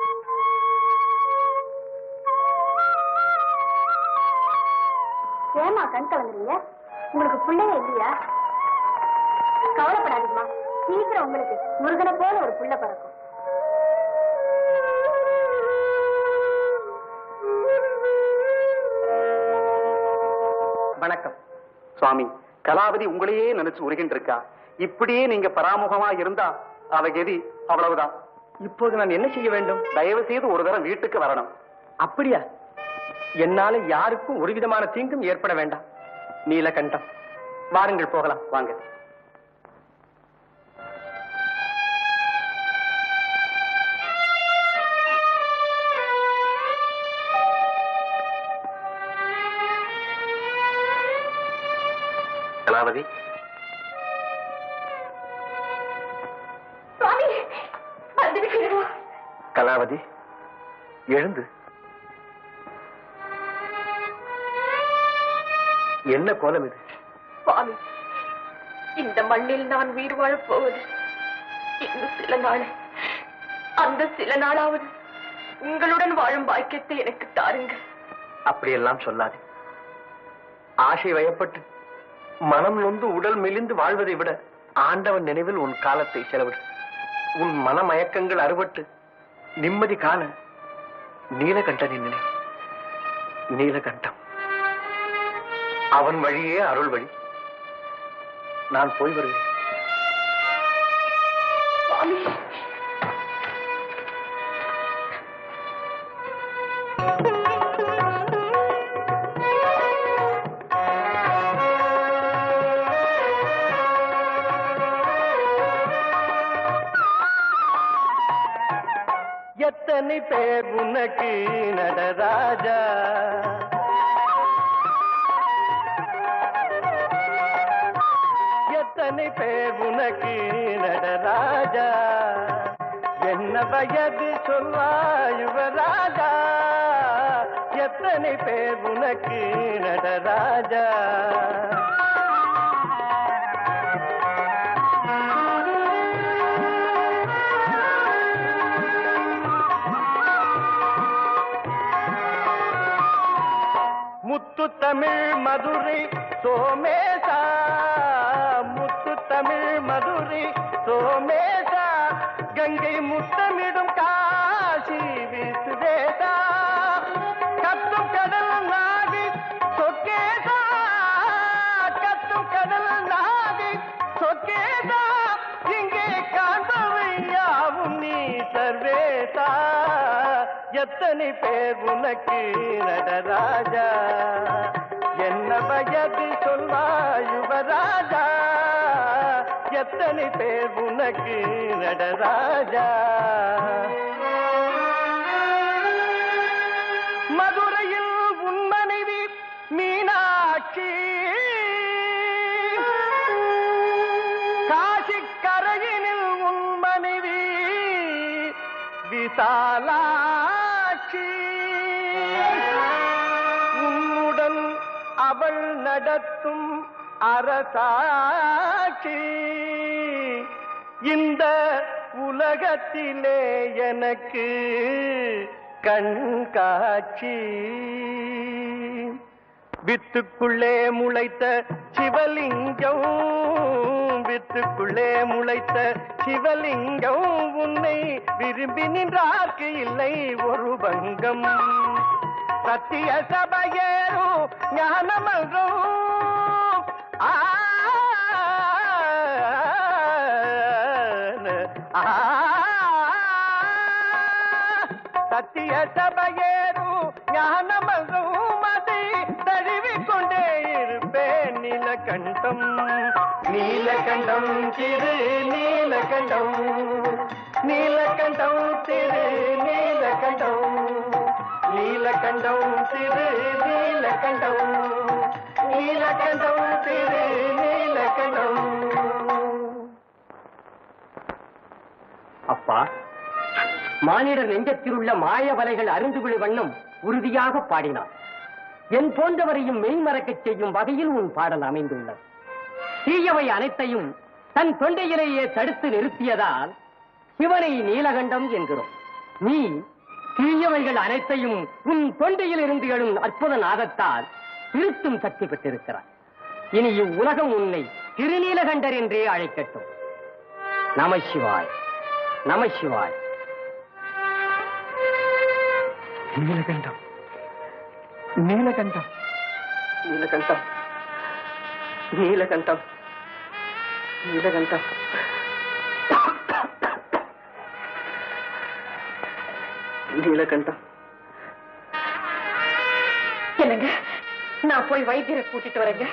ஏமா கண் கலங்குறீங்க உங்களுக்கு பிள்ளைங்க இல்லையா கவலைப்படாதீங்கம்மா சீக்கிரம் உங்களுக்கு முருகனை போல ஒரு பிள்ளை பிறக்கும் வணக்கம் சுவாமி கலாவதி உங்களையே நினைச்சு உருகின்ற இருக்கா இப்படியே நீங்க பராமுகமா இருந்தா அவ கதி அவ்வளவுதான் இப்போது நான் என்ன செய்ய வேண்டும் தயவு செய்து ஒரு தரம் வீட்டுக்கு வரணும் அப்படியா என்னால யாருக்கும் ஒரு விதமான தீங்கும் ஏற்பட வேண்டாம் நீலகண்டம் வாருங்கள் போகலாம் வாங்க கலாவதி சுவாமி வந்து விட்டுடுவோம் கலாவதி எழுந்து என்ன கோலம் இது சுவாமி இந்த மண்ணில் நான் உயிர் வாழப் போவது இன்னும் சில நாள் அந்த சில நாளாவது உங்களுடன் வாழும் பாக்கியத்தை எனக்கு தாருங்கள் அப்படியெல்லாம் சொல்லாதே ஆசை வயப்பட்டு மனம் நொந்து உடல் மெலிந்து வாழ்வதை விட ஆண்டவன் நினைவில் உன் காலத்தை செலவிடு உன் மனமயக்கங்கள் அறுபட்டு நிம்மதி காண நீலகண்டனின் நினை நீலகண்டம் அவன் வழியே அருள் வழி நான் போய் வருவேன் சுவாமி எத்தனை பேர் உனக்கு நடராஜா எத்தனை பேர் உனக்கு நடராஜா என்ன வயது சொல்வாயுவராஜா எத்தனை பேர் உனக்கு நடராஜா முத்து தமிழ் மதுரை சோமேசா முத்து தமிழ் மதுரை சோமேசா கங்கை முத்தமிடும் காசி விசுவேசா கத்தும் கடல் நாவி சொக்கேசா கத்தும் கடல் நாவி சொக்கேசா இங்கே காண்பவை யாவும் நீ சர்வேசா எத்தனை பேர் உனக்கு நடராஜா என்ன வயது சொல்வாயுவராஜா எத்தனை பேர் உனக்கு நடராஜா மதுரையில் உன் மனைவி மீனாட்சி காசி கரையினில் உன் மனைவி விசாலாட்சி உன்னுடன் அவள் நடத்தும் அரசாட்சி இந்த உலகத்திலே எனக்கு கண் காட்சி வித்துக்குள்ளே முளைத்த சிவலிங்கம் வித்துக்குள்ளே முளைத்த சிவலிங்கம் உன்னை விரும்பி நின்றார்க்கு இல்லை ஒரு பங்கம் சத்திய சபையேறும் ஞானமன்றம் ஆ சத்திய சபையேறும் ஞானமன்றம் அதை தழுவிக்கொண்டே இருப்பேன் நீலகண்டம் நீலகண்டம் திரு நீலகண்டம் நீலகண்டம் திரு நீலகண்டம் நீலகண்டம் திரு நீலகண்டம் நீலகண்டம் திரு நீலகண்டம் அப்பா மானிடர் நெஞ்சத்தில் உள்ள மாய வலைகள் அருந்துவிழு வண்ணம் உறுதியாக பாடினார் என் போன்றவரையும் மெய்மறக்கச் செய்யும் வகையில் உன் பாடல் அமைந்துள்ளது தீயவை அனைத்தையும் தன் தொண்டையிலேயே தடுத்து நிறுத்தியதால் சிவனை நீலகண்டம் என்கிறோம் நீ தீயவைகள் அனைத்தையும் உன் தொண்டையில் இருந்து எழும் அற்புத நாதத்தால் திருத்தும் சக்தி பெற்றிருக்கிறார் இனி இவ்வுலகம் உன்னை திருநீலகண்டர் என்றே அழைக்கட்டும் நம சிவாய் நம சிவாய் நீலகண்டம் நீலகண்டம் நீலகண்டம் நீலகண்டம் நீலகண்டம் நீலகண்டம் என்னங்க நான் போய் வைத்தியரை கூட்டிட்டு வரேங்க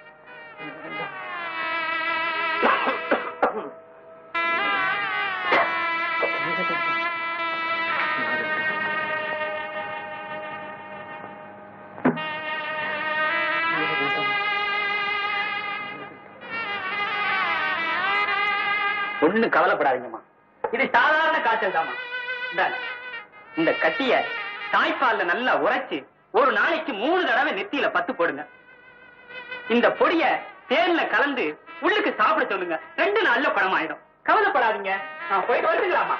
ஒண்ணும் கவலைப்படாதீங்கம்மா இது சாதாரண காய்ச்சல் தாமா இந்த கட்டிய தாய்ப்பால்ல நல்லா உரைச்சு ஒரு நாளைக்கு மூணு தடவை நெத்தியில பத்து போடுங்க இந்த பொடிய தேன்ல கலந்து உள்ளுக்கு சாப்பிட சொல்லுங்க ரெண்டு நாள்ல பணம் ஆயிடும் கவலைப்படாதீங்க நான் போயிட்டு வந்துக்கலாமா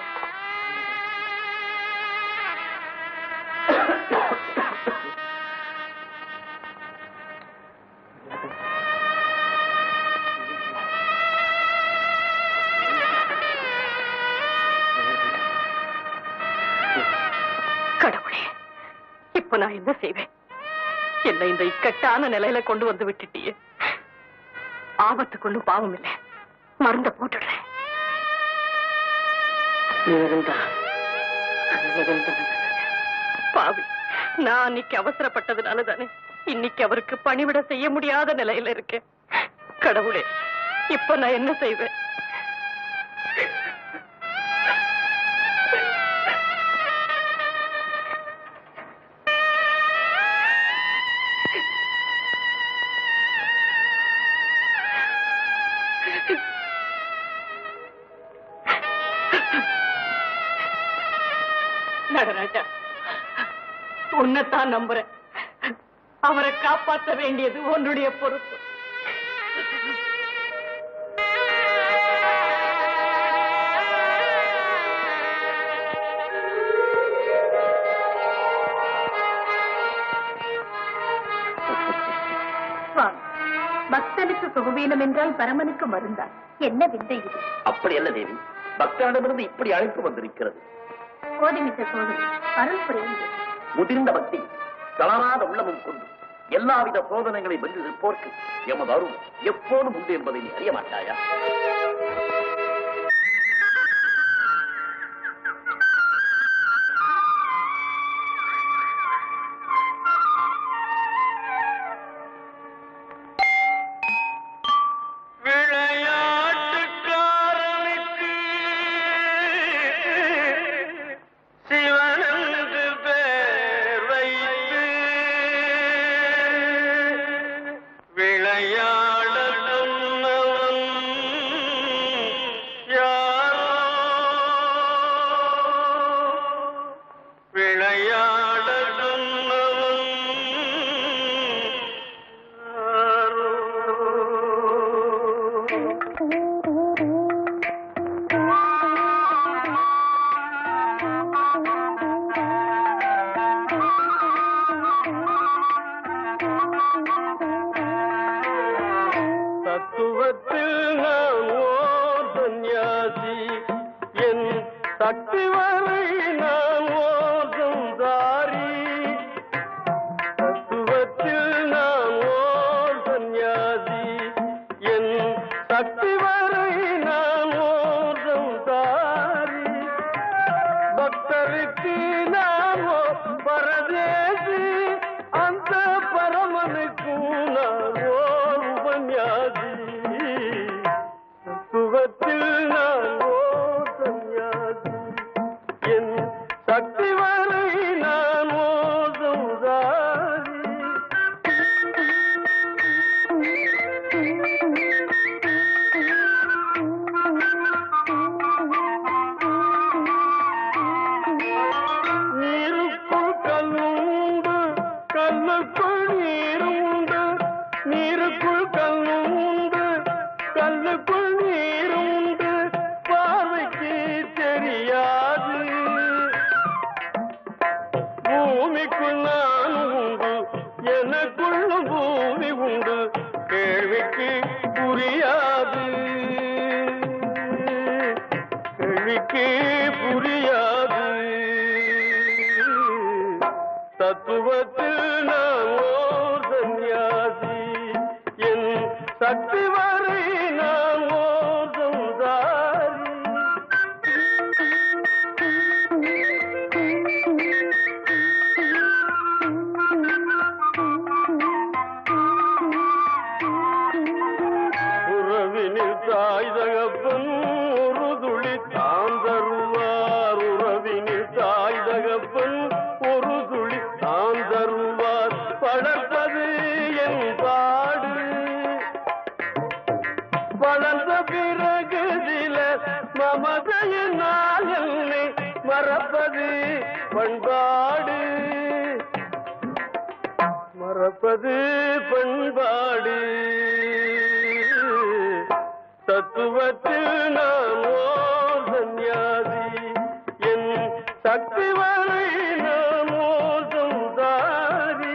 கடவுளே இப்ப நான் என்ன செய்வேன் என்ன இந்த இக்கட்டான நிலையில கொண்டு வந்து விட்டுட்டியே ஆபத்துக்கு ஒண்ணும் பாவம் இல்லை மருந்த போட்டுடுறேன் பாவி நான் அன்னைக்கு அவசரப்பட்டதுனால தானே இன்னைக்கு அவருக்கு பணிவிட செய்ய முடியாத நிலையில இருக்கேன் கடவுளே இப்ப நான் என்ன செய்வேன் நடராஜா உன்னைத்தான் நம்புறேன் அவரை காப்பாற்ற வேண்டியது உன்னுடைய பொறுப்பு சுவாமி பக்தனுக்கு சுகவீனம் என்றால் பரமனுக்கு மருந்தார் என்ன விந்தை இது அப்படி அல்ல தேவி பக்தனிடமிருந்து இப்படி அழைப்பு வந்திருக்கிறது கோதிமித்த சோதனை அருள் புரியுது முதிர்ந்த பக்தி தளராத உள்ளமும் கொண்டு எல்லாவித சோதனைகளை வென்று நிற்போர்க்கு எமது அருள் எப்போதும் உண்டு என்பதை நீ அறிய மாட்டாயா விளையாட்டுக்காரனுக்கு சிவனந்து பேர் வைத்து விளையாட சொன்னவன் எனக்குள்ளும் பூமி உண்டு கேள்விக்கு புரியாது கேள்விக்கு புரியாது தத்துவத்தில் நான் ஓர் சந்நியாசி என் சக்தி வரை நான் ஓர் சம்சாரி உறவினில் தாய் தகப்பன் ஒரு துளி தான் தருவார் உறவினில் தாய் தகப்பன் ஒரு துளி தான் தருவார் படப்பது என் பாடு வளர்ந்த பிறகு சில மமதையினால் என்னை மறப்பது பண்பாடு மறப்பது பண்பாடு தத்துவத்தில் நான் ஓர் சந்நியாசி என் சக்தி வரை நான் ஓர் சம்சாரி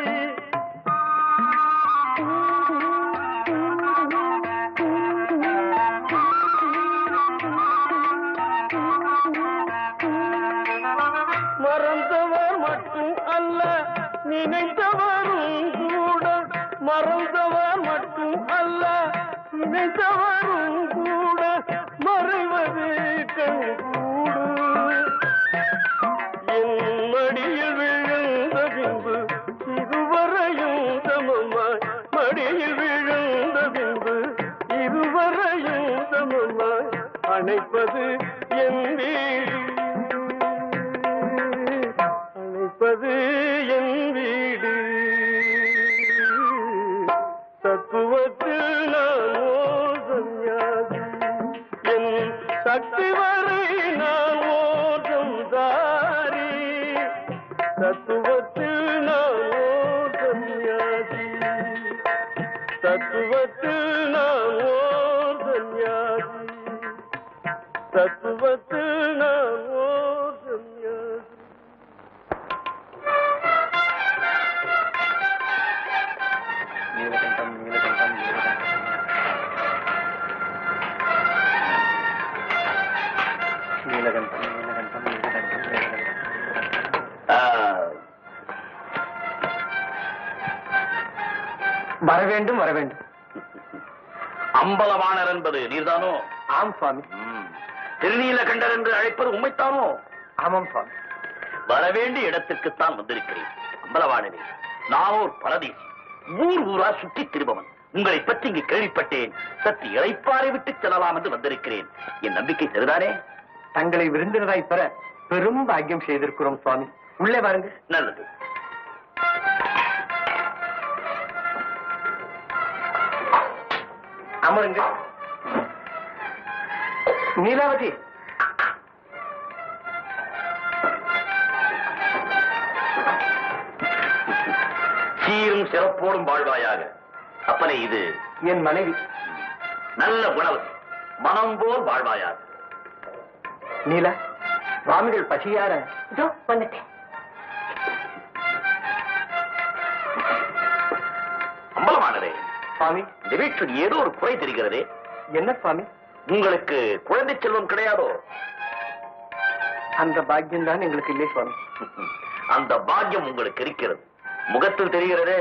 மறந்தவர் மட்டும் அல்ல நினைத்தவரும் கூட மறந்தவர் மட்டும் அல்ல நினைத்தவரும் கூட மறைவது கண்கூடு என் மடியில் விழுந்த பின்பு இதுவரையும் சமமாய் மடியில் விழுந்த பின்பு இதுவரையும் சமமாய் அணைப்பது என் வீடு அழைப்பது என் வீடு தத்துவத்தில் நான் ஓர் சந்நியாசி என் சக்தி வரை நான் ஓர் சம்சாரி தத்துவத்தில் நான் ஓர் சந்நியாசி தத்துவத்தில் நான் ஓர் சந்நியாசி தத்துவத்தில் நான் ஓர் சந்நியாசி நீலகண்டம் நீலகண்டம் நீலகண்டம் நீலகண்டம் நீலகண்டம் நீலகண்டம் நீலகண்டம் ஆ, வர வேண்டும் வர வேண்டும் அம்பலவாணர் என்பது நீர்தானோ ஆம் சுவாமி ம். திருநீலகண்டர் என்று அழைப்பது உண்மைத்தானோ ஆமாம் சுவாமி வரவேண்டிய இடத்திற்குத்தான் வந்திருக்கிறேன் அம்பலவாணனே நானோர் பரதேசி ஊர் ஊரா சுற்றித் திருபவன் உங்களை பற்றி இங்கு கேள்விப்பட்டேன் சற்று இளைப்பாறை விட்டு செல்லலாம் என்று வந்திருக்கிறேன் என் நம்பிக்கை சரிதானே தங்களை விருந்தினராய் பெற பெரும் பாக்கியம் செய்திருக்கிறோம் சுவாமி உள்ளே வாருங்க நல்லது அமருங்க நீலாவதி சீரும் சிறப்போடும் வாழ்வாயாக அப்பனே இது என் மனைவி நல்ல உணவு மனம் போல் வாழ்வாயாக நீலா சுவாமிகள் பசியார இதோ வந்துட்டேன் அம்பலமானதே சுவாமி இந்த வீட்டில் ஏதோ ஒரு குறை தெரிகிறதே என்ன சுவாமி உங்களுக்கு குழந்தை செல்வம் கிடையாதோ அந்த பாக்கியம் தான் எங்களுக்கு இல்லை சுவாமி அந்த பாக்கியம் உங்களுக்கு இருக்கிறது முகத்தில் தெரிகிறதே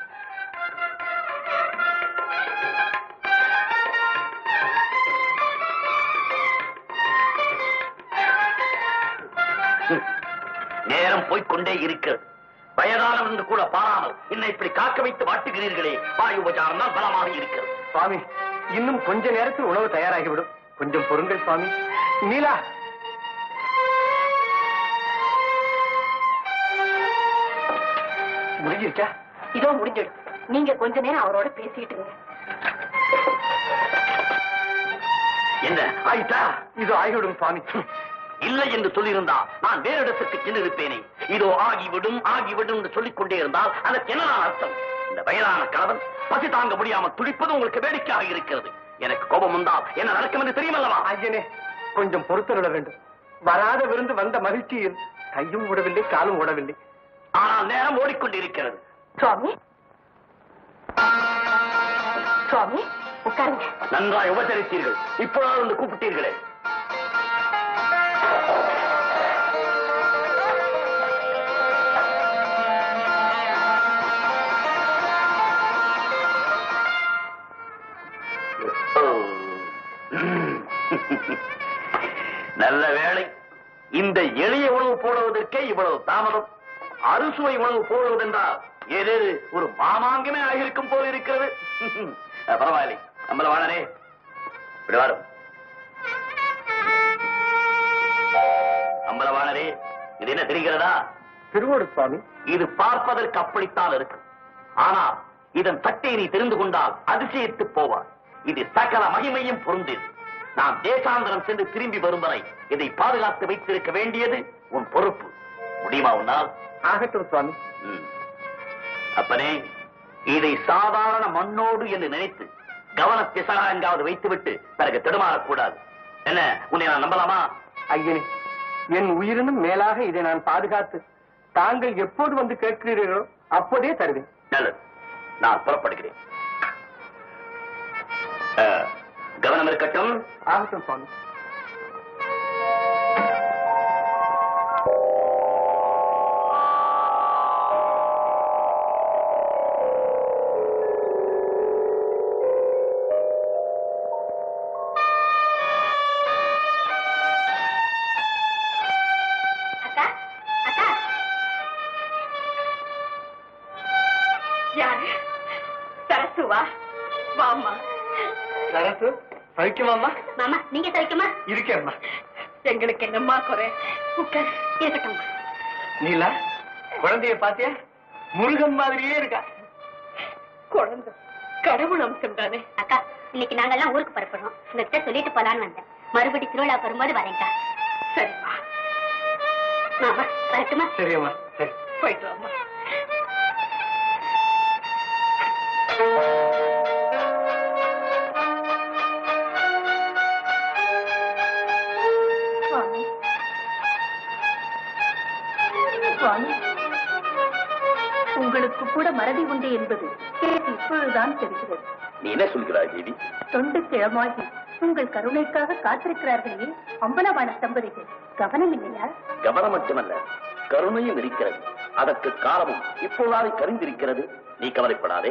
ஹம். நேரம் போய்க்கொண்டே இருக்கிறது வயதானவன் என்று கூட பாராமல் என்னை இப்படி காக்க வைத்து வாட்டுகிறீர்களே வாயு உபச்சாரம் தான் பலமாக இருக்கிறது சுவாமி இன்னும் கொஞ்ச நேரத்தில் உணவு தயாராகிவிடும் கொஞ்சம் பொறுங்கள் சுவாமி நீலா முடிஞ்சிருச்சா இதோ முடிஞ்சிடும் நீங்க கொஞ்ச நேரம் அவரோட பேசிட்டு இருங்க என்ன ஆயிட்டா இது ஆகிவிடும் சுவாமி இல்லை என்று சொல்லியிருந்தா நான் வேறு இடத்துக்கு சென்று இருப்பேனே இதோ ஆகிவிடும் ஆகிவிடும் என்று சொல்லிக் கொண்டே இருந்தால் அதற்கு என்ன அர்த்தம் இந்த வயதான கணவன் பசி தாங்க முடியாமல் துடிப்பது உங்களுக்கு வேடிக்கையாக இருக்கிறது எனக்கு கோபம் வந்தால் என்ன நடக்கும் என்று தெரியுமல்லவா ஐயனே கொஞ்சம் பொறுத்தருள வேண்டும் வராத விருந்து வந்த மகிழ்ச்சியில் கையும் ஓடவில்லை காலும் ஓடவில்லை ஆனால் நேரம் ஓடிக்கொண்டிருக்கிறது சுவாமி சுவாமி உட்காருங்க நன்றாய் உபசரித்தீர்கள் இப்பொழுது வந்து கூப்பிட்டீர்களே நல்ல வேளை இந்த எளிய உணவு போடுவதற்கே இவ்வளவு தாமதம் அறுசுவை உணவு போடுவதென்றால் ஏதேது ஒரு மாமாங்கமே ஆகியிருக்கும் போல இருக்கிறது அஹ், பரவாயில்லை அம்பலவாணனே இப்படி வாரும் அம்பலவாணரே இது என்ன தெரிகிறதா திருவோடு சுவாமி இது பார்ப்பதற்கு அப்படித்தான் இருக்கு ஆனால் இதன் சட்டை நீ தெரிந்து கொண்டால் அதிசயித்து போவார் இது சகல மகிமையும் பொருந்தது நாம் தேசாந்தரம் சென்று திரும்பி வரும் வரை இதை பாதுகாத்து வைத்திருக்க வேண்டியது உன் பொறுப்பு முடியுமா உன்னால் ஆகட்டும் சுவாமி ம். அப்பனே இதை சாதாரண மண்ணோடு என்று நினைத்து கவனத்தை சகா எங்காவது வைத்துவிட்டு பிறகு திடமாறக்கூடாது என்ன உன்னை நான் நம்பலாமா ஐயனே என் உயிரினும் மேலாக இதை நான் பாதுகாத்து தாங்கள் எப்போது வந்து கேட்கிறீர்களோ அப்போதே தருவேன் நல்லது நான் புறப்படுகிறேன் அஹ், கவனம் இருக்கட்டும் ஆகட்டும் சுவாமி அக்கா அக்கா யாரு சரசுவா வாமா சரசு சௌக்கியமாம்மா மாமா நீங்க சமைக்குமா இருக்கேம்மா எங்களுக்கு என்னம்மா குறை உட்கார் இருக்கட்டும் நீலா குழந்தைய பாத்தியா முருகன் மாதிரியே இருக்கா குழந்தை கடவுள் அம்சம் தானே அக்கா இன்னைக்கு நாங்கெல்லாம் ஊருக்கு புறப்படுறோம் உங்ககிட்ட சொல்லிட்டு போலான்னு வந்தேன் மறுபடி திருவிழா வரும்போது வரேன்க்கா சரிம்மா மாமா வரட்டுமா சரியம்மா சரி போயிட்டு வாமா சுவாமி சுவாமி உங்களுக்கு கூட மறதி உண்டு என்பது எனக்கு இப்பொழுதுதான் தெரிகிறது நீ என்ன சொல்கிறாய் தேவி தொண்டு கிழமாகி உங்கள் கருணைக்காக காத்திருக்கிறார்களே அம்பலவான தம்பதிகள் கவனம் இல்லையா கவனம் மட்டுமல்ல கருணையும் இருக்கிறது அதற்கு காலமும் இப்போதாவது கரிந்திருக்கிறது நீ கவலைப்படாதே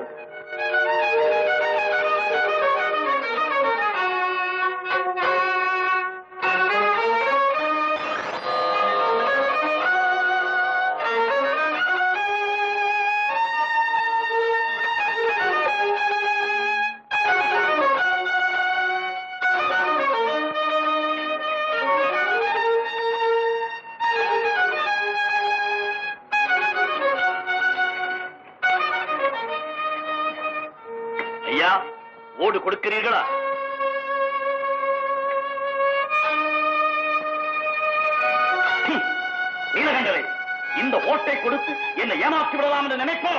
ஐயா ஓடு கொடுக்கிறீர்களா ஹம், நீலகண்டரை இந்த ஓட்டை கொடுத்து என்னை ஏமாற்றி விடலாம் என்று நினைப்போ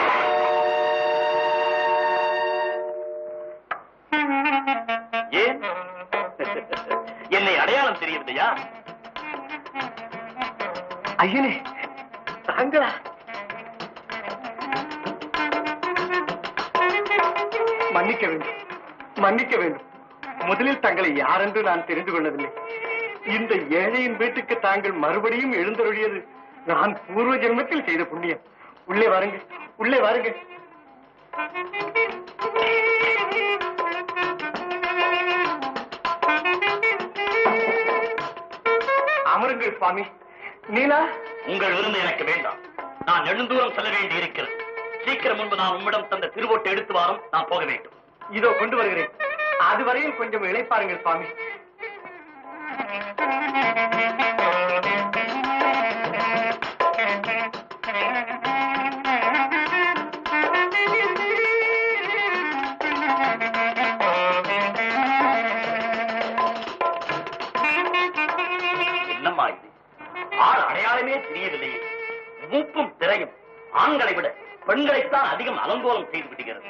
ஏன் என்னை அடையாளம் தெரியவில்லையா ஐயனே தாங்களா மன்னிக்க வேண்டும் மன்னிக்க வேண்டும் முதலில் தங்களை யாரென்று நான் தெரிந்து கொள்ளவில்லை இந்த ஏழையின் வீட்டுக்கு தாங்கள் மறுபடியும் எழுந்தருளியது நான் பூர்வ ஜென்மத்தில் செய்த புண்ணியம் உள்ளே வாருங்க உள்ளே வாருங்க அமருங்கள் சுவாமி நீலா உங்கள் விருந்து எனக்கு வேண்டாம் நான் நெடுந்தூரம் செல்ல வேண்டி இருக்கிறது சீக்கிரம் முன்பு நான் உம்மிடம் தந்த திருவோட்டை எடுத்து வாரம் நான் போக வேண்டும் இதோ கொண்டு வருகிறேன் அதுவரையில் கொஞ்சம் இளைப்பாருங்கள் சுவாமி என்னம்மா இது ஆள் அடையாளமே தெரியவில்லையே மூப்பும் திரையும் ஆண்களை விட பெண்களைத்தான் அதிகம் அலங்கோலம் செய்து விடுகிறது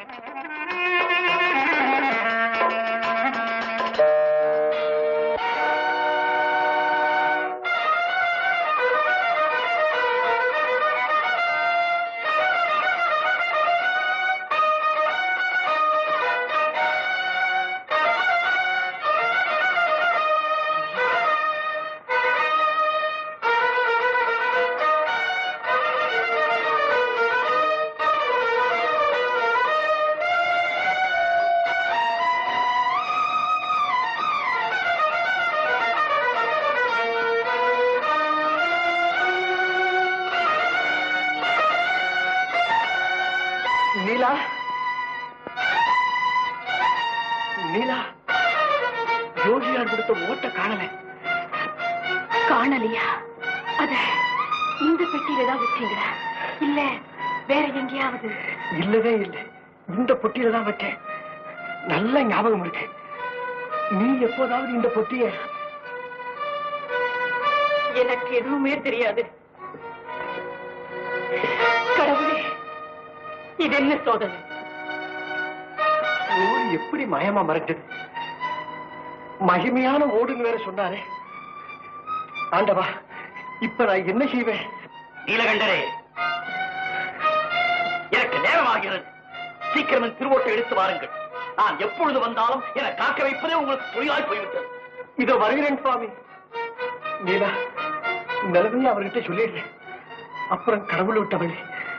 நீலா நீலா யோகியார் கொடுத்த ஓட்ட காணல காணலையா அத இந்த பெட்டியில தான் வச்சீங்களா இல்ல வேற எங்கேயாவது இல்லவே இல்லை இந்த பொட்டியில தான் வச்சேன் நல்ல ஞாபகம் இருக்கு நீ எப்போதாவது இந்த பொட்டிய எனக்கு எதுவுமே தெரியாது கடவுளே இது என்ன சோதனை ஓடு எப்படி மயமா மறைஞ்சது மகிமையான ஓடுன்னு வேற சொன்னாரே ஆண்டவா இப்ப நான் என்ன செய்வேன் நீலகண்டரே எனக்கு நேரமாகிறது சீக்கிரம் என் திருவோட்டை எடுத்து வாருங்கள் நான் எப்பொழுது வந்தாலும் என காக்க வைப்பதே உங்களுக்கு தொழிலாய் போய்விட்டது இதோ வருகிறேன் சுவாமி நீலா நிலவையும் அவர்கிட்ட சொல்லிடுறேன் அப்புறம் கடவுள் விட்டவளே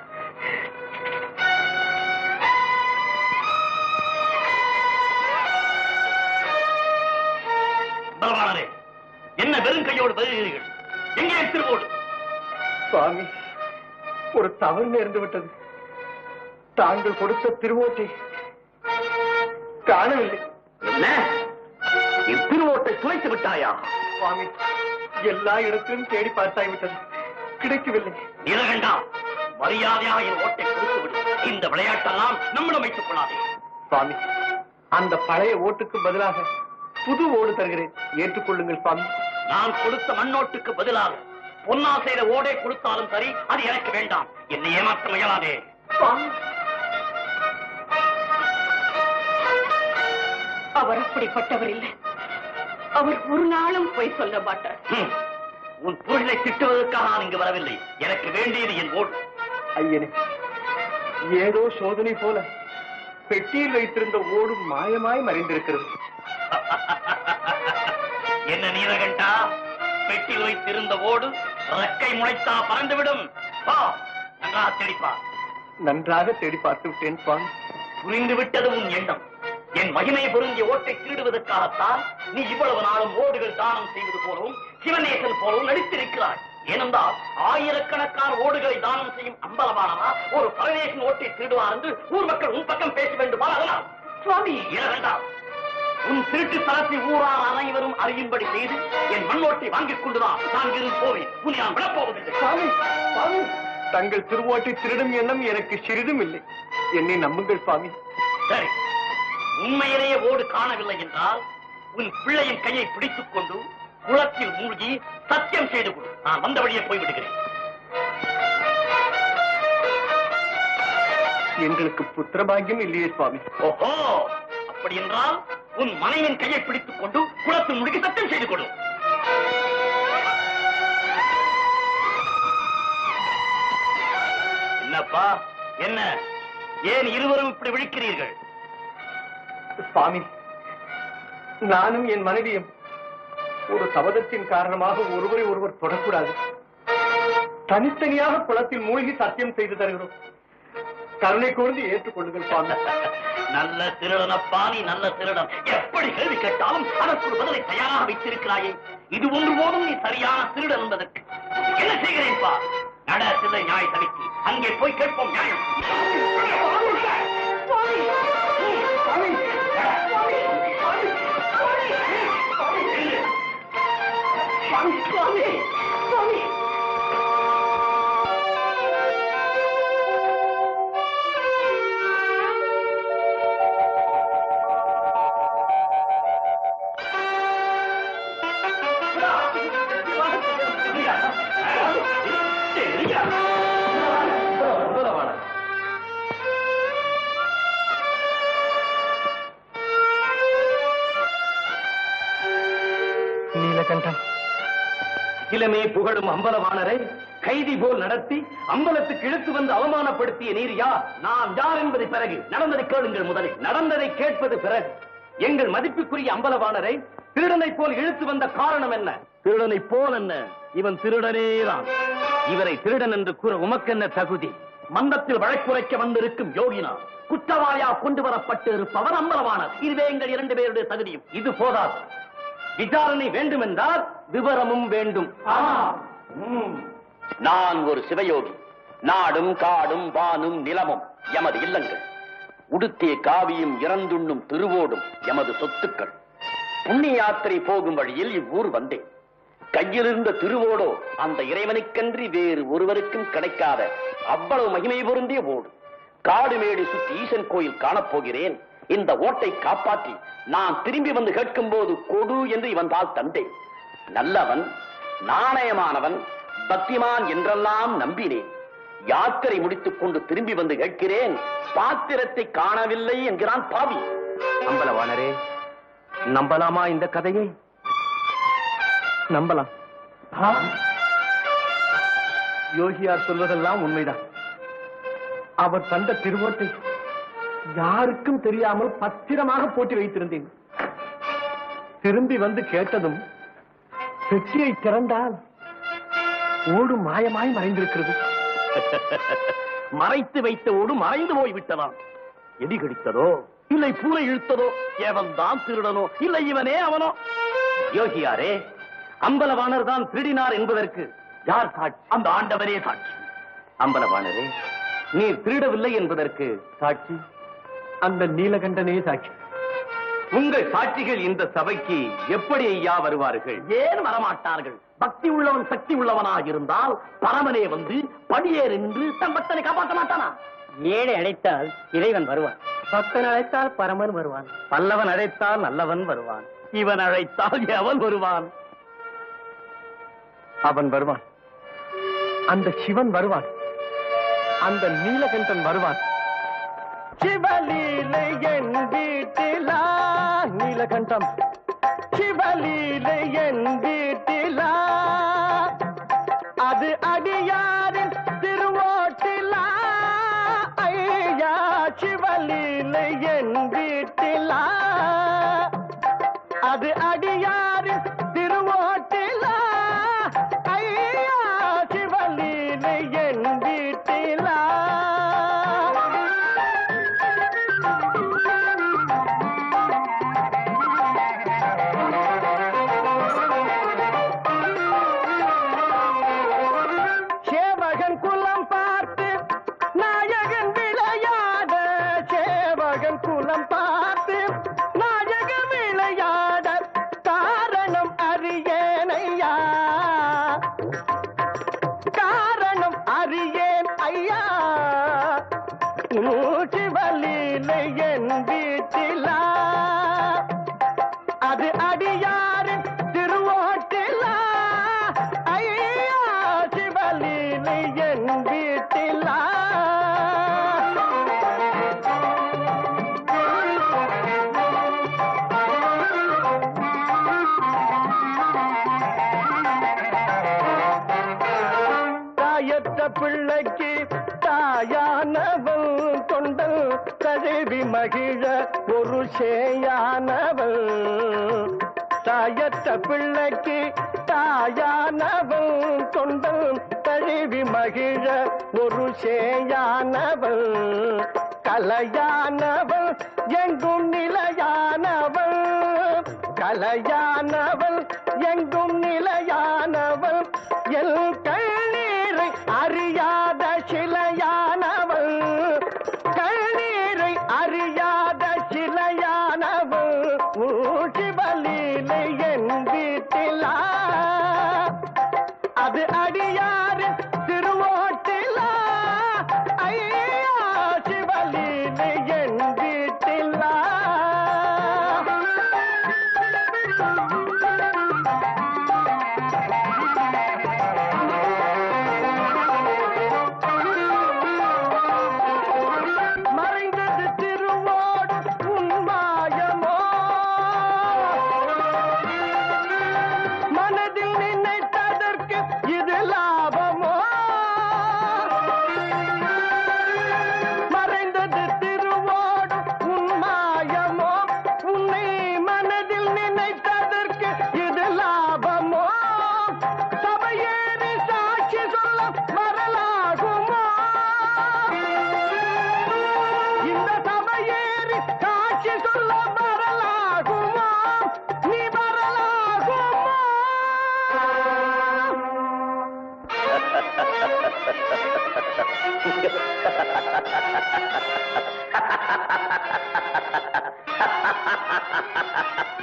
பலவானரே என்ன வெறும் கையோடு வருகிறீர்கள் எங்கே என் திருவோடு சுவாமி ஒரு தவறு நேர்ந்து விட்டது தாங்கள் கொடுத்த திருவோட்டை காணவில்லை என்ன என் திருவோட்டை துளைத்து விட்டாயா சுவாமி எல்லா இடத்திலும் தேடி பார்த்தாய் விட்டது கிடைக்கவில்லை நீலகண்டா மரியாதையாக என் ஓட்டை கொடுத்து விடு இந்த விளையாட்டெல்லாம் நம்மிடம் வைத்துக் கொள்ளாதே சுவாமி அந்த பழைய ஓட்டுக்கு பதிலாக புது ஓடு தருகிறேன் ஏற்றுக்கொள்ளுங்கள் சுவாமி நான் கொடுத்த மண்ணோட்டுக்கு பதிலாக பொன்னா செய்த ஓடை கொடுத்தாலும் சரி அது எனக்கு வேண்டாம் என்னை ஏமாற்ற முயலாதே சுவாமி அவர் அப்படிப்பட்டவர் இல்லை அவர் ஒரு நாளும் போய் சொல்ல மாட்டார் ஹம். உன் பொருளை திட்டுவதற்காக நான் இங்கு வரவில்லை எனக்கு வேண்டியது என் ஓடு ஐயனே ஏதோ சோதனை போல பெட்டியில் வைத்திருந்த ஓடு மாயமாய் மறைந்திருக்கிறது என்ன நீலகண்டா பெட்டில் வைத்திருந்த ஓடு ரெக்கை முளைத்தா பறந்துவிடும் வா நன்றாக தெளிப்பா நன்றாக தேடி பார்த்து விட்டேன் சுவாமி புரிந்து விட்டது உன் எண்ணம் என் மகிமை பொருந்திய ஓட்டை திருடுவதற்காகத்தான் நீ இவ்வளவு நாளும் ஓடுகள் தானம் செய்வது போலவும் சிவநேசன் போலவும் நடித்திருக்கிறாய் ஏனென்றால் ஆயிரக்கணக்கான ஓடுகளை தானம் செய்யும் அம்பலமானவா ஒரு பரதேசன் ஓட்டை திருடுவார் என்று ஊர் மக்கள் உன் பக்கம் பேச வேண்டுமா அதனால் சுவாமி என வேண்டாம் உன் திருட்டு தரத்தை ஊரார் அனைவரும் அறியும்படி செய்து என் மண்ணோட்டை வாங்கிக் கொண்டுதான் நான் இருந்து போவேன் உன்னை நான் விடப்போவதில்லை சுவாமி சுவாமி தங்கள் திருவோட்டை திருடும் எண்ணம் எனக்கு சிறிதும் இல்லை என்னை நம்புங்கள் சுவாமி சரி உண்மையிலேயே ஓடு காணவில்லை என்றால் உன் பிள்ளையின் கையை பிடித்துக் கொண்டு குளத்தில் மூழ்கி சத்தியம் செய்து கொடு நான் வந்த வழியே போய்விடுகிறேன் எங்களுக்கு புத்திரபாகியம் இல்லையே சுவாமி ஓஹோ அப்படி என்றால் உன் மனைவின் கையை பிடித்துக் கொண்டு குளத்தில் மூழ்கி சத்தியம் செய்து கொடு என்னப்பா என்ன ஏன் இருவரும் இப்படி விழிக்கிறீர்கள் சுவாமி நானும் என் மனைவியும் ஒரு சபதத்தின் காரணமாக ஒருவரை ஒருவர் தொடக்கூடாது தனித்தனியாக குளத்தில் மூழ்கி சத்தியம் செய்து தருகிறோம் கருணை கூர்ந்து ஏற்றுக்கொள்ளுங்கள் சுவாமி நல்ல திருடனப்பா நீ நல்ல திருடன் எப்படி கேள்வி கேட்டாலும் அதற்கு ஒரு பதிலை தயாராக வைத்திருக்கிறாயே இது ஒன்று போதும் நீ சரியான திருடன் என்பதற்கு என்ன செய்கிறேன் பா நட சிலை நியாய சபைக்கு அங்கே போய் கேட்போம் நியாயம் நீலகண்டம் இளமே புகழும் அம்பலவாணரை கைதி போல் நடத்தி அம்பலத்துக்கு இழுத்து வந்து அவமானப்படுத்திய நீர் யார் நான் யார் என்பதை பிறகு நடந்ததை கேளுங்கள் முதலில் நடந்ததை கேட்பது பிறகு எங்கள் மதிப்புக்குரிய அம்பலவாணரை திருடனை போல் இழுத்து வந்த காரணம் என்ன திருடனை போல் என்ன இவன் திருடனேதான் இவரை திருடன் என்று கூற உமக்கென்ன தகுதி மந்தத்தில் வழக்குரைக்க வந்திருக்கும் யோகினா குற்றவாளியா கொண்டு வரப்பட்டு இருப்பவர் அம்பலவாணர் இதுவே எங்கள் இரண்டு பேருடைய தகுதியும் இது போதாது விசாரணை வேண்டுமென்றால் விவரமும் வேண்டும் ம். நான் ஒரு சிவயோகி நாடும் காடும் வானும் நிலமும் எமது இல்லங்கள் உடுத்திய காவியும் இறந்துண்ணும் திருவோடும் எமது சொத்துக்கள் புண்ணிய யாத்திரை போகும் வழியில் இவ்வூர் வந்தேன் கையில் இருந்த திருவோடோ அந்த இறைவனுக்கன்றி வேறு ஒருவருக்கும் கிடைக்காத அவ்வளவு மகிமை பொருந்திய ஓடு காடு மேடு சுற்றி ஈசன் கோயில் காணப்போகிறேன் இந்த ஓட்டை காப்பாற்றி நான் திரும்பி வந்து கேட்கும் போது கொடு என்று இவன் தாள் தந்தேன் நல்லவன் நாணயமானவன் பக்திமான் என்றெல்லாம் நம்பினேன் யாத்திரை முடித்துக் கொண்டு திரும்பி வந்து கேட்கிறேன் பாத்திரத்தை காணவில்லை என்கிறான் பாவி அம்பலவாணரே நம்பலாமா இந்த கதையை நம்பலாம் ஆ? யோகியார் சொல்வதெல்லாம் உண்மைதான் அவர் தந்த திருவோட்டை யாருக்கும் தெரியாமல் பத்திரமாக போட்டி வைத்திருந்தேன் திரும்பி வந்து கேட்டதும் பெட்டியை திறந்தால் ஓடு மாயமாய் மறைந்திருக்கிறது மறைத்து வைத்த ஓடு மறைந்து போய் விட்டதாம் எடி கடித்ததோ இல்லை பூனை இழுத்ததோ எவன் தான் திருடனோ இல்லை இவனே அவனோ யோகியாரே அம்பலவாணர் தான் திருடினார் என்பதற்கு யார் சாட்சி அந்த ஆண்டவரே சாட்சி அம்பலவாணரே நீர் திருடவில்லை என்பதற்கு சாட்சி அந்த நீலகண்டனே சாட்சி உங்கள் சாட்சிகள் இந்த சபைக்கு எப்படி ஐயா வருவார்கள் ஏன் வரமாட்டார்கள் பக்தி உள்ளவன் சக்தி உள்ளவனாக இருந்தால் பரமனே வந்து படியே நின்று தன் பக்தனை காப்பாற்ற மாட்டானா ஏழை அழைத்தால் இறைவன் வருவான் பக்தன் அழைத்தால் பரமன் வருவான் பல்லவன் அழைத்தால் நல்லவன் வருவான் இவன் அழைத்தால் எவன் வருவான் அவன் வருவான் அந்த சிவன் வருவான் அந்த நீலகண்டன் வருவான் சிவலீலை என் வீட்டிலா நீலகண்டம் சிவலீலை என் வீட்டிலா அது அடியாரின் திருவோட்டிலா ஐயா சிவலீலை என் வீட்டிலா அது அடியாரின் திருவோட்டிலா ஐயா சிவலீலை என் வீட்டிலா சேவகன் குலம் பார்த்து நாயகன் விளையாட சேவகன் குலம் பார்த்து நாயகன் விளையாட காரணம் அறியேனையா காரணம் அறியேன் ஐயா சிவலீலை என் வீட்டிலா அது அடியாரின் திருவோட்டிலா ஐயா சிவலீலை என் வீட்டிலா தாயற்ற பிள்ளைக்கு தாயானவள் கொண்டல் தழுவி மகிழ ஒரு சேயானவள் தாயற்ற பிள்ளைக்கு தாயானவள் கொண்டல் தழுவி மகிழ ஒரு சேயானவள் கலையானவள் எங்கும் நிலையானவள் கலையானவள் எங்கும் நிலையானவள் எல் கண்ணீரை அறியாத சிலையானவள் கண்ணீரை அறியாத சிலையானவள் ஊசிபலீலை என் வீட்டிலா அது அடியாறு திருவோட்டிலா ஐயா சிவலீலை என் வீட்டிலா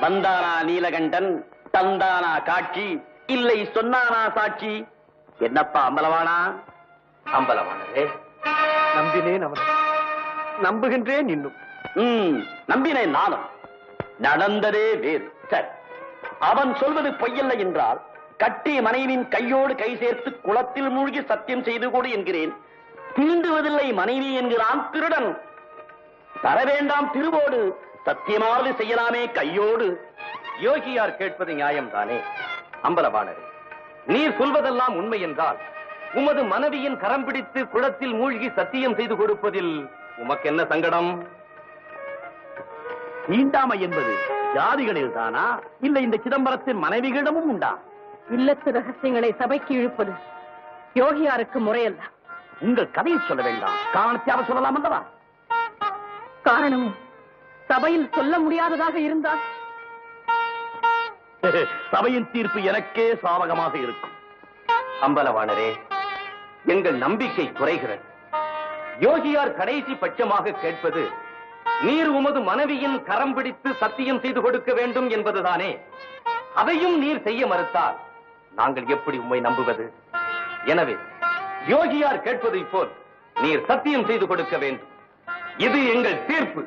வந்தானா நீலகண்டன் தந்தானா காட்சி இல்லை சொன்னானா சாட்சி என்னப்பா அம்பலவானா அம்பலவானரே நம்பினேன் அவனை நம்புகின்றேன் இன்னும் ம் நம்பினேன் நானும் நடந்ததே வேறு சரி அவன் சொல்வது பொய்யல்ல என்றால் கட்டிய மனைவியின் கையோடு கை சேர்த்து குளத்தில் மூழ்கி சத்தியம் செய்து கொடு என்கிறேன் தீண்டுவதில்லை மனைவி என்கிறான் திருடன் தர வேண்டாம் திருவோடு சத்தியமாவது செய்யலாமே கையோடு யோகியார் கேட்பது நியாயம்தானே அம்பலவானரே நீர் சொல்வதெல்லாம் உண்மை என்றால் உமது மனைவியின் கரம் பிடித்து குளத்தில் மூழ்கி சத்தியம் செய்து கொடுப்பதில் உமக்கு என்ன சங்கடம் தீண்டாமை என்பது ஜாதிகளில் தானா இல்ல இந்த சிதம்பரத்தின் மனைவிகளிடமும் உண்டா இல்லத்து ரகசியங்களை சபைக்கு இழுப்பது யோகியாருக்கு முறையல்ல உங்கள் கதையை சொல்ல வேண்டாம் காரணத்தையாவது சொல்லலாம் அல்லவா காரணமும் சபையில் சொல்ல முடியாததாக இருந்தால் சபையின் தீர்ப்பு எனக்கே சாதகமாக இருக்கும் அம்பலவானரே எங்கள் நம்பிக்கை குறைகிறது யோகியார் கடைசி பட்சமாக கேட்பது நீர் உமது மனைவியின் கரம் பிடித்து சத்தியம் செய்து கொடுக்க வேண்டும் என்பதுதானே அதையும் நீர் செய்ய மறுத்தால் நாங்கள் எப்படி உம்மை நம்புவது எனவே யோகியார் கேட்பதை போல் நீர் சத்தியம் செய்து கொடுக்க வேண்டும் இது எங்கள் தீர்ப்பு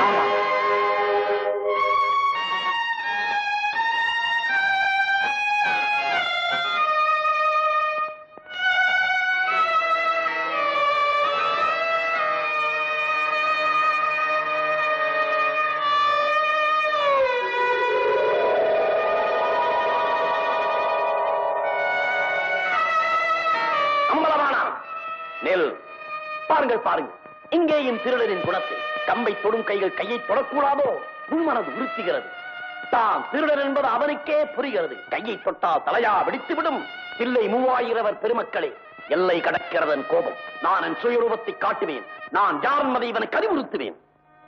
அம்பலவானா நெல் பாருங்கள் பாருங்கள் இங்கேயும் திருடரின் குணத்தை கம்பை தொடும் கைகள் கையை தொடக்கூடாதோ உள்மனது உறுத்துகிறது தான் திருடர் என்பது அவனுக்கே புரிகிறது கையை தொட்டால் தலையா வெடித்துவிடும் இல்லை மூவாயிரவர் பெருமக்களே எல்லை கடக்கிறதன் கோபம் நான் என் சுயரூபத்தை காட்டுவேன் நான் யார் என்பதை இவனுக்கு அறிவுறுத்துவேன்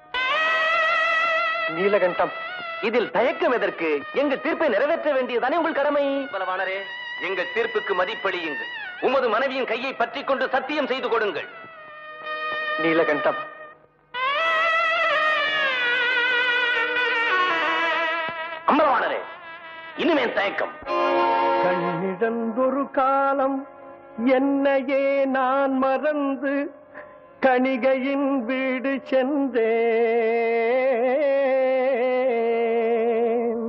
நீலகண்டம் இதில் தயக்கம் எதற்கு எங்கள் தீர்ப்பை நிறைவேற்ற வேண்டியதானே உங்கள் கடமை பலவானரே எங்கள் தீர்ப்புக்கு மதிப்பளியுங்கள் உமது மனைவியின் கையை பற்றிக் கொண்டு சத்தியம் செய்து கொடுங்கள் நீலகண்டம் அம்பலவானரே இனிமேல் தயக்கம் கண்ணிழந்தொரு காலம் என்னையே நான் மறந்து கணிகையின் வீடு சென்றேன்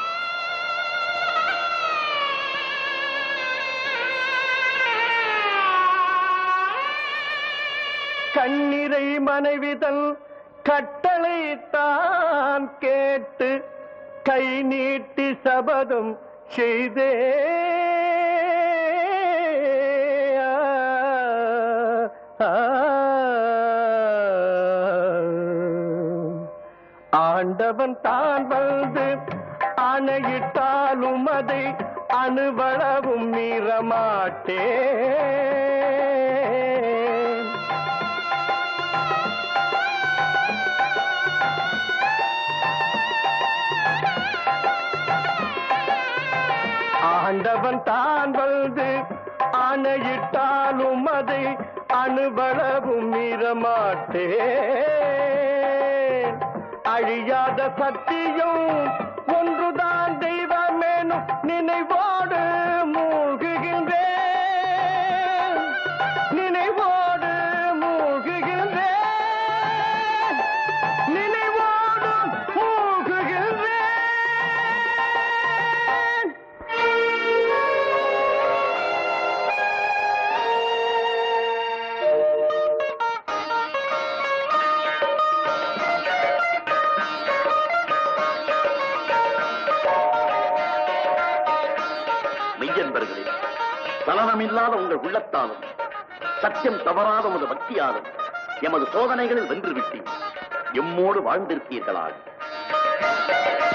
கண்ணிறை மனைவிதன் கட்டளை தான் கேட்டு கை நீட்டி சபதம் செய்தே ஆண்டவன் தான் வந்து அணையிட்டாலும் அதை அணுவளவும் மீறமாட்டேன் ஆண்டவன் தான் வந்து ஆணையிட்டாலும் அதை அணுவளவும் மீறமாட்டேன் அழியாத சத்தியம் ஒன்றுதான் தெய்வமேனும் நினைவோடு மூழ்குகின்றேன் நினைவோடு மூழ்குகின்றேன் நினைவோடு மூழ்குகின்றேன் மெய்யன்பர்களே சலனமில்லாத உங்கள் உள்ளத்தாலும் சத்தியம் தவறாத உமது பக்தியாலும் எமது சோதனைகளில் வென்று விட்டீர் எம்மோடு வாழ்ந்திருப்பீர்களாக